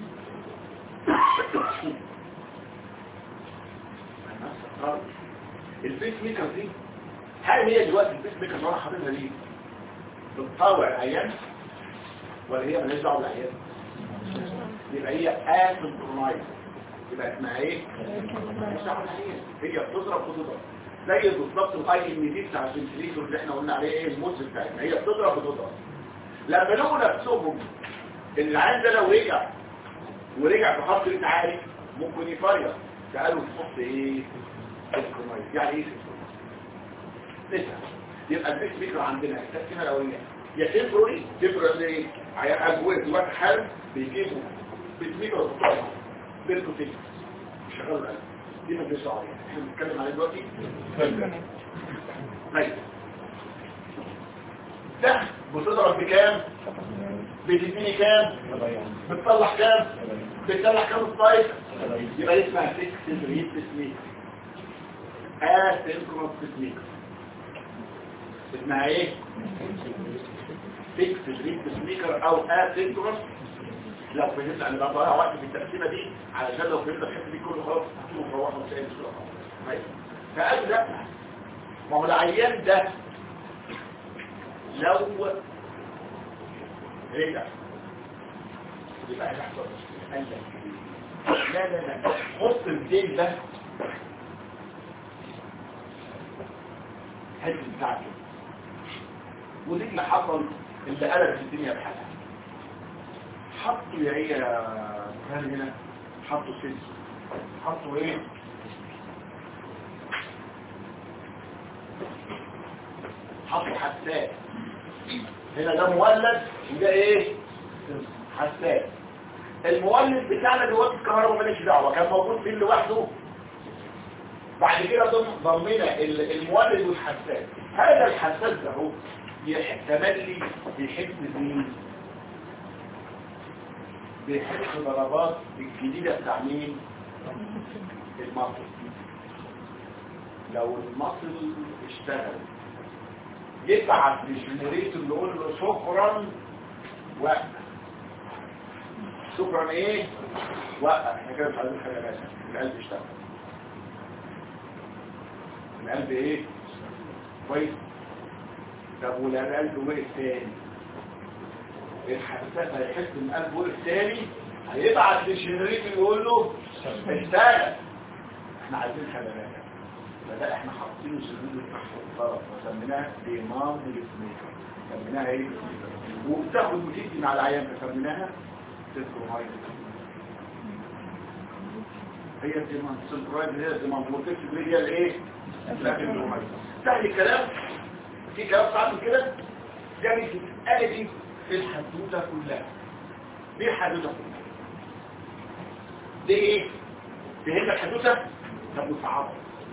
البيس ميكر دي هل هي دلوقتي البيس ميكر اللي انا حاططها دي بتطاوع العيان ولا هي مالهاش دعوه بالعيان يبقى هي اسنكرونايز يبقى اسمها ايه مالهاش دعوه بالعيان هي بتضرب بتضرب زي بالظبط الاي ام دي بتاع الفنتليتور اللي احنا قلنا عليه ايه الموز بتاعتنا هي بتضرب بتضرب لما لقوا نفسهم ان العيان ده لو رجع ورجع بخط ريت عالي ممكن يفير سألوا تحط ايه سينكرونايز يعني ايه سينكرونايز نسأل يبقى البيت ميكرو عندنا التقسيمه الاولانيه يا تمبروري تمبروري ايه اجوال دلوقتي حال بيجيبوا بيت ميكرو بتوعهم بيركوتين شغال القلب دي ما فيش عليها احنا بنتكلم عليه دلوقتي طيب ده بتضرب بكام بتديني كام بتطلع كام بتطلع كام الصيف يبقى دي اسمها فيكس ريت تسميك اسينكرونس تسميك اسمها ايه فيكس ريت تسميكر او اسينكرونس لو فهمت انا بضيع وقت في التقسيمه دي علشان لو فهمت الحته دي كله خلاص هتقوم تروحوا مش اي مشكله خالص فقال لا ما هو العيان ده لو رجع يبقى هيحصل قال لك لا لا لا حط الدين ده حته بتاعته ودي اللي حصل اللي قلبت الدنيا بحالها حطوا يا هي هل هنا حطوا سيس حطوا ايه حطوا حساس هنا ده مولد وده ايه حساس المولد بتاعنا دلوقتي الكهرباء ماليش دعوه كان موجود فيه لوحده بعد كده ضم- ضمينا ال- المولد والحساس هذا الحساس ده هو تملي بيحس مين بيحس ضربات الجديده بتاع مين المصل لو المصل اشتغل يبعت للجنريتور نقول له شكرا وقف شكرا ايه وقف احنا كده مش عايزين حاجه باشا القلب اشتغل القلب ايه كويس طب ولو القلب وقف تاني الحساس هيحس ان القلب وقف تاني هيبعت للجنريتور يقول له اشتغل احنا عايزين خدمات فده احنا حاطينه سلوك تحت الطرف وسميناه ديمان للسميكر سميناها ايه وبتاخد وتدي مع العيان فسميناها سينكروهايد هي الديمان سينكروهايد هي الديمان والتكس هي الايه السينكروهايد سهل الكلام في كلام صعب من كده يعني ادي في الحدوته كلها دي الحدوته كلها دي ايه دي هنا الحدوته طب نصعبها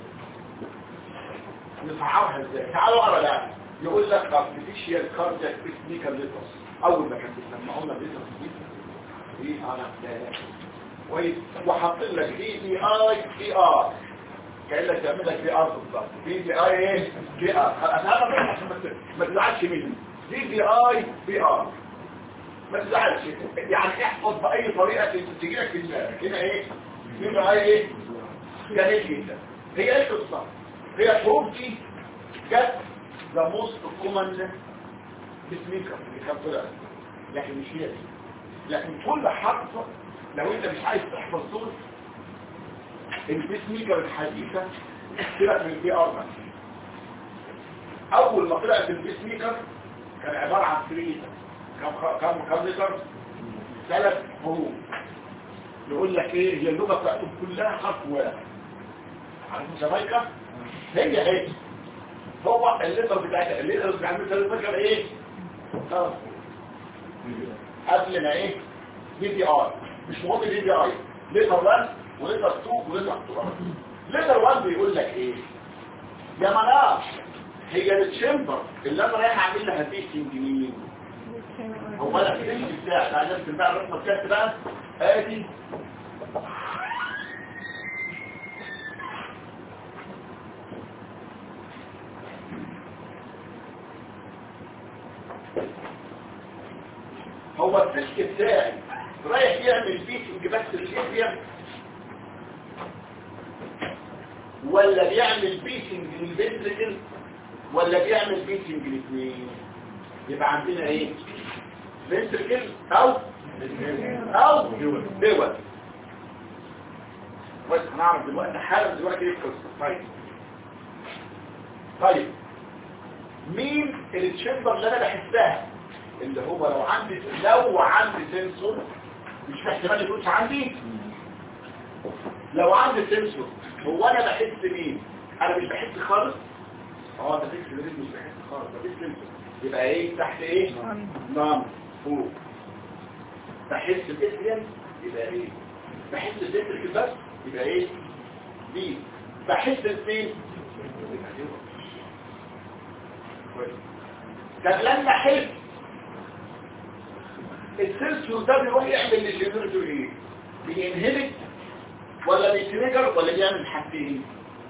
نصعبها ازاي تعالوا اقرا ده يقول لك ارتفيشال كاردياك بيسميكال ليتوس اول ما كانت بيسمعونا ليتوس دي دي على ده كويس وحاطين لك دي دي اي دي ار كانك تعمل لك دي ار بالظبط دي دي اي ايه دي ار انا عشان ما ت- ما تزعلش مني دي دي اي دي ار ما تزعلش يعني احفظ باي طريقه تجي لك في دماغك هنا ايه دي دي اي ايه جميل جدا هي ايه القصه هي الحروف دي جت ذا موست كومن بسميكر اللي كان طلع لكن مش هي دي لكن كل حرف لو انت مش عايز تحفظ دول البيس ميكر الحديثة طلعت من البي ار اول ما طلعت البيس ميكر كان عبارة عن فريدة كم كم كم لتر ثلاث حروف يقول لك ايه هي اللغة بتاعتهم كلها حرف واحد عارف جامايكا هي هي هو اللتر بتاعتها اللتر بتاع المثل ايه ثلاث قبل ما ايه دي دي ار مش مهم دي دي اي ليتر 1 وليتر 2 وليتر 2 ليتر 1 بيقول لك ايه يا مناش هي التشامبر اللي انا رايح اعمل لها بيسنج مين هو انا في الاسم بتاعي انا عرفت بقى الرقم الكارت بقى ادي هو السلك بتاعي رايح يعمل بيسنج بس للاسيا ولا بيعمل بيسنج للفنتركل ولا بيعمل بيسنج للاثنين يبقى عندنا ايه فنتركل او او دول بس هنعرف دلوقتي حالا دلوقتي ايه القصه طيب طيب مين التشمبر اللي انا بحسها اللي هو لو عندي لو عندي سنسور مش في احتمال يكونش عندي لو عندي سنسور هو انا بحس مين انا مش بحس خالص اه ده فيكس ده مش بحس خالص ده فيكس سنسور يبقى ايه تحت ايه نعم فوق بحس الاسريان يبقى ايه بحس الاسريان بس يبقى ايه بي بحس الاثنين يبقى دي كويس طب لما احس السنسور ده بيروح يعمل للجنريتور ايه بينهبت ولا بيتريجر ولا بيعمل حاجتين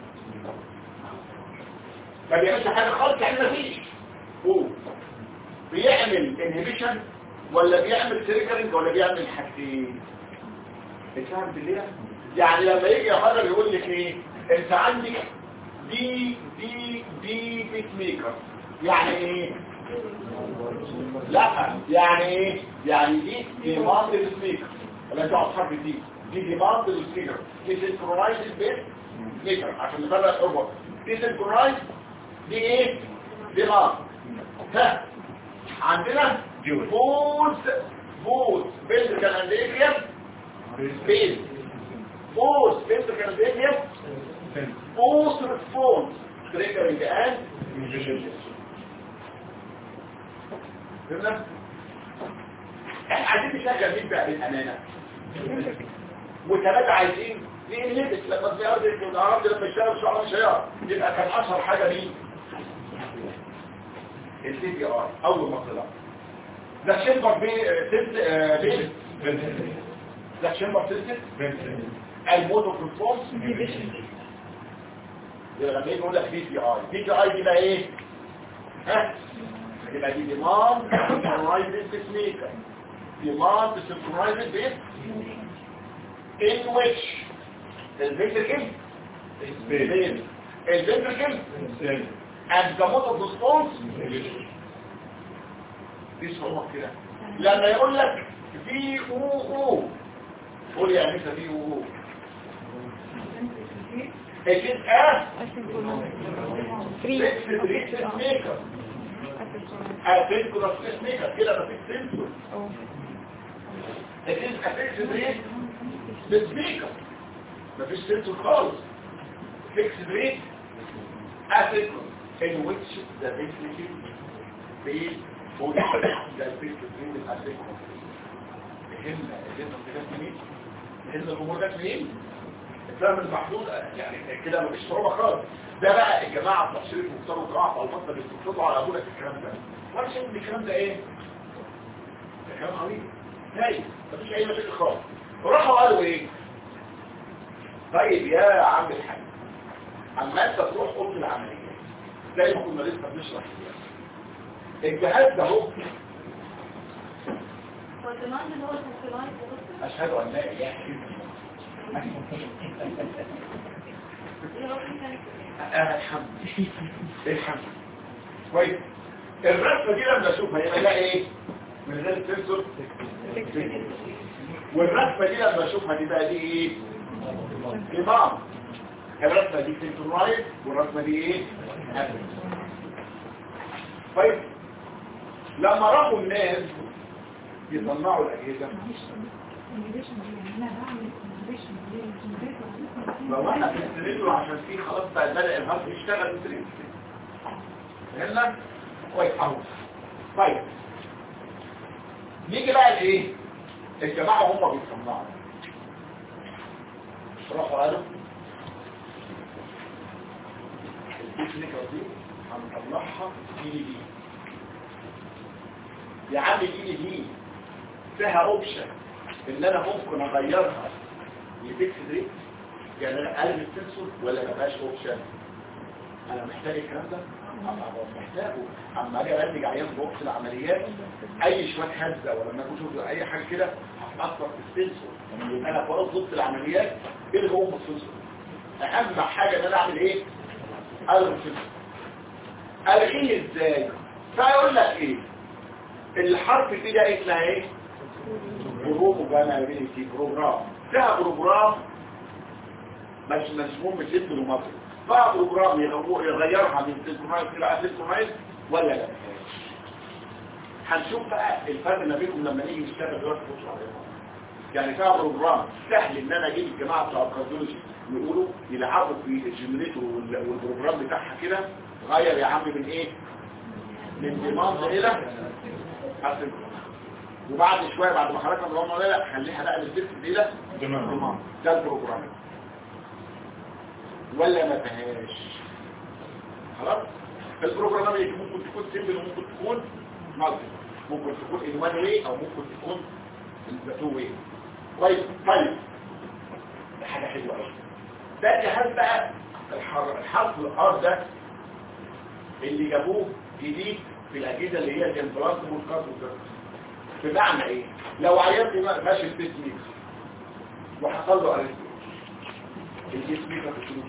ما بيعملش حاجه خالص يعني مفيش هو بيعمل انهبيشن ولا بيعمل تريجرنج ولا بيعمل حاجتين اتفهم بالله يعني لما يجي يحضر يقول لك ايه انت عندك دي دي دي بيت ميكر يعني ايه لا يعني ايه يعني دي ديماند للسبيكر ولا انتوا اصحاب دي دي ديماند للسبيكر دي سينكرونايز البيت سبيكر عشان نفرق الاربع دي سينكرونايز دي ايه ديماند ها عندنا بوز بوز بنتركال انديكيا بيز بوز بنتركال انديكيا بوز ريسبونس تريجرنج اند فهمنا؟ احنا عايزين نشغل مين بقى بالامانه وثلاثه عايزين نقلبس لما الزيارة دي العرب لما يشتغل شعر شيار يبقى كان اشهر حاجه مين السي بي ار اول ما طلع ده شمبر بي سنت بي ده شمبر سنت الموتو ريسبونس لما يجي يقول لك بي بي اي بي بي اي دي بقى ايه ها يبقى دي ديماند سنكرايزد بسميكر ديماند سنكرايزد بس in which الفنتركل الفنتركل الفنتركل and the motor response دي صعوبة كده لما يقول لك في او او قول يا انسة في او او الجزء اه فيكس ريكس ميكر اسينكرونس ميكر كده مفيش سنسور الجزء افكس ريكس بالسبيكر مفيش سنسور خالص فيكس ريكس اسينكرونس in which the basically based on the basically the asynchronous فهمنا فهمنا الكلام منين فهمنا الامور ده منين الفهم المحدود يعني كده مفيش صعوبه خالص ده بقى الجماعه بتوع شركه مختار وقراءه او المصدر اللي بتطلعوا على ابونا الكلام ده وانا شايف ان الكلام ده ايه ده كلام عظيم هاي مفيش اي مشاكل خالص وراحوا قالوا ايه طيب يا عم الحاج اما انت تروح اوضه العمليه زي ما كنا لسه بنشرح الجهاز ده هو والدمان اللي هو الفصيلات اشهد ان لا اله الا الله الحمد الحمد كويس الرسمه دي لما اشوفها يبقى ده ايه من غير السنسور والرسمه دي لما اشوفها دي بقى دي ايه امام الرسمه دي سنسورايز والرسمه دي ايه طيب لما راحوا الناس يصنعوا الاجهزه لو احنا في السرير عشان في خلاص بقى بدأ الهارد يشتغل في السرير فهمنا كويس اهو طيب نيجي بقى لايه الجماعه هم بيصنعوا راحوا قالوا التكنيكال دي هنطلعها دي دي دي يا عم دي دي دي فيها اوبشن ان انا ممكن اغيرها لفيكس ريت يعني انا قلب السنسور ولا ما فيهاش اوبشن انا محتاج الكلام ده أبقى محتاجه اما اجي ارجع عيان بوقت العمليات اي شويه هزه ولا ما اشوف اي حاجه كده هتاثر في السنسور انا خلاص ضبط العمليات ايه اللي هو السنسور اهم حاجه ان انا اعمل ايه الغي السنسور الغيه ازاي فيقول لك ايه الحرف دي ده اسمها ايه بروجرامابيلتي بروجرام فيها بروجرام مش مسموم بجد ومصر فيها بروجرام يغو- يغيرها من سينكرونايز الى اسينكرونايز ولا لا هنشوف بقى الفرق ما بينهم لما نيجي نشتغل دلوقتي في الفترة القادمة. يعني فيها بروجرام سهل ان انا اجيب الجماعه بتوع الكارديولوجي يقولوا يلعبوا في الجنريتور وال- والبروجرام بتاعها كده غير يا عم من ايه من ديماند الى اسينكرونايز وبعد شويه بعد ما خرجنا من الوضع لا خليها بقى للبيت الى تمام ده البروجرام ولا ما فيهاش خلاص البروجرام اللي ممكن تكون سيمبل وممكن تكون مالتي ممكن تكون ان وان واي او ممكن تكون ان تو واي كويس طيب ده حاجه حلوه قوي ده جهاز بقى الحر- الحرف الار ده اللي جابوه جديد في الاجهزه اللي هي الامبلانت والكارت بمعنى ايه لو عيان ماشي البيت ميكس وحصل له اريثميا البيت ميكس بتقول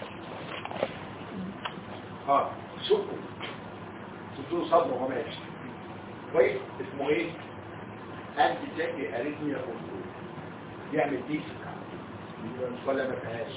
اه شوفوا شوفوا صدمه وهو ماشي كويس اسمه ايه انتي تاكي اريثميا كنترول يعمل دي ولا ما فيهاش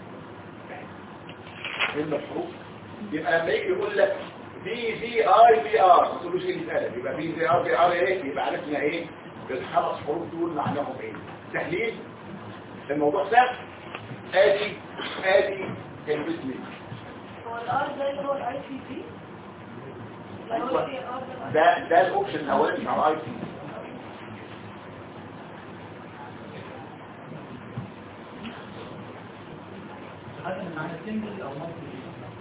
من الحروف يبقى لما يجي يقول لك في في اي في ار ما تقولوش ايه مثال يبقى في في ار في ار ايه يبقى عرفنا ايه الخمس حروف دول معناهم ايه تحليل الموضوع سهل ادي ادي البسمي هو الار ده اللي هو الاي سي بي اللي هو في الار ده ده ده الاوبشن الاولاني بتاع الاي سي هذا معنى سنجل او مالتي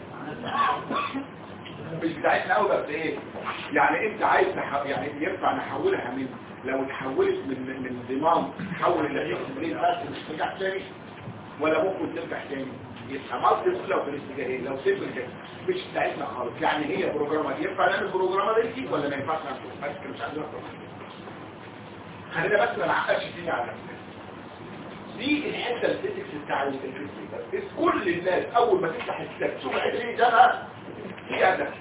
مش بتاعتنا قوي بس ايه يعني انت عايز تح... يعني ينفع نحولها من لو اتحولت من من ضمان تحول الى اكسبريس بس مش ترجع تاني ولا ممكن ترجع تاني يبقى مالتي لو في الاتجاهين لو سيمبل كده مش بتاعتنا خالص يعني هي بروجرامات ينفع نعمل بروجرامابيلتي ولا ما ينفعش نعمل بس كده مش عندنا بروجرام. خلينا بس ما نعقدش الدنيا على نفسنا دي الحته الفيزيكس بتاع الفيزيكس كل الناس اول ما تفتح الكتاب تشوف ايه ده بقى في هدف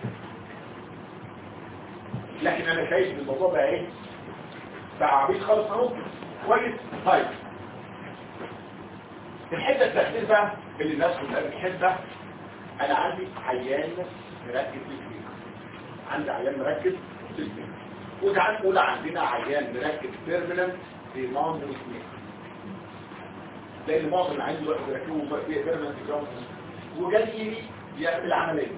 لكن انا شايف إن الموضوع بقى ايه بقى عبيط خالص اهو كويس طيب الحته التخدير بقى اللي الناس كلها بتحبها انا عندي عيان مركب في البيت عندي عيان مركب في البيت وتعال نقول عندنا عيان مركب بيرمننت في ماوند سميث لان معظم العيان دلوقتي بيركبوا بيرمننت جراوند وجاي يعمل عمليه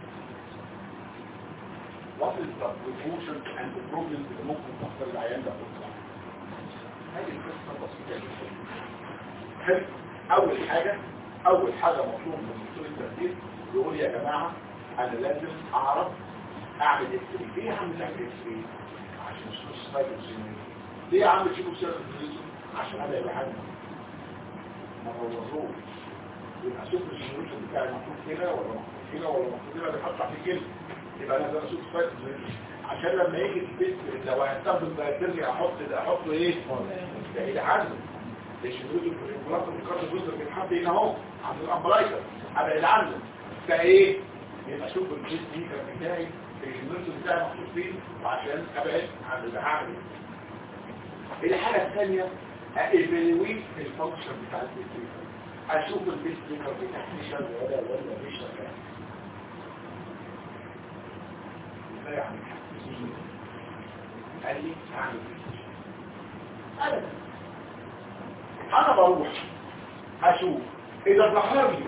what is the precaution and the problems اللي ممكن تحصل للعيان ده في الصحة هذه القصة بسيطة جدا حلو أول حاجة أول حاجة مطلوب من دكتور التخدير يقول يا جماعة أنا لازم أعرف أعمل إكس ليه يا عم تعمل إكس عشان مش فايدة ليه يا عم تجيبوا سيرة عشان هذا يبقى حاجة ما بوظوش يبقى شوف الجنريشن بتاعي محطوط هنا ولا محطوط هنا ولا محطوط هنا بيحط تحت الجلد يبقى انا لازم اشوف شويه عشان لما يجي البيت لو هستخدم بكتيريا احط احط ايه بعيد عنه ليش الجزء البلاط الكارت الجزء بيتحط هنا اهو عند الامبلايزر ابعد عنه فايه يبقى اشوف البيت دي كان بتاعي الجنريشن بتاعي محطوط فين وعشان ابعد عن اللي هعمل الحاجه الثانيه ايفالويت الفانكشن بتاع البيت اشوف البيت بتاعي شغال ولا ولا مش شغال ازاي اعمل قال لي اعمل ابدا انا بروح اشوف اذا ظهر لي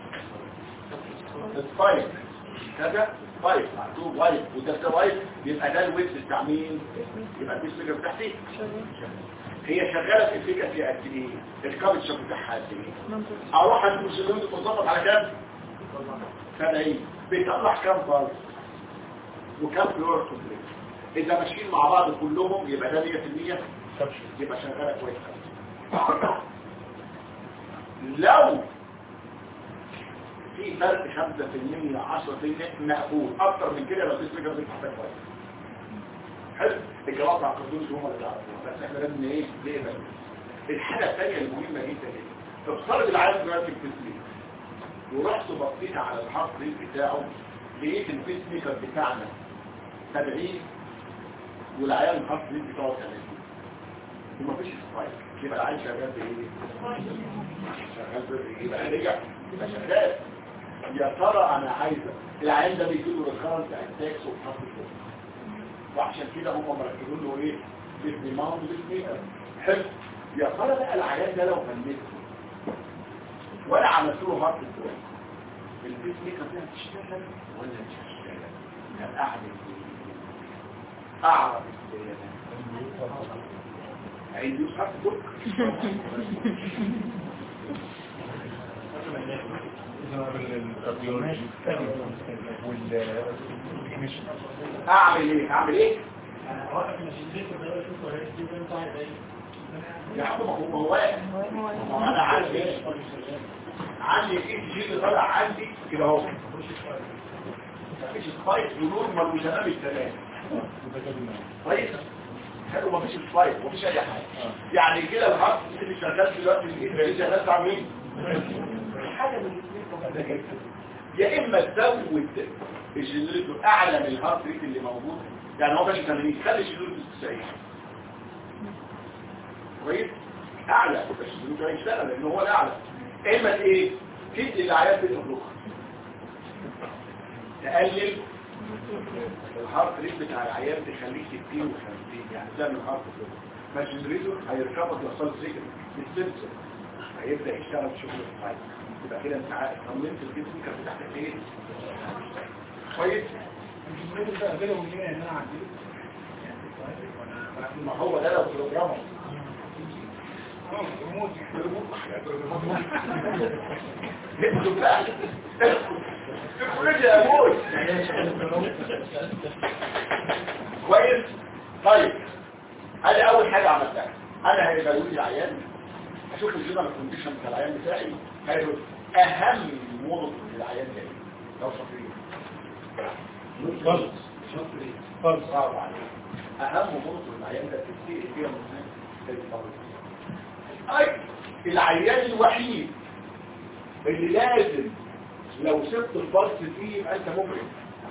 السبايك كذا سبايك مكتوب وايت وده ده وايت يبقى ده الويت بتاع مين يبقى دي الفكره بتاعتي هي شغاله في الفكره في قد ايه الكابتشر بتاعها قد ايه اروح اشوف الشغل متظبط على كام 70 بيطلع كام بلس وكام فلور كومبلكس اذا ماشيين مع بعض كلهم يبقى ده 100% يبقى شغاله كويس أوي. لو في فرق 5% 10% مقبول اكتر من كده لو تسمع جنب الحساب كويس حلو الجواب بتاع القدوس هم اللي يعرفوها بس احنا لازم ايه نقبل الحاجه الثانيه المهمه جدا جدا تفترض العالم دلوقتي في التسليم ورحت بصيت على الهارت ريت بتاعه لقيت البيس ميكر بتاعنا 70 والعيال الهارت ريت بتاعه 80 ومفيش سبايك يبقى العيال شغال بايه؟ شغال بايه؟ يبقى رجع يبقى شغال يا ترى انا عايزه العيال ده بيجي له ريكارنت اتاكس وبحط كده وعشان كده هم مركزين له ايه؟ بيبني ماوند ميكر حلو يا ترى بقى العيال ده لو فنيته ولا عملت له هارت ستروك البيس ميكر ده هتشتغل ولا مش هتشتغل؟ كان اعمل ايه؟ اعرف ازاي عايز يوسف حرف دك اعمل ايه اعمل ايه يا عم ما هو ما هو واقف. ما هو انا عندي ايه عندي الاي جي اللي طالع عندي كده اهو مفيش سبايك ونورمال وتمام التمام كويس حلو مفيش سبايك مفيش اي حاجه يعني كده الهارت اللي شغال دلوقتي اللي شغال بتاع مين حاجه من الاثنين يا اما تزود الجنريتور اعلى من الهارت ريت اللي موجود يعني هو ماشي 80 خلي الجنريتور 90 كويس اعلى بس الجنريتور هيشتغل لان هو الاعلى اما ايه تدي العيال بتبلغ تقلل الهارت ريت بتاع العيال تخليك 60 و50 يعني تعمل هارت ريت فالجنريتور هيركبك يوصل سيجن السنسور هيبدا يشتغل شغل الفايل يبقى كده انت عارف طمنت الجسم كان بتاعتك ايه كويس ما هو ده لو بروجرامه اسكت بقى اسكت يا ابوي كويس طيب ادي اول حاجه عملتها انا هيبقى لي عيان اشوف الجنرال كونديشن بتاع العيان بتاعي هيبقى اهم موضوع للعيان ده لو شاطرين خالص خالص برافو عليك اهم موضوع للعيان ده تفسير فيها مهمه اي العيان الوحيد اللي لازم لو سبت البلس فيه يبقى انت مجرم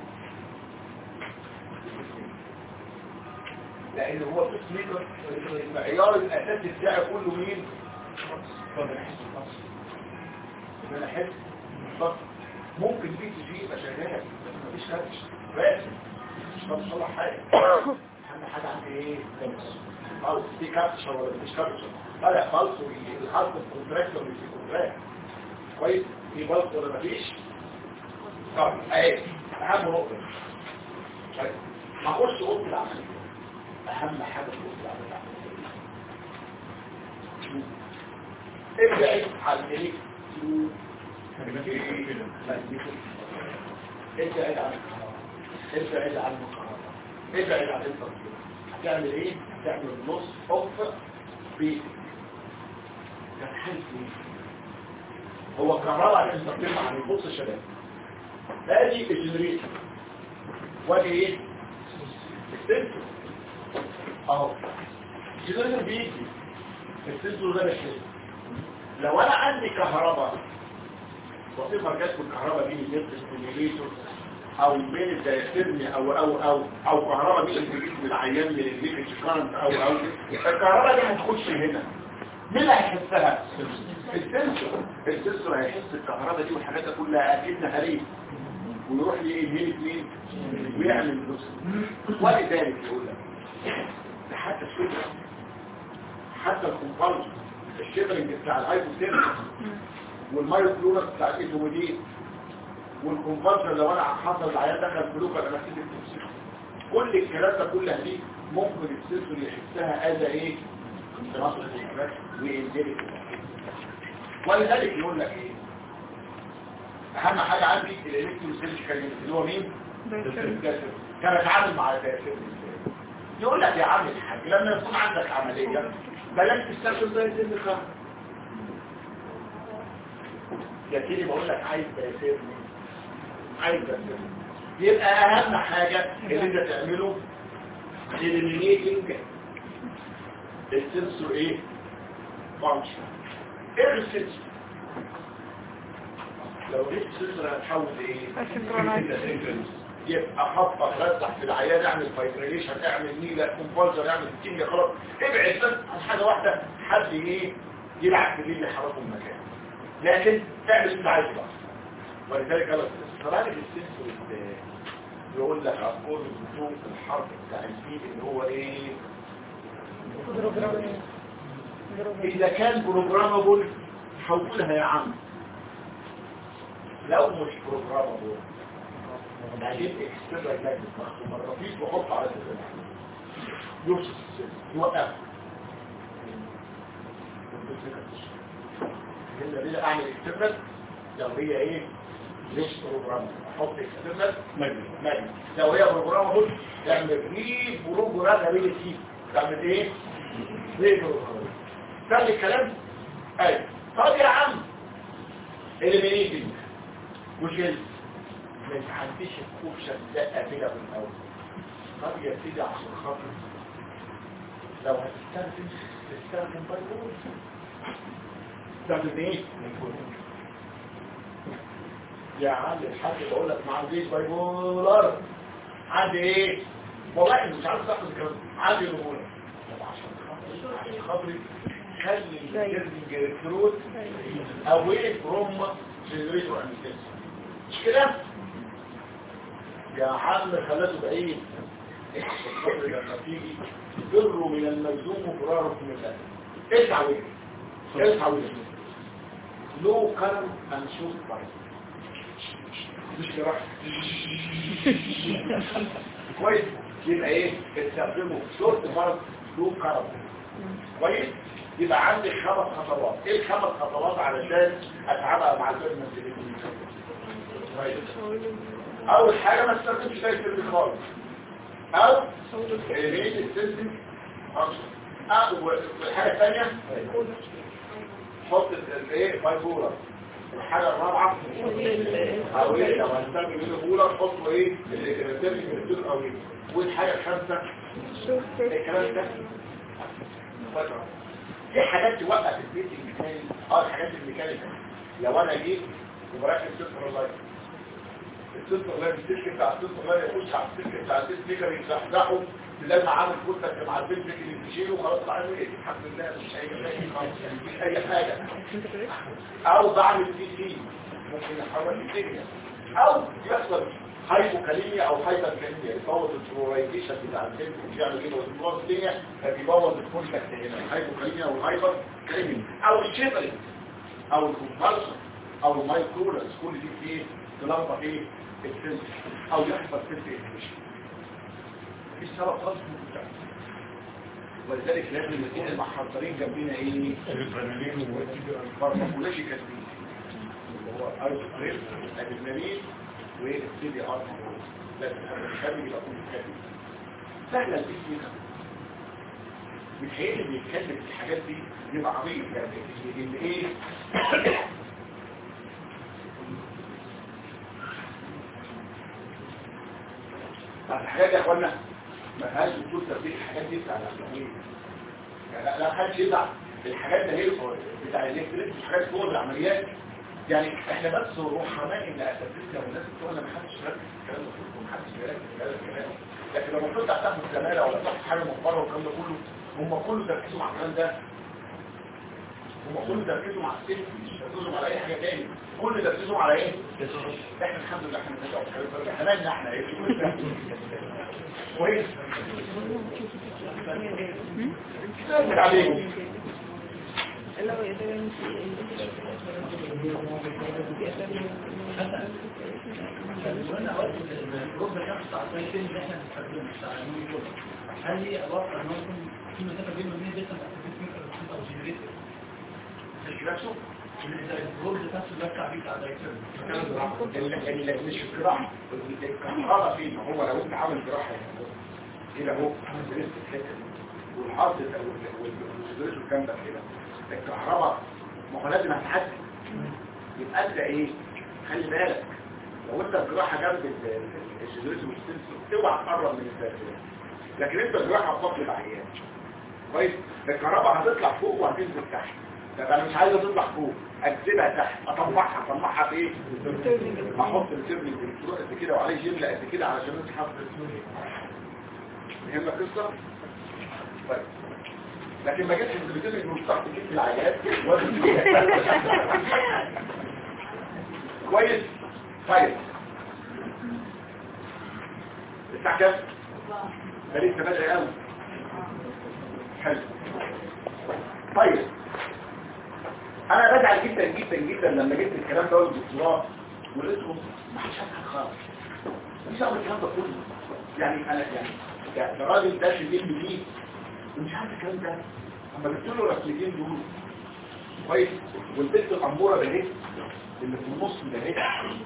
لان هو التسمية المعيار الاساسي بتاعي كله مين طب انا احس بالبلس ان انا احس بالبلس ممكن بي تي جي يبقى شغال بس مفيش كاتش بس مش بتصلح حاجه اهم حاجه عندي ايه خالص في كاتش ولا مفيش كاتش طالع خالص والحرف الكونتراكتور مش كونتراكت كويس في بلس ولا مفيش طب اهي اهم نقطه طيب هخش اوضه العمليه اهم حاجه في اوضه العمليه ابعد عن ايه ابعد عن الكهرباء ابعد عن الكهرباء ابعد عن التطبيق هتعمل ايه هتعمل نص اوف بيت هتحس ايه هو الكهرباء عشان تستخدمها عن البص الشباب ادي الجنريتور وادي ايه السنسور اهو الجنريتور بيجي السنسور ده بيحس لو انا عندي كهرباء وصيف مركز الكهرباء دي من الستيميليتور او بين الدايسترمي او او او او كهرباء دي اللي بتجيب من العيان من الليكج كارنت او او الكهرباء دي هتخش هنا مين اللي هيحسها السنسور السنسور هيحس الكهرباء دي والحاجات دي كلها اكيد هريب ويروح يهيل مين ويعمل نص ولذلك يقول لك ده حتى الشجره حتى الكومبالج الشجرنج بتاع الهايبوثيرميك والمايوكلورس بتاع الايزومودين والكونفرجن لو انا حصل العيان دخل فلوك انا محتاج التوكسيك كل الكلام ده كلها دي ممكن السنسور يحسها اذا ايه انتراس وينجلك ولذلك يقول لك ايه اهم حاجه عندي الالكتروسيرجيكال اللي هو مين دايفرم. كان اتعامل مع الدايفرم ازاي يقول لك يا عم الحاج لما يكون عندك عمليه بلاش تستخدم دايفرم الخام يا سيدي بقول لك عايز دايفرم عايز دايفرم يبقى اهم حاجه اللي انت تعمله eliminating السنسور ايه فانكشن ايه السنسور لو جبت السنسور هتحول لايه اسنكرونايز يبقى خبط رزح في العيادة اعمل فايبريليشن اعمل نيلة كومبالزر اعمل كيميا خلاص ابعد بس عن حاجة واحدة حد ايه يلعب في الليل يحركه المكان لكن تعمل اللي عايزه بقى ولذلك قال فرانك السنسور اللي يقول لك اقول النجوم في الحرب بتاع الفيل اللي هو ايه اذا كان بروجرامبل حولها يا عم لو مش بروجرامبل بعدين اكسترا ماجنت مخصوم الرفيق وحط على الزمان يوصف السن يوقف هنا دي اعمل اكسترا لو هي ايه ليش بروجرام احط اكسترا ماجنت ماجنت لو هي بروجرام اهو تعمل ري بروجرامابيلتي تعمل ايه ري بروجرام فاهم الكلام ايوه طب يا عم eliminating وشيل ما تعديش الكوبشة الدقة كده من الأول طب يا سيدي عشان خاطر لو هتستخدم تستخدم بايبول تستخدم ايه؟ يا عم الحاج بقول لك ما عنديش بايبولر عندي ايه؟ والله انت مش عارف تاخد الكلام ده. عندي بايبولر طب عشان خاطر عشان خاطري خلي الجيرنج ريكروت away from generator and مش كده يا عم خلاته بعيد الصبر لما تيجي بروا من الملزوم وفراركم من الله اسعى وجه اسعى وجه لو كرم منشوط بايظ مش كده كويس يبقى ايه استخدمه شورت فرض لو كرم كويس يبقى عندي خمس خطوات ايه الخمس خطوات علشان اتعامل مع البيزنس اللي كويس اول حاجه ما تستخدمش زي السيرفيس خالص او الريت السيستم او والحاجه الثانيه حط الايه بايبولر الحاجه الرابعه او ايه لو هنستخدم البولر حط ايه السيرفيس او ايه والحاجه الخامسه الكلام ده دي حاجات توقف البيت الميكاني اه الحاجات الميكانيكال لو انا جيت وبركب سيستم لايت السيستم لايت السلك بتاع السيستم لايت يخش على السلك بتاع السلك سبيكر يزحزحه بدل ما عامل كتلة مع البنت اللي بتشيله خلاص بعمل ايه الحمد لله مش اي حاجه خالص مفيش اي حاجه او بعمل سي سي ممكن يحرك الدنيا او يحصل هايبوكاليميا او هايبركاليميا يبوظ الفلورايزيشن بتاع السلك ويعمل ايه ويبوظ الدنيا فبيبوظ الكونتاكت هنا الهايبوكاليميا والهايبر كاليميا او الشيبرنج او الكومبالشن او المايكرولس كل دي فيه تلخبط ايه السلك او يحصل سلك انفكشن مفيش سبب خالص من البتاع. ولذلك لازم نكون المحضرين جنبنا ايه فارماكولوجيكال اللي هو ايزوكريم ادرينالين والسي دي ار لازم الخارج يبقى كله كاتب سهله البيت فيها متهيألي اللي يتكلم في الحاجات دي يبقى عبيط يعني اللي ايه طب الحاجات دي يا اخوانا ما فيهاش دكتور تربيه الحاجات دي بتاع العمليه يعني لا لا حدش يزعل الحاجات دي هي بتاع الالكتريك الحاجات فوق العمليات يعني احنا بس روحانيا ان اساتذتنا والناس بتوعنا ما حدش يركز في الكلام ده كله ما حدش بيركز في هذا الكلام لكن لما كنت تاخد زماله ولا تاخد حاجه من بره والكلام ده كله هم كله تركيزهم على الكلام ده هم كله تركيزهم على السيف مش تركيزهم على اي حاجه تاني كل تركيزهم على ايه احنا الحمد لله احنا بنرجع في الكلام ده احنا مالنا احنا ايه كويس سلام عليكم وانا قلت الجروب الشخص بتاع السايتين اللي احنا بنستخدمه بتاع المونيتور هل هي اتوقع ان هو يكون في مسافه بينه وبين ديتا او جنريتور مش نفسه الجولد نفس اللي بتاع بيه بتاع دايتر ال- ال- مش الجراحة الكهرباء فيه ما هو لو انت عامل جراحة كده اهو درست الحتة دي والحاطط والسدرس والجنبة كده الكهرباء ما هو لازم هتحدد يبقى انت ايه خلي بالك لو انت الجراحة جنب ال- ال- السدرس والسدرس اوعى تقرب من السدرس لكن انت الجراحة بفضل العيان كويس الكهرباء هتطلع فوق وهتنزل تحت طب انا مش عايزه تطلع فوق اجذبها تحت اطلعها اطلعها بايه احط الكيرنج بالفروع قد كده وعليه جمله قد كده علشان انت حاطط فهمنا القصه طيب لكن ما جتش انت بتقول مش تحت كتف العيال وزن كويس طيب الساعه كام؟ ده لسه بدري قوي حلو طيب انا بزعل جدا جدا جدا لما جبت الكلام ده والدكتوراه ولقيتهم ما حدش عارف حاجه خالص مش عارف الكلام ده كله يعني انا يعني يعني الراجل ده شديد بيه ومش عارف الكلام ده اما جبت له الرسمتين دول كويس والبنت الاموره ده اهي اللي في النص ده اهي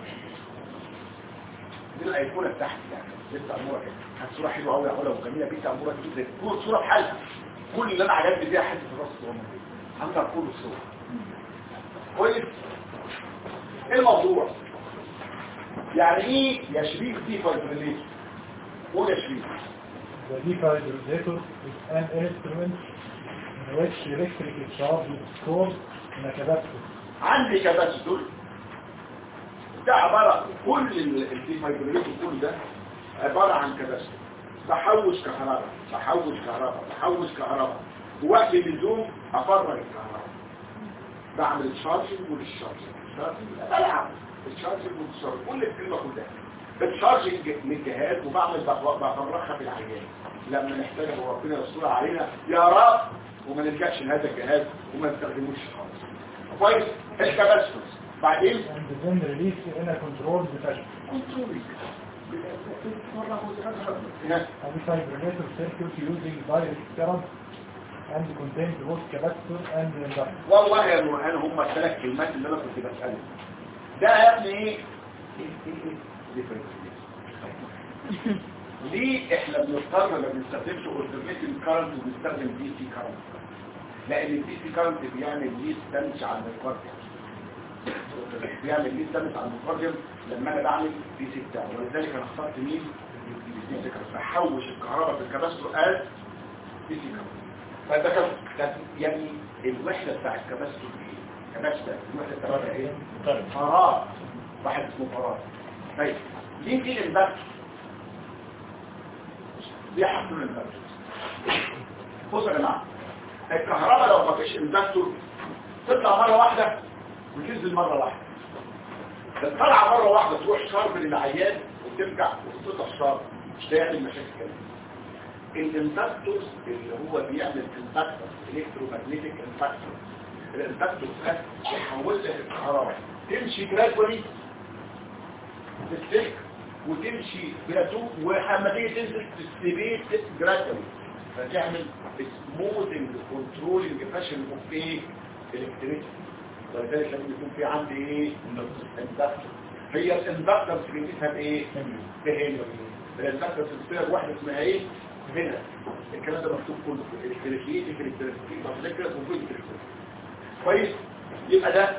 دي الايقونه بتاعتي يعني بنت اموره كده كانت صوره حلوه قوي قوي وجميله بنت اموره جدا كل صوره بحالها كل اللي انا عجبني فيها حته الراس الصغنن دي عندها كل الصور كويس ايه الموضوع يعني ايه يا شريف دي فايبريليشن قول يا شريف The defibrillator is an instrument in which electric charge is stored in a capacitor. عندي كباستور ده عبارة كل الديفايبريليشن كل ده عبارة عن كباستور بحوش كهرباء بحوش كهرباء بحوش كهرباء ووقت اللزوم افرغ الكهرباء بعمل الشارجنج والشارجنج بلعب الشارجنج والشارجنج كل الكلمة كلها الشارجنج للجهاز وبعمل بفرغها في العيان لما نحتاجها وربنا يستر علينا يا رب وما نلجأش لهذا الجهاز وما نستخدموش خالص كويس الكباستور بعدين And then release in a controlled fashion. كنترول A defibrillator circuit using direct current and contains both capacitor and inductor. والله يا نورهان هم الثلاث كلمات اللي انا كنت بسألهم ده يا ابني ايه ليه احنا بنضطر ما بنستخدمش alternating current وبنستخدم دي سي current لان الدي سي current بيعمل ليه دمج على الميكروبيوم بيعمل ليه دمج على الميكروبيوم لما انا بعمل دي سي بتاعه ولذلك انا اخترت مين دي سي current بحوش الكهرباء في الكباستور از دي سي current فده كان كان يعني الوحدة بتاع الكباستور ايه؟ كباستور الوحدة بتاعتها ايه؟ فراغ واحد اسمه فراغ طيب ليه في الانبكت؟ ليه حطوا الانبكت؟ بصوا يا جماعة الكهرباء لو ما فيش انبكتور تطلع مرة واحدة وتنزل مرة واحدة طالعة مرة واحدة تروح شرب للعيان وترجع وتطلع شرب مش هيعمل مشاكل كده الانفاكتورز اللي هو بيعمل انفاكتور الكترومagnetic انفاكتور الانفاكتور ده يحول لك الكهرباء تمشي جرادولي تستك وتمشي بلاتو ولما تيجي تنزل تستبيت جرادولي فتعمل سموثنج كنترولنج فاشن اوف ايه الكتريك ولذلك لازم يكون في عندي ايه اندكتور هي الاندكتور بنقيسها بايه بهيليوم الاندكتور بتصير واحده اسمها ايه هنا الكلام ده مكتوب كله في الالكتريكية في الالكتريكية مفلكة وفي الالكتريكية كويس يبقى ده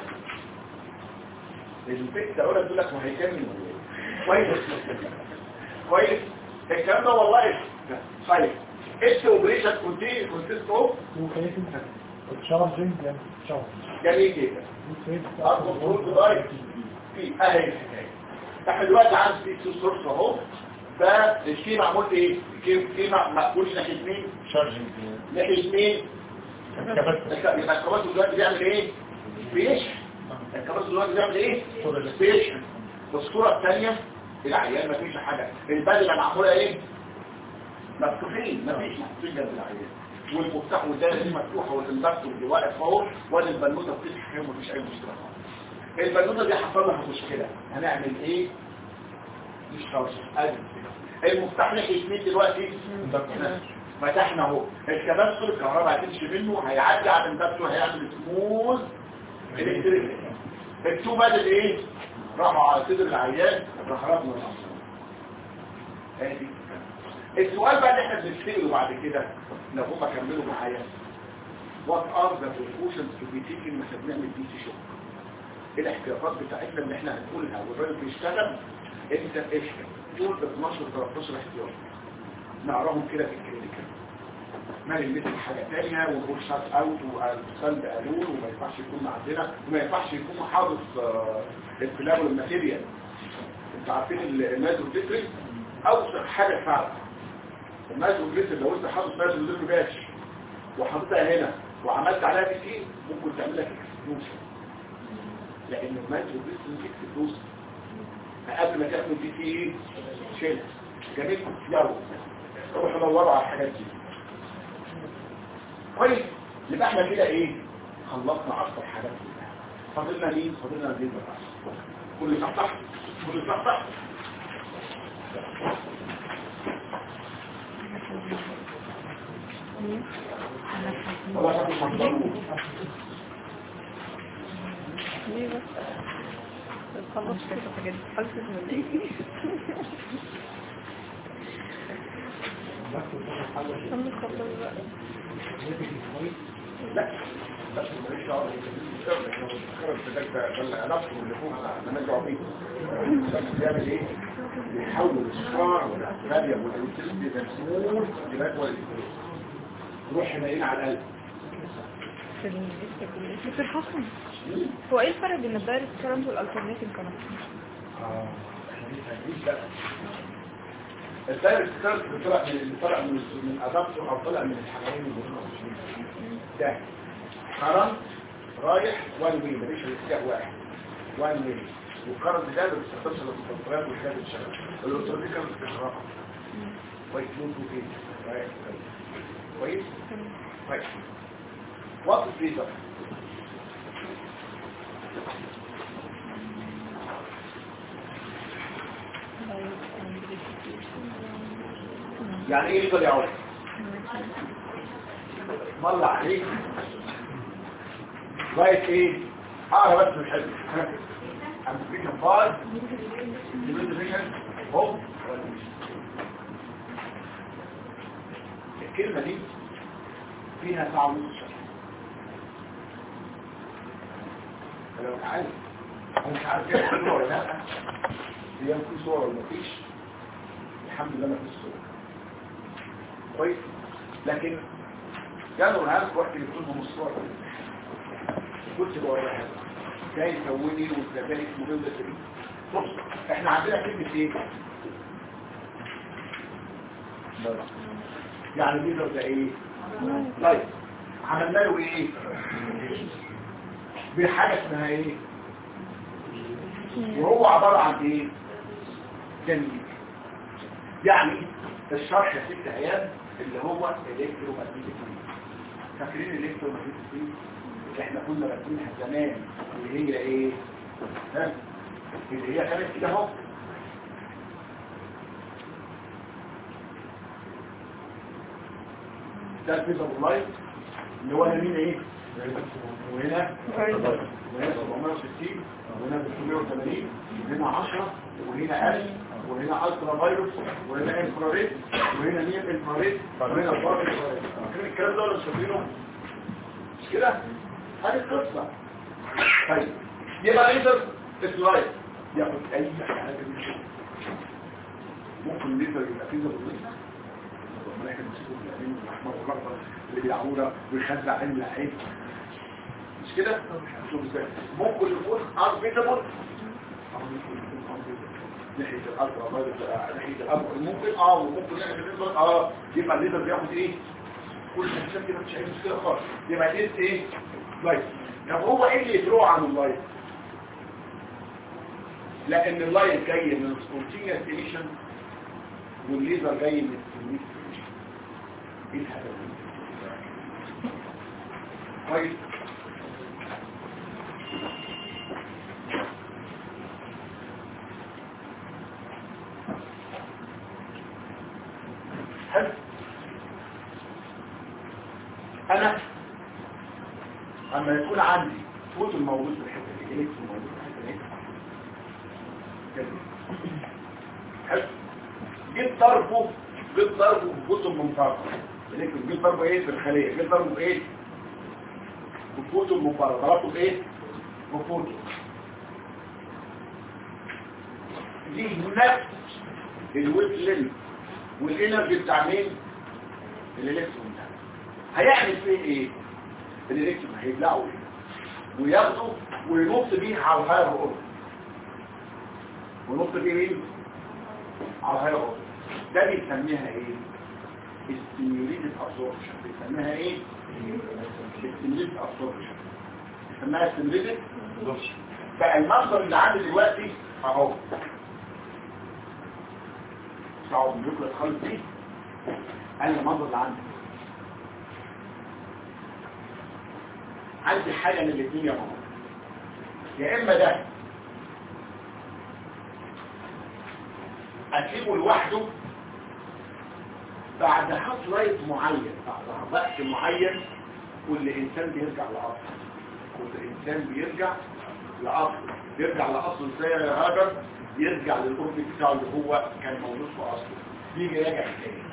البيت ده أولا تقول لك ما هيكمل كويس كويس الكلام ده والله طيب اتس اوبريشن كونتين كونتيست اوف Two phases, charging and charge. جميل جدا Two phases اه كنترول ديفايس في اهي الحكايه احنا دلوقتي عندي تو سورس اهو فالكي معمول ايه الكي الكي مقبول ناحيه مين شارجنج ناحيه مين الكباستور يبقى الكباستور دلوقتي بيعمل ايه بيشحن الكباستور دلوقتي بيعمل ايه بيشحن والصوره الثانيه العيان مفيش حاجه البدله معموله ايه مفتوحين مفيش مفتوحين جنب العيان والمفتاح والدايره دي مفتوحه والاندكتور اللي واقف اهو وادي البنوته بتفتح ومفيش اي مشكله خالص البنوته دي حصل لها مشكله هنعمل ايه مش خالص ادي المفتاح ناحيه مين دلوقتي فتحنا اهو الكباستور الكهرباء هتمشي منه هيعدي على الاندكتور هيعمل سموز الكتريك التو بدل ايه راحوا على صدر العيان راح رفضوا العصر هادي السؤال بقى اللي احنا بنسأله بعد كده لو هم كملوا معايا what are the precautions to be taken لما احنا بنعمل دي سي شوك ايه الاحتياطات بتاعتنا اللي احنا هنقولها والراجل بيشتغل انت اشتغل دول 12 13 احتياط نقراهم كده في الكلينيكال ما نلمس حاجة تانية ونقول شات اوت وسلب قانون وما ينفعش يكون عندنا وما ينفعش يكون حافظ الفلاب والماتيريال انتوا عارفين المازو تفرق اوسع حاجة فعلا المازو جريسل لو انت حاطط مازو ليفر باش وحطيتها هنا وعملت عليها بي سي ممكن تعمل لك اكسبلوشن لان المازو جريسل اكسبلوشن قبل ما تعمل بي سي ايه شيل جميل يلا روحوا دوروا على الحاجات دي كويس يبقى احنا كده ايه خلصنا اكتر حاجات كلها فاضلنا مين فاضلنا البيت بس كل صح صح كل صح صح والله شكله محضرون ليه بس خلص كده حاجات خلصت من ايه خلص خلص بقى لا بس ماليش دعوه بالخرج ده ده العلاقه اللي فوق انا ماليش دعوه بيه بس بيعمل ايه بيحول الصراع والفاليوم والانترست ده سمول يبقى هو روح هنا على القلب في ال- في الحصن هو ايه الفرق بين الدايركت كارنت والالترناتيف كارنت الدايركت كارت اللي طلع من اللي طلع من من ادابتور او طلع من الحمامين اللي ده كرنت رايح وان وي مفيش اتجاه واحد وان وي والكرنت ده ما بيستخدمش الا في التطبيقات والحاجات اللي شغاله الالكترونيك كارت بتشرحها كويس نوت وكده رايح كويس. كويس كويس وات فريزر يعني ايه ليزر يا عمر مر عليك لغايه ايه اقرا بس مش حلو امبليكيشن فايل ديفيجن هوب الكلمه دي فيها ساعه ونص انا مش عارف انا مش عارف كده صورة ولا لا هي في صوره ولا مفيش الحمد لله ما فيش صوره كويس لكن قالوا العالم واحد يكون مصور كنت بوريها جاي يسويني والكذلك مهم ده سبيل بص احنا عندنا كلمة ايه يعني ليزر ده ايه طيب عملنا له ايه بحاجة اسمها ايه وهو عبارة عن ايه جميل يعني الشرح يا ست ايام اللي هو الكترومagnetic فاكرين الالكترومagnetic اللي احنا كنا راسمينها زمان اللي هي ايه ها اللي هي كانت كده اهو ده الفيزا باللايت اللي هو هنا مين ايه وهنا وهنا 760 وهنا 380 وهنا 10 وهنا 1000 وهنا الترا فايروس وهنا انفراريد وهنا نير انفراريد وهنا بار انفراريد فاكرين الكلام ده ولا مش فاكرينه مش كده هذه القصه طيب يبقى ليزر سلايد ياخد اي حاجه من الشغل ممكن ليزر يبقى فيه زر الملائكه المسكوك الامين والاحمر والاخضر اللي بيلعبونا ويخزع عين العين مش كده شوف ازاي ممكن يكون اربيتابل ناحية الأرض ناحية الأرض ممكن اه وممكن ناحية الأرض اه يبقى الليزر بياخد ايه كل حاجة كده مش عايز كده خالص يبقى الليز ايه لايت طب هو ايه اللي يفرقه عن اللايت لان اللايت جاي من سبونتينيوس ايميشن والليزر جاي من السيميك ايه الحاجة دي كويس حلو انا اما يكون عندي فوتون موجود في الحته دي الكترون موجود في الحته دي كده. حلو جيت ضربه جيت ضربه بفوتون من بره الكترون جيت ضربه ايه في الخليه جيت ضربه ايه بفوتون من بره ضربته بايه بفوتون دي نفس الويف لينث والانرجي بتاع مين الالكترون ده هيعمل فيه ايه الالكترون هيبلعه ايه وياخده وينط بيه على الهاير اوربت وينط بيه مين على الهاير اوربت ده بيسميها ايه استيميوليتد ابسوربشن بيسميها ايه استيميوليتد ابسوربشن بيسميها استيميوليتد بقى المصدر اللي عندي دلوقتي اهو صعب النيوكليس خالص دي انا المنظر اللي عندي عندي حاجة من الاثنين يا ماما يا اما ده اسيبه لوحده بعد هاف لايف معين بعد وقت معين كل انسان بيرجع لاصله كل انسان بيرجع لاصله بيرجع لاصله ازاي يا هاجر يرجع للقرب بتاعه اللي هو كان موجود في اصله يجي يرجع تاني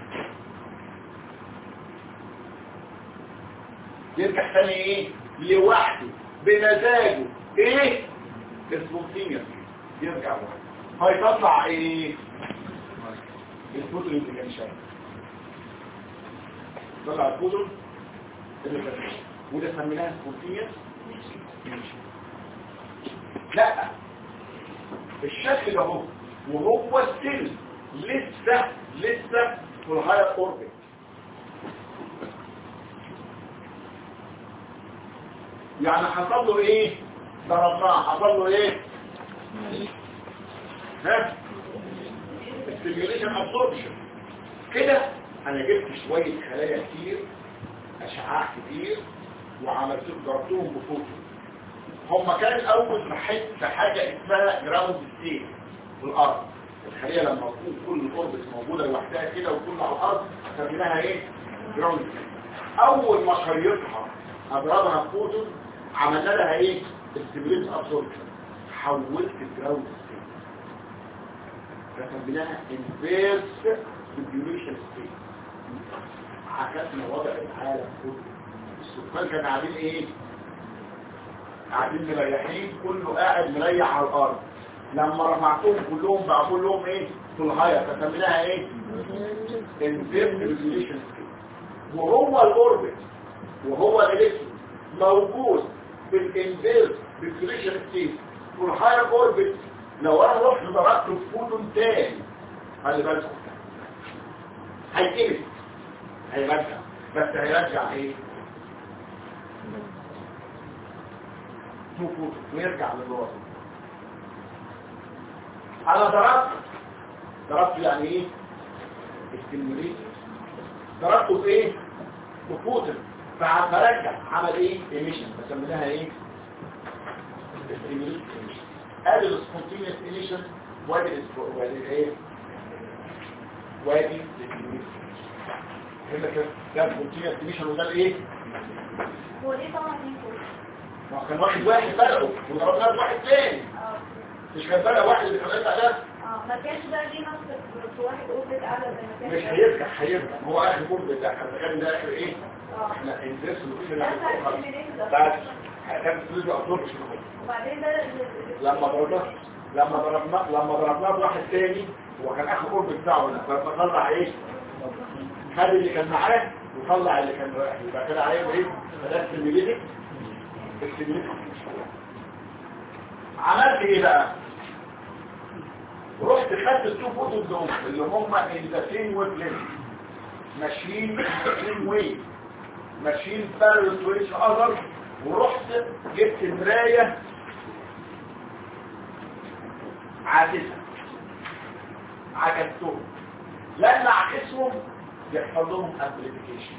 يرجع تاني ايه لوحده بمزاجه ايه اسمه يرجع لوحده هيطلع ايه الفوتون اللي كان شايف طلع الفوتون اللي كان شايف وده سميناها سبونتينيوس لا الشكل ده هو وهو ستيل لسه لسه في الهاير اوربت يعني حصل له ايه ضربناه حصل له ايه ها stimulation absorption كده انا جبت شوية خلايا كتير اشعاع كتير وعملت ضربتهم بفوتون هم كان الاول في حته في حاجه اسمها جراوند ستيت في الارض الخليه لما تكون كل الاوربت موجوده لوحدها كده وكل على الارض سميناها ايه جراوند ستيت اول ما شيطها اضربها بفوتون عملنا لها ايه استيميليت ابسوربشن حولت الجراوند ستيت فسميناها انفيرس ستيميوليشن ستيت عكسنا وضع العالم كله السكان كانوا قاعدين ايه قاعدين مريحين كله قاعد مريح على الارض لما رفعتهم كلهم بقى كلهم ايه في الهاية فسميناها ايه انفيرس ريزوليوشن وهو الاوربت وهو الالكترون موجود في الانفيرس ريزوليوشن ستيت في الهاير اوربت لو انا رحت ضربت في فوتون تاني خلي بالكم هيتقلب هيرجع بس هيرجع ايه تو فوتون ويرجع للوسط انا ضربت ضربت يعني ايه استيموليت ضربته في ايه بفوتون فرجع عمل ايه ايميشن بسميناها ايه استيموليت ايميشن ادي السبونتينيوس ايميشن وادي الاسبو- وادي ايه وادي الاستيموليت هنا كده ده سبونتينيوس ايميشن وده الايه هو ليه طبعا ينفع؟ ما هو كان واحد واحد فرقه وضربنا واحد تاني اه مش كان فرق واحد اللي كان يطلع ده اه ما كانش بقى ليه نفس في واحد اوبريت اعلى زي ما كان مش هيرجع هيرجع هو اخر كور بتاع احنا كان ده اخر ايه اه احنا الدرس اللي ده كنا بتاع السيميليتد بس أصلاً. كان فلوس ابسوربشن وبعدين ده لما ضربناه لما ضربناه لما ضربناه بواحد تاني هو كان اخر كور بتاعه هنا فطلع ايه خد اللي كان معاه وطلع اللي كان رايح يبقى كده عليه ايه ده السيميليتد السيميليتد عملت ايه بقى رحت خدت التو فوتوز دول اللي هم ان ذا سيم ويف لينث ماشيين سيم ويف ماشيين بارل تو ايتش اذر ورحت جبت مرايه عاكسه عكستهم لما عكسهم يحصل لهم امبليفيكيشن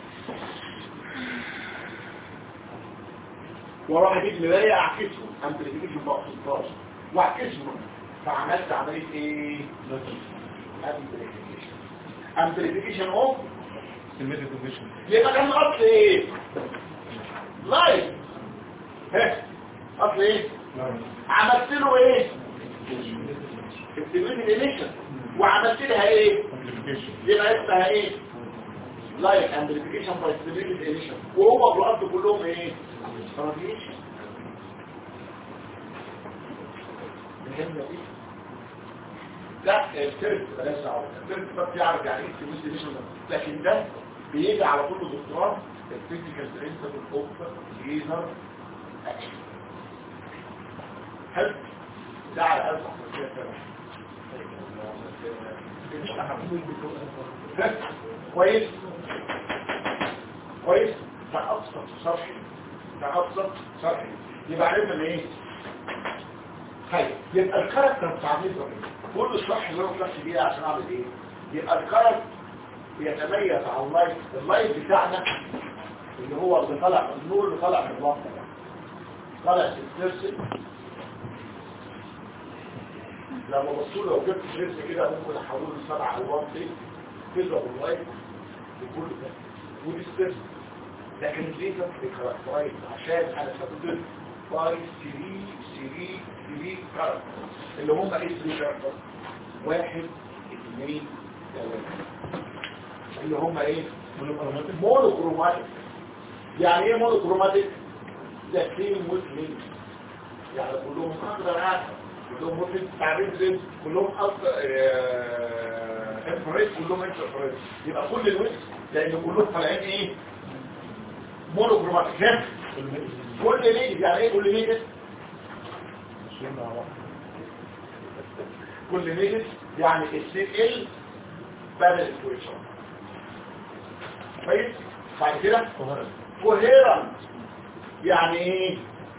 واروح اجيب مرايه اعكسهم امبليفيكيشن بقى 16 واعكسهم فعملت عمليه ايه امبليفيكيشن امبليفيكيشن اوف يبقى كان قصد ايه لايف ها اصل ايه عملت له ايه استيميوليتد ايميشن وعملت لها ايه يبقى اسمها ايه لايك امبليفيكيشن باي ستيميوليتد ايميشن وهو في الاصل كلهم ايه راديشن فهمنا دي لا الفيرست بلاش دعوه الفيرست بس يعرف يعني ايه ستيميوليتد ايميشن لكن ده بيجي على طول الدكتوراه الفيزيكال برنسبل اوف ليزر اكشن هل ده على قلب كويس كويس ده ابسط شرح ده ابسط شرح يبقى عرفنا ان ايه طيب يبقى الكاركتر بتاع النسبه كل الشرح اللي انا طلعت بيه عشان اعمل ايه يبقى الكاركتر بيتميز عن اللايت اللايت بتاعنا اللي هو اللي طالع النور اللي طالع من الوقت ده طالع تسترسل لما بصوا لو جبت جنس كده ممكن احوله لسبع الوان دي تضرب اللايت بكل ده ودي سترسل لكن الليزر بيكاركترايز عشان انا استخدمت باي 3 3 3 كاركتر اللي هم ايه 3 كاركتر واحد اثنين ثلاثة اللي هم ايه مونوكروماتيك يعني ايه مونوكروماتيك ده سيم مسلم يعني كلهم اقدر اعرف كلهم مسلم تعبير زين كلهم انفريد كلهم انفريد يبقى كل الويت لان كلهم طالعين ايه مونوكروماتيك هم؟ كل نيجي يعني ايه كل نيجي كل نيجي يعني السي ال بدل الكويشن كويس بعد كده كوهيرنت يعني ايه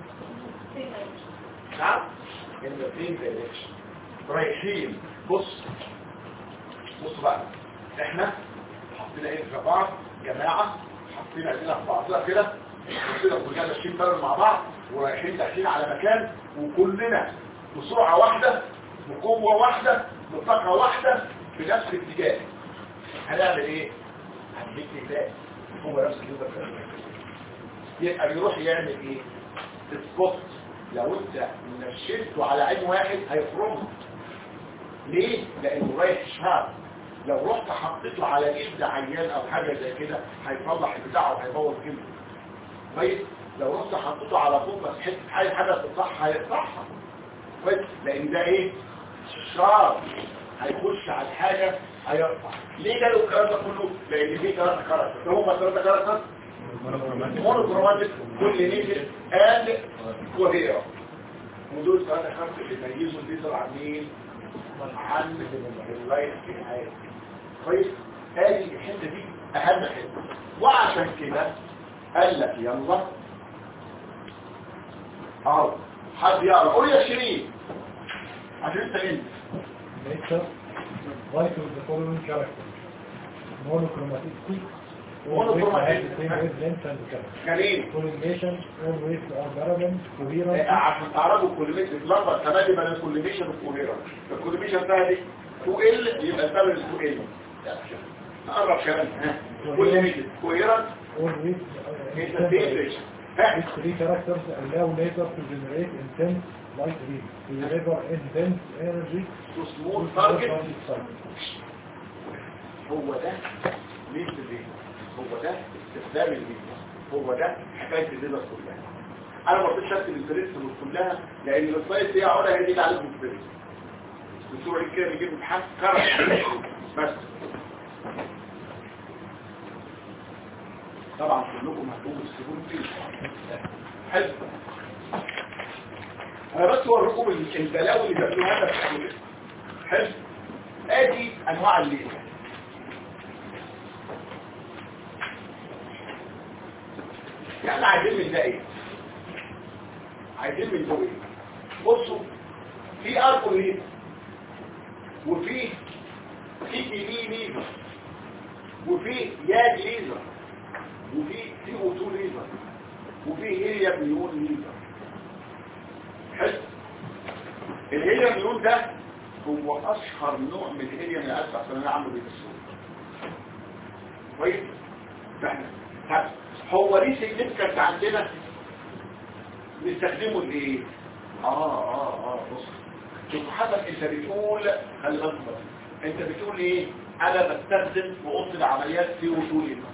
نعم in the same direction رايحين بص بص بقى احنا حطينا ايه في بعض جماعة حطينا ايدينا في بعضها كده كده كلنا ماشيين بره مع بعض ورايحين داخلين على مكان وكلنا بسرعة واحدة بقوة واحدة بطاقة واحدة في نفس الاتجاه هنعمل ايه هنجيب مثال هو نفس كده يبقى بيروح يعمل ايه سبوت لو انت نشلته على عين واحد هيخرمه ليه لانه رايح شهر لو رحت حطيته على جلد عيان او حاجه زي كده هيطلع بتاعه هيبوظ جلده كويس لو رحت حطيته على فوق بس حته حاجه حاجه تطلعها هيقطعها كويس لان ده ايه شار هيخش على الحاجه هيقطع ليه جاله الكلام ده كله لان في ثلاثه كاركتر هم ثلاثه كاركتر مونوكروماتيك كل نيجي قال كوهيرا ودول ثلاثه كاركتر بيميزوا الليزر عن مين عن اللايت العادي كويس ادي الحته دي اهم حته وعشان كده قال لك يلا اهو حد يقرا قول يا شيرين عشان انت انت nature like with the following characters monochromaticity Monochromatic. the same wavelength and color جميل collimation all waves are relevant coherent عشان تعرفوا الكوليميشن تتلخبط كمان بين الكوليميشن والكوهيرا الكوليميشن ده دي 2 ال يبقى البابل 2 ال نقرب كمان ها كوليميشن كوهيرا all waves uh, هي intense الديفريشن ها These three characters allow laser to generate intense light beam to deliver intense energy تو to سمول the تارجت target site. هو ده مين اللي هو ده استخدام الليزر هو ده حكايه الليزر كلها انا ما رضيتش اكتب البرنسبل كلها لان السلايد دي اقعدها هي دي اللي عليكم البرنسبل الدكتور كده بيجيب امتحان كرم بس طبعا كلكم هتقوموا تسيبون فيه حلو انا بس اوريكم البلاوي اللي بيعملوها لنا في الكليه حلو ادي انواع الليزر يعني عايزين من ده ايه عايزين من ده ايه بصوا في اركون ليزر وفي في تي بي ليزر وفي ياد ليزر وفي سي او 2 ليزر وفي هيليا مليون ليزر حلو الهيليا مليون ده هو اشهر نوع من الهيليا من الاسف عشان انا عامله بالسوق كويس فاحنا طب هو ليه سيجنيفيكانت عندنا نستخدمه لايه اه اه اه بص شوف حسب انت بتقول خلي بالك بس. انت بتقول ايه انا بستخدم في اوضه العمليات سي او 2 ليزر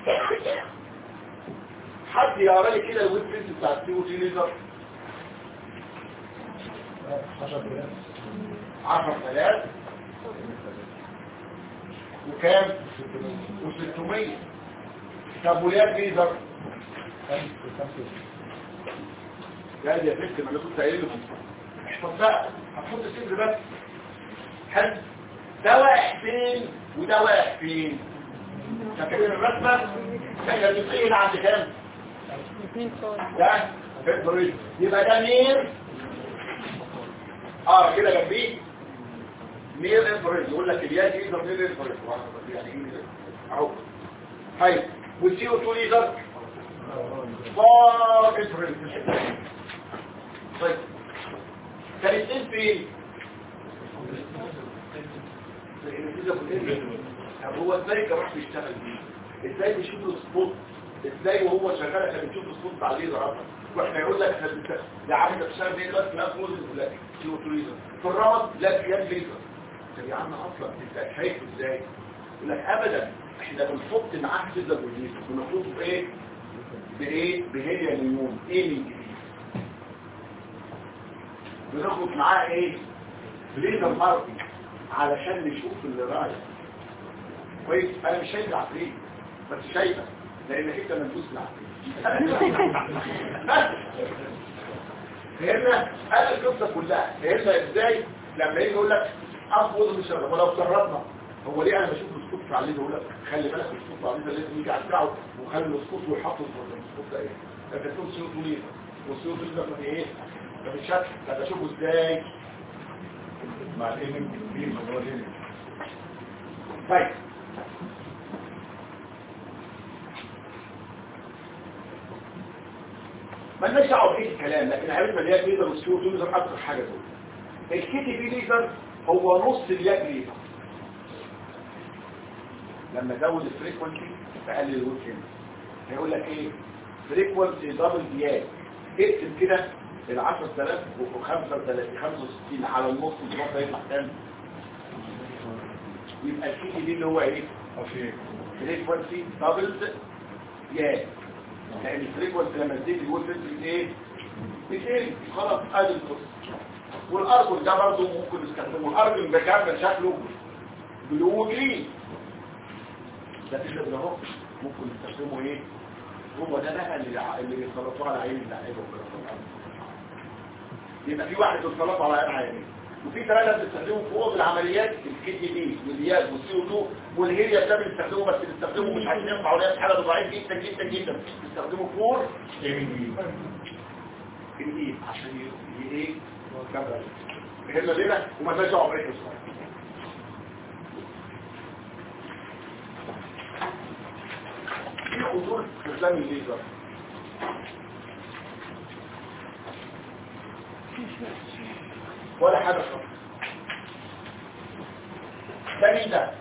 حد يقرا لي كده الويب برنت بتاع السي او 2 ليزر 10000 10000 وكام و600 طب وليات ليزر لا دي يا بنت ما انا كنت قايل لكم احفظ بقى هتحط الصفر بس حلو ده واقع فين وده واقع فين فاكرين الرسمه هي بتقيل عند كام اثنين صور ده فيبريل يبقى ده نير اه كده جنبيه نير انفريد يقول لك الياج يقدر نير انفريد يعني ايه نير اهو طيب والسي او 2 ليزر فار انفريد طيب كان الاثنين فين طب هو ازاي كمان بيشتغل بيه ازاي بيشوف له سبوت ازاي وهو شغال احنا بنشوف له سبوت على الليزر اصلا واحنا يقول لك احنا بنت- ده عامل ده بتشتغل بايه دلوقتي لا فلوس لا سي او 2 ليزر في الرمد لا كيان ليزر طب يا عم اصلا انت شايف ازاي يقول لك ابدا احنا بنحط معاه ليزر والليزر بنحطه بايه بايه بهيليوم ايه من جديد بناخد معاه ايه ليزر مرضي علشان نشوف اللي رايح كويس انا مش شايف العفريت بس شايفه لانك انت منفوس العفريت فهمنا انا القصه كلها فهمنا ازاي لما يجي يقول لك افضل مش هذا ولو قررنا هو ليه انا بشوف السكوت على الليل يقول لك خلي بالك السكوت على الليل لازم يجي على الساعه وخلي السكوت ويحافظ على السكوت ده ايه ده تكون سيوط ليه والسيوط ده من ايه ده بالشكل ده اشوفه ازاي مع الايمن كبير هو الايمن طيب مالناش دعوه بايه الكلام لكن عرفنا اللي هي ليزر والسيو ليزر اكتر حاجه دول الكيتي بي ليزر هو نص الياج ليزر لما ازود الفريكونسي بقلل الويت هيقول لك ايه فريكونسي دبل دياج اكتب كده ال 10000 و 35 65 على النص النص هيطلع كام يبقى الكيتي بي اللي هو ايه فريكونسي دبل دياج لان الفريكونسي لما تزيد الويت فريكونسي ايه بتقل خلاص ادي القصه والارجل ده برضه ممكن نستخدمه الارجل بكامل شكله بلو جرين ده كده ده اهو ممكن نستخدمه ايه هو ده بقى اللي اللي بيسلطوه على عين اللعيبه يبقى في واحد بيسلطه على عين عينيه وفي ثلاثه بيستخدموا في اوض العمليات الكي دي بي والياز والسي او 2 والهيليا ده بنستخدمه بس بنستخدمه مش عشان ينفع ولا حاجه ضعيف جدا جدا جدا بنستخدمه فور الايد عشان ي- ي- ايه كاميرا فهمنا ليه وما لناش دعوه بايه الصراحه في خطوره استخدام الليزر ولا حاجه خالص ده مين ده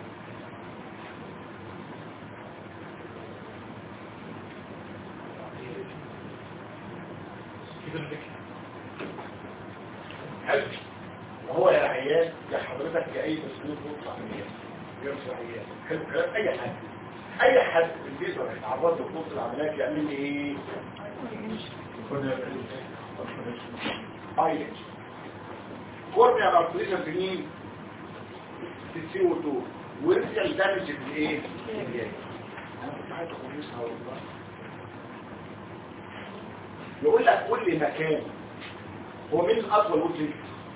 حلو وهو يا عيان يا حضرتك يا اي مسؤول فرصه عمليه يا عيان حلو كلام اي حد اي حد في الليزر هيتعرض لفرصه العمليات يعمل لي ايه بايلج كورنيا الارتريشن في مين في السي او 2 ويرجع الدمج في ايه انا كنت عايز اخلصها والله يقول لك كل مكان هو مين الاطول وجه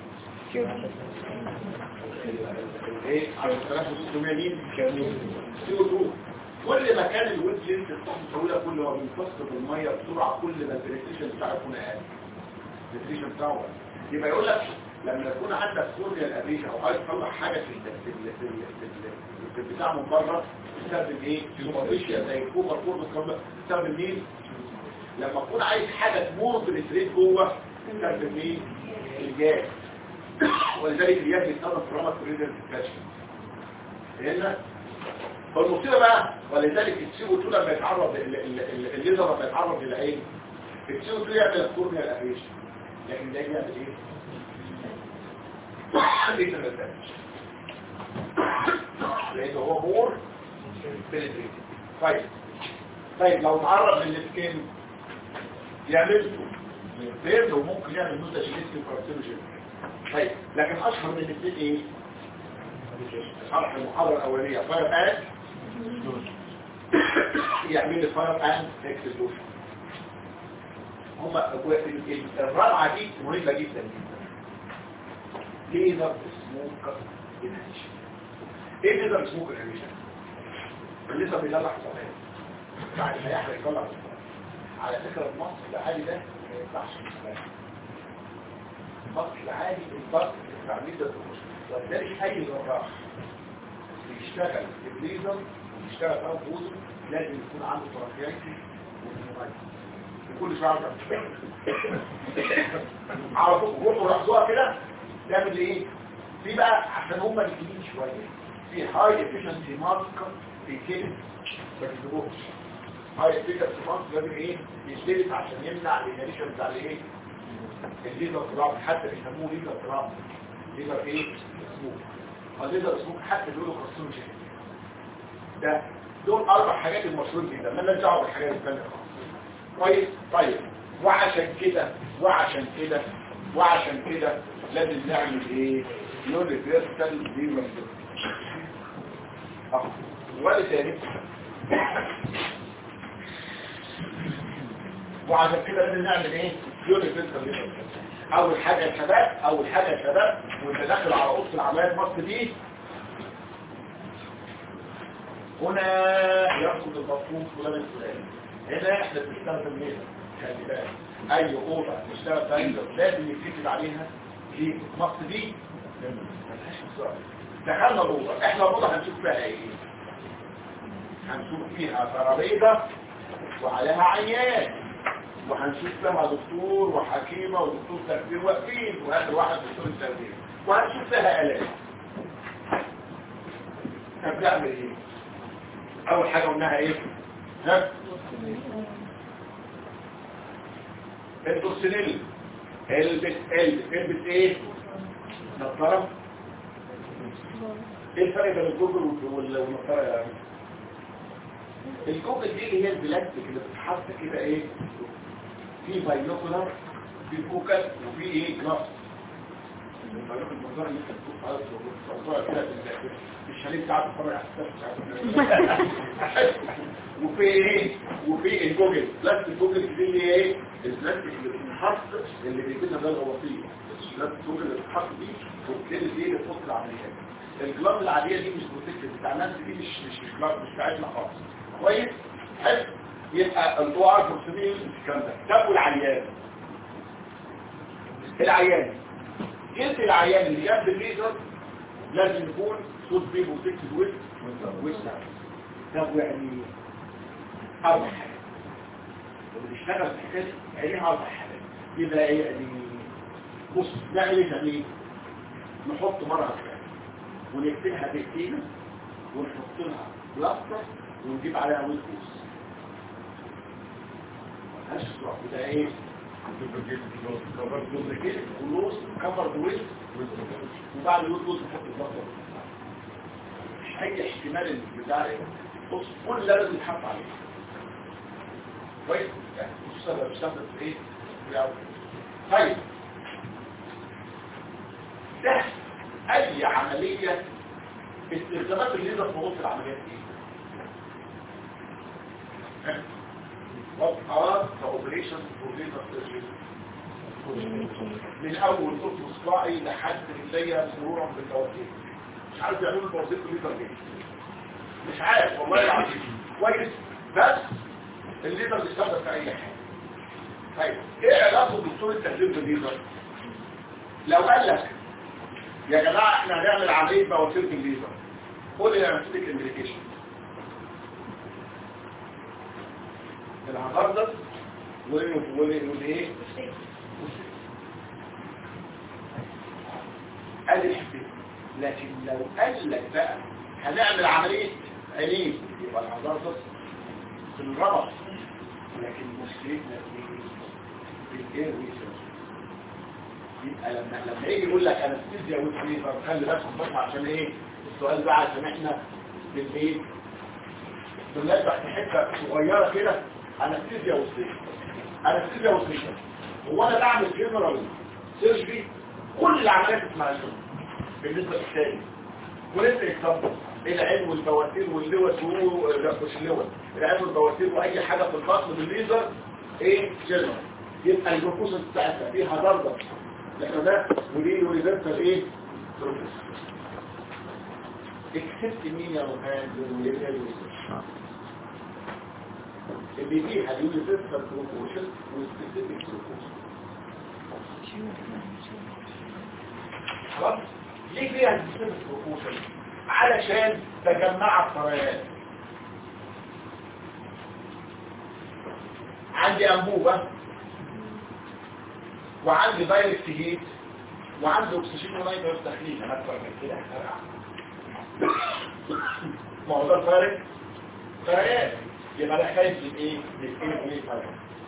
ايه 10600 مين سي او 2 كل ما كان الويب لينس بتاعته طويله كل ما بيمتص بالميه بسرعه كل ما البريتيشن بتاعه يكون اقل البريتيشن بتاعه أقل. يبقى يقول لك لما يكون عندك كورنيا الابريشن او عايز تطلع حاجه في ال في ال في ال في, ال في البتاع من بره تستخدم ايه سوبرفيشال زي الكوبر كورد والكلام ده تستخدم مين لما تكون عايز حاجه تمر بنتريد جوه تستخدم مين الجاز ولذلك الياج بيستخدم في رمض كوريدر ديسكاشن فهمنا فالمصيبه بقى ولذلك السي او 2 لما يتعرض ال- ال- ال- الليزر لما يتعرض للعين السي او 2 يعمل الكورنيا الافيشن لكن ده يعمل ايه؟ ليه الدمج لانه هو مور بنتريتنج طيب طيب لو اتعرض للسكين يعمل بيرد وممكن يعمل نوتا جينيسي وكارسينوجين طيب لكن اشهر من الاثنين ايه؟ شرح المحاضرة الأولية فاير آن يعمل لي فاير آن اكسلوشن هما الرابعة دي مهمة جدا جدا ليزر سموك انهيشن ايه ليزر سموك انهيشن؟ الليزر بيطلع صلاة بعد ما يحرق يطلع صلاة على فكرة المصر العالي ده ما يطلعش صلاة المصر العالي الضغط بتاع ليزر ولذلك اي جراح بيشتغل بالليزر وبيشتغل في انفوزه لازم يكون عنده تراكياتي وكل شويه عارف على طول روحوا لاحظوها كده تعمل ايه في بقى عشان هم الجديد شويه في هاي افيشنسي ماسك في كده ما بيجيبوش هاي افيشنسي ماسك لازم ايه يشترك عشان يمنع الانيشن بتاع الايه الليزر تراب حتى بيسموه ليزر تراب ليزر ايه سموك الليزر سموك حتى بيقولوا كارسينوجين ده دول اربع حاجات المشهورين جدا ما لناش دعوه بالحاجات الثانيه خالص كويس طيب وعشان كده وعشان كده وعشان كده لازم نعمل ايه يقول لك ريستال دي ولا اه ولا تاني وعشان كده لازم نعمل ايه يقول لك ريستال دي اول حاجه يا شباب اول حاجه يا شباب وانت داخل على اوضه العمليات مصر دي هنا يرصد المفروض فلان الفلاني هنا احنا بنستخدم ليه خلي بالك اي اوضه بنشتغل فيها لازم يتكتب عليها في مصر دي ملهاش مصاري دخلنا الاوضه احنا الاوضه هنشوف فيها ايه هنشوف فيها ترابيزه وعليها عيان وهنشوف فيها دكتور وحكيمه ودكتور تخدير واقفين وهذا واحد دكتور التخدير وهنشوف فيها الات هنعمل ايه اول حاجه قلناها ايه ها الدوسينيل البس البس البس ايه نظاره ايه الفرق بين الجوجل والنظاره يا عم الجوجل دي اللي هي البلاستيك اللي بتتحط كده ايه في باينوكولار في فوكال وفي ايه جلاس الباينوكولار النظاره اللي انت بتبص عليها النظاره كده مش هنبقى قاعد تتفرج على السقف وفي ايه وفي الجوجل بلاستيك الجوجل دي اللي هي ايه البلاستيك اللي بتتحط اللي بيجينا ده الغواصيه البلاستيك الجوجل اللي بتتحط دي وبتدي دي اللي بتحط العمليات الجلاب العاديه دي مش بروتكتد بتاع الناس دي مش مش مش جلاب مش بتاعتنا خالص كويس حلو يبقى الدوار بروتينين الكلام ده طب والعيان العيان جلد العيان اللي جنب الليزر لازم يكون صوت فيه بروتكتد ويز ويز طب يعني اربع حاجات اللي بيشتغل في حكايه عينيها اربع حاجات يبقى ايه يعني بص نعمل ايه تاني نحط مرة كده ونكتبها بكتينة ونحط لها بلاستر ونجيب عليها ويسكوس ملهاش سرعة ده ايه دوبليكيت ولوس كفر بويس وبعد الويسكوس نحط البلاستر مش اي احتمال بتاع ايه بص كل ده لازم يتحط عليه كويس خصوصا لو بيستخدم في ايه في أول. طيب ده اي عملية استخدامات الليزر في وسط العمليات ايه what are the operations for laser surgery من اول طفل صباعي لحد رجليا مرورا بالتوازيق مش عارف يعملوا التوازيق الليزر ليه مش عارف والله العظيم كويس بس الليزر بيستخدم في اي حاجه طيب ايه علاقه دكتور التخدير بالليزر لو قال لك يا جماعة احنا هنعمل عملية بواسير الليزر قول لي الانستيك امبليكيشن الهازاردس والايه قال الحبيب لكن لو قال لك بقى هنعمل عملية عينين يبقى الهازاردس في الربط لكن مشكلتنا ايه الاير ويسيرش يبقى لما لما يجي يقول لك انستيزيا والفيفر خلي بالك بس عشان ايه السؤال ده عشان احنا بالايه بنلبح في حته صغيره كده انستيزيا والفيفر انستيزيا والفيفر هو انا بعمل جنرال سيرجري كل العمليات اسمها جنرال بالنسبه للثاني ولسه يكتبوا العين والبواسير واللوس و لا مش اللوس العين والبواسير واي حاجه في البطن بالليزر ايه جنرال يبقى الجلوكوز بتاعتها فيها درجه لكن ده ودي يونيفرسال ايه بروفيس اكسبت مين يا روحان اللي فيها اليونيفرسال بروبوشن والسبيسيفيك بروبوشن خلاص ليه فيها السبيسيفيك بروبوشن علشان تجمع الطريات عندي انبوبه وعندي دايركت هيت وعندي اكسجين ونيتروس داخلين انا اكتر من كده هفرقع ما هو ده الفارق فرقات يبقى ده خايف من ايه من ايه وايه فرق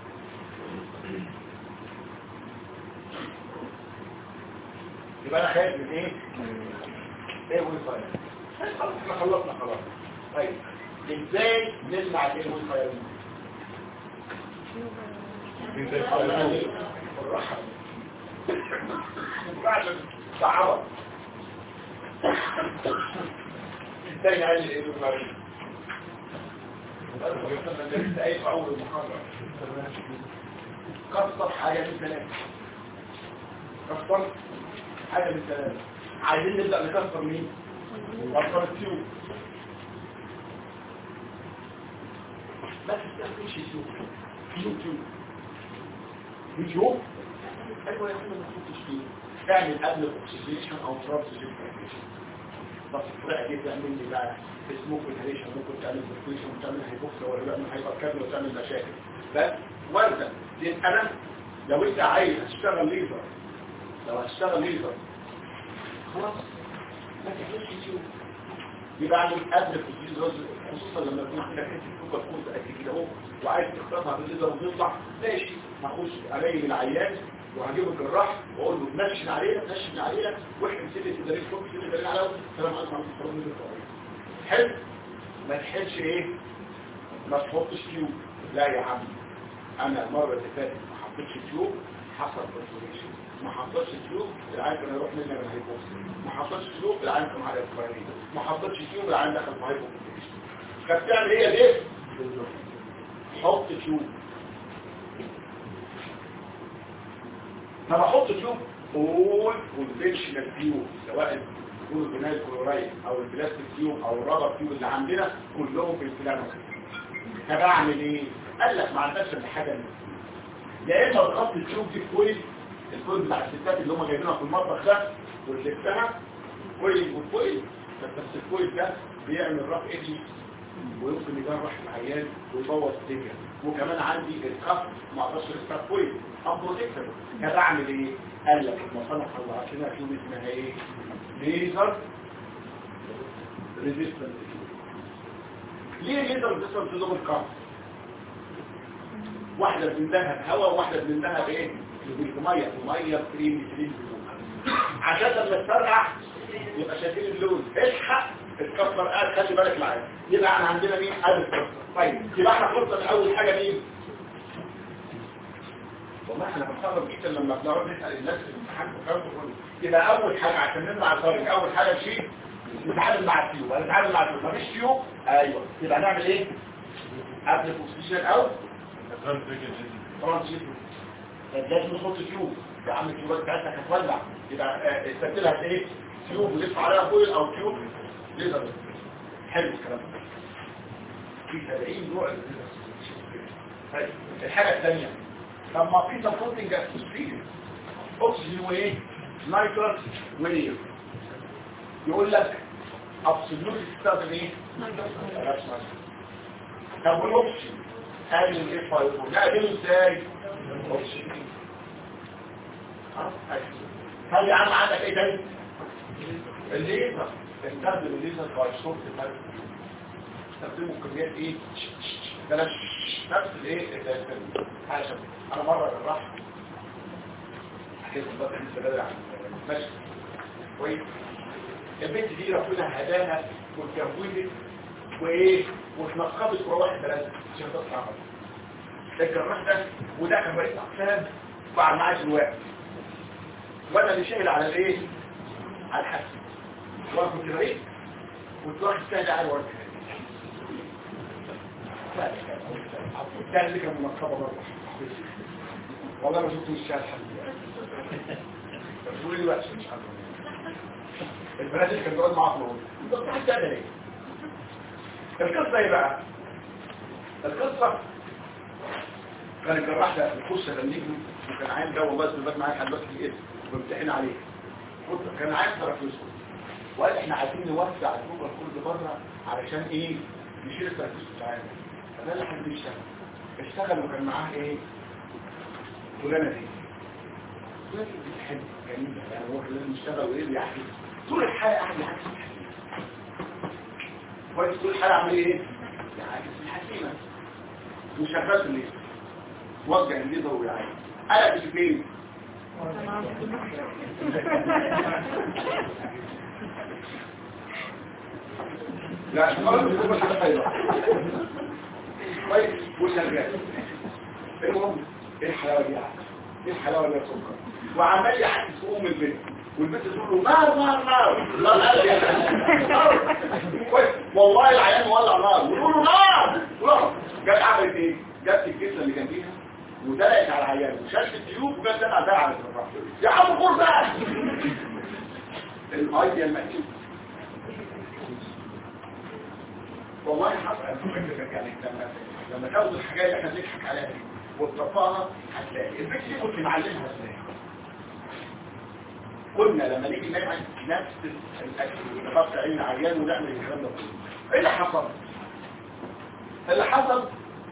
يبقى انا خايف من ايه ايه وايه فرق خلاص احنا خلصنا خلاص طيب ازاي نمنع الايه وايه فرق بالراحه فعلا تعرض ازاي نعالج الايه والفرق لسه قايل في اول المحاضره كسر حاجه من ثلاثه كسر حاجه من ثلاثه عايزين نبدا نكسر مين كسر التيوب ما تستخدمش تيوب يوتيوب يوتيوب ايوه يا اخي ما تحطش فيه اعمل قبل الاكسجيشن او ترانسجين بس الطريقه دي تعمل لي بقى سموك انهيشن ممكن تعمل برفيشن وتعمل هيبوكسا ولا تعمل هايبركابل وتعمل مشاكل بس وارده يبقى انا لو انت عايز هتشتغل ليزر لو هتشتغل ليزر خلاص ما تعملش تيوب يبقى اعمل قبل التسجيل خصوصا لما يكون عندك حته سوبر كود قد كده اهو وعايز تختارها بالليزر وتطلع ماشي هخش الاقي العيان وهجيب الجراح واقول له نشن علينا نشن علينا واحنا سيدي الدليل فوق سيدي الدليل على السلام عليكم ورحمه الله وبركاته حلو ما تحلش ايه ما تحطش تيوب لا يا عم انا المره اللي فاتت ما حطيتش تيوب حصل برفوريشن ما حطيتش تيوب العين كان يروح منها من هيبوكس ما حطيتش تيوب العين كان على الفرنيه ما حطيتش تيوب العين دخل في هيبوكس كانت تعمل ايه ليه حط تيوب ما بحط تيوب قول كونفنشنال تيوب سواء يكون البناء الكلورايد او البلاستيك تيوب او الرابر تيوب اللي عندنا كلهم في الفلانوس طب اعمل ايه قال لك ما عندكش الا حاجه منهم. يا اما تغطي التيوب دي بكويل الكويل بتاع الستات اللي هم جايبينها في المطبخ ده وتلفها كويل والكويل بس الكويل ده بيعمل رفع ايدي ويمكن يجرح العيان ويبوظ الدنيا وكمان عندي الكف ما اقدرش الكف كويس ابروتكتور طب اعمل ايه قال لك المصانع طلعت لنا تيوب اسمها ايه ليزر ريزيستنس ليه ليزر ريزيستنس تضرب الكف واحده بنندهها بهواء وواحده بنندهها بايه بميه ميه كريم كريم عشان لما تسرع يبقى شايفين اللون الحق الكفر قال خلي بالك معايا يبقى احنا عندنا مين قال الكفر طيب يبقى احنا فرصه من اول حاجه مين والله احنا بنستغرب جدا لما بنقعد نسال الناس في الامتحان وكلام كله يبقى اول حاجه عشان نمنع الخارج اول حاجه نشيل نتعامل مع التيوب نتعامل مع التيوب مفيش تيوب ايوه يبقى نعمل ايه قبل الاكسجين او ترانزيت لازم نحط تيوب يا عم التيوبات بتاعتك هتولع يبقى آه، استبدلها بايه تيوب ولف عليها فويل او تيوب ليزر حلو الكلام ده في 70 نوع للليزر. طيب الحاجه الثانيه طب ما في سبورتنج اسوسيشن اكسجين وايه نايتروس وايه يقول لك ابسولوت تستخدم ايه بلاش نايتروس. طب والاكسجين قال الايه فايبر نقبله ازاي اكسجين ها؟ طب يا عم عندك ايه تاني الليزر استخدم الليزر كايسورت المركب استخدموا كميات ايه بلاش نفس الايه اللي هيستخدمه. علشان انا مره جراح كده بس لسه بدري عن ماشي كويس البنت دي ربنا هداها واتجوزت وايه واتنقبت وروحت بلدها عشان تطلع بره ده الجراح ده وده كان رئيس اقسام وعلى معاش الواحد وانا اللي شايل على الايه على الحبس وانا كنت رئيس كنت واخد سهل على ورد ده اللي كان منقبه بره والله ما شفت وشها الحمد لله بتقول لي وحش مش عارف البنات اللي كان بيقعد معاها في الأوضة انت بتحس ده ليه القصه ايه بقى القصه كان الجراح ده الخش غنيجي وكان عين ده والله استفاد معايا لحد دلوقتي في الاسم وامتحن عليه كان عين تراكيوسكوب وقال احنا عايزين نوسع الجوجل كل بره علشان ايه نشيل التراكيوسكوب بتاعنا فده اللي احنا بنشتغل اشتغل وكان معاه ايه فلانه دي فلانه دي بتحب جميله يعني هو لازم يشتغل وايه بيحكي طول الحلقه قاعد يحكي في الحكيمه كويس طول الحلقه عامل ايه يحكي في الحكيمه وشغال في الليل وجه الليزر ويعين انا في فين لا خالص مش حاجه حلوه كويس وشغال المهم ايه الحلاوه دي ايه الحلاوه دي يا سكر وعمال يحكي في ام البنت والبنت تقول له نار نار نار لا لا يا كويس والله العيان مولع نار ويقول له نار نار جت عملت ايه جت الجسم اللي جنبيها ودلقت على العيان وشالت التيوب وجت دلقت على على الجراح يا عم خور بقى الايديا المقلوب والله حصل يعني لما لما تاخد الحاجات اللي احنا بنضحك عليها دي وتطبقها هتلاقي البيت دي كنت معلمها ازاي قلنا لما نيجي نعمل نفس الاكل ونحط عين العيان ونعمل الكلام ده كله ايه اللي حصل اللي حصل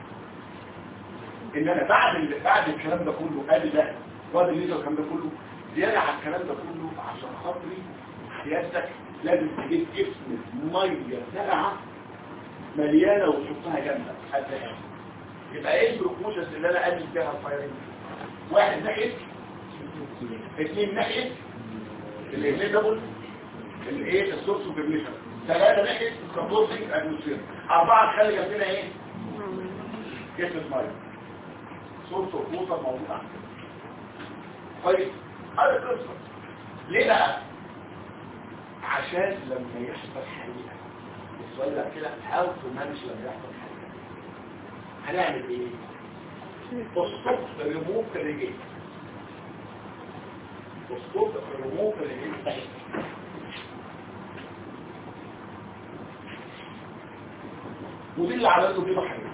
ان انا بعد ال... بعد الكلام ده كله ادي ده وادي اللي الكلام ده كله زياده على الكلام ده كله عشان خاطري سيادتك لازم تجيب جسم ميه ساقعه مليانه وتحطها جنبك قدها يبقى ايه البروبوشنز اللي انا ادي فيها الفايرنج واحد ناحيه اثنين ناحيه الانيتابل الايه السورس اوف ثلاثه ناحيه السبورتنج اتموسفير اربعه نخلي جنبنا ايه جسم ميه سورس اوف ووتر موجود عندنا طيب هذا القصه ليه بقى عشان لما يحصل حريقه السؤال ده كده هاو تو مانج لما يحصل حريقه هنعمل ايه اسقط ريموف ريجيت اسقط ريموف ريجيت ودي اللي عملته كده حاجات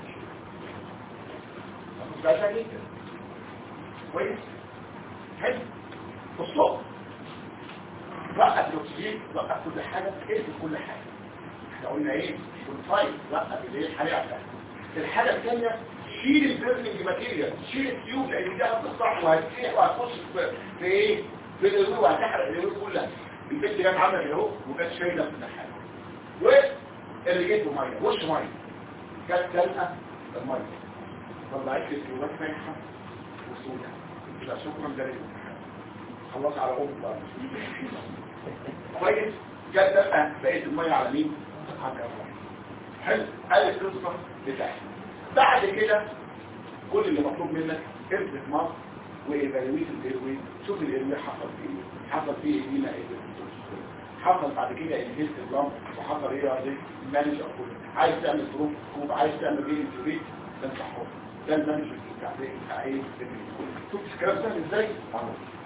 ده جدا كويس حلو اسقط وقف الاكسجين وقف كل حاجه اقفل كل حاجه احنا قلنا ايه والفايت وقف اللي هي الحريقه بتاعتها الحاجه الثانيه شيل البيرنينج ماتيريال شيل التيوب لان دي هتقطع وهتسيح وهتخش في في ايه في الهواء وهتحرق الهواء كلها البنت جت عامله كده اهو وكانت شايله كل حاجه واللي جيته ميه وش ميه كانت تلقى الميه طلعت لي التيوبات فايحه وسوداء لا شكرا جزيلا خلاص على ام بقى كويس جت بقى بقيت الميه على مين على الكهرباء حلو قال القصه بتاعتي بعد كده كل اللي مطلوب منك اثبت مصر وايفالويت الايروي شوف الايروي حصل فيه ايه حصل فيه ايه ما حصل بعد كده انهيست اللمب وحصل ايه عايز مانج اقول عايز تعمل بروف كوب عايز تعمل ايه انتريت ده انت حر ده المانجمنت بتاع بتاع ايه شوف الكلام ده ازاي اهو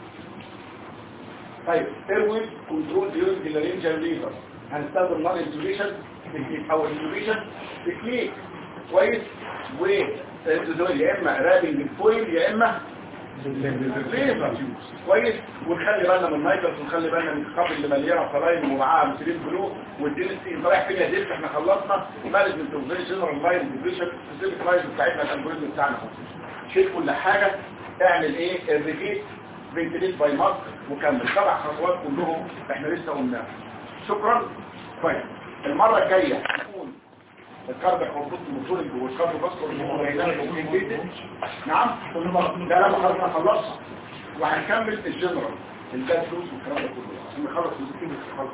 طيب ايروي كنترول ديورنج اللارينجال ليفر هنستخدم نون انتوبيشن تكنيك او انتوبيشن تكنيك كويس و يا اما رابنج الفويل يا اما ليزر كويس ونخلي بالنا من النايترز ونخلي بالنا من الخط اللي مليانه فلاين ومعاها مثلين بلو والدينستي انت رايح فين يا ديلك احنا خلصنا مانجمنت اوف جنرال لاين ديفيشن سبيسيفيك لاين بتاعتنا الالجوريزم بتاعنا شيل كل حاجه اعمل ايه الريبيت فنتليت باي ماسك وكمل سبع خطوات كلهم احنا لسه قلناها شكرا كويس المره الجايه هنكون الكاربك مربوط بالموتور والكاربو باسكور نعم ده لما خلصنا خلصنا وهنكمل الجنرال الباد فلوس والكلام ده كله عشان نخلص الفيزيكس خالص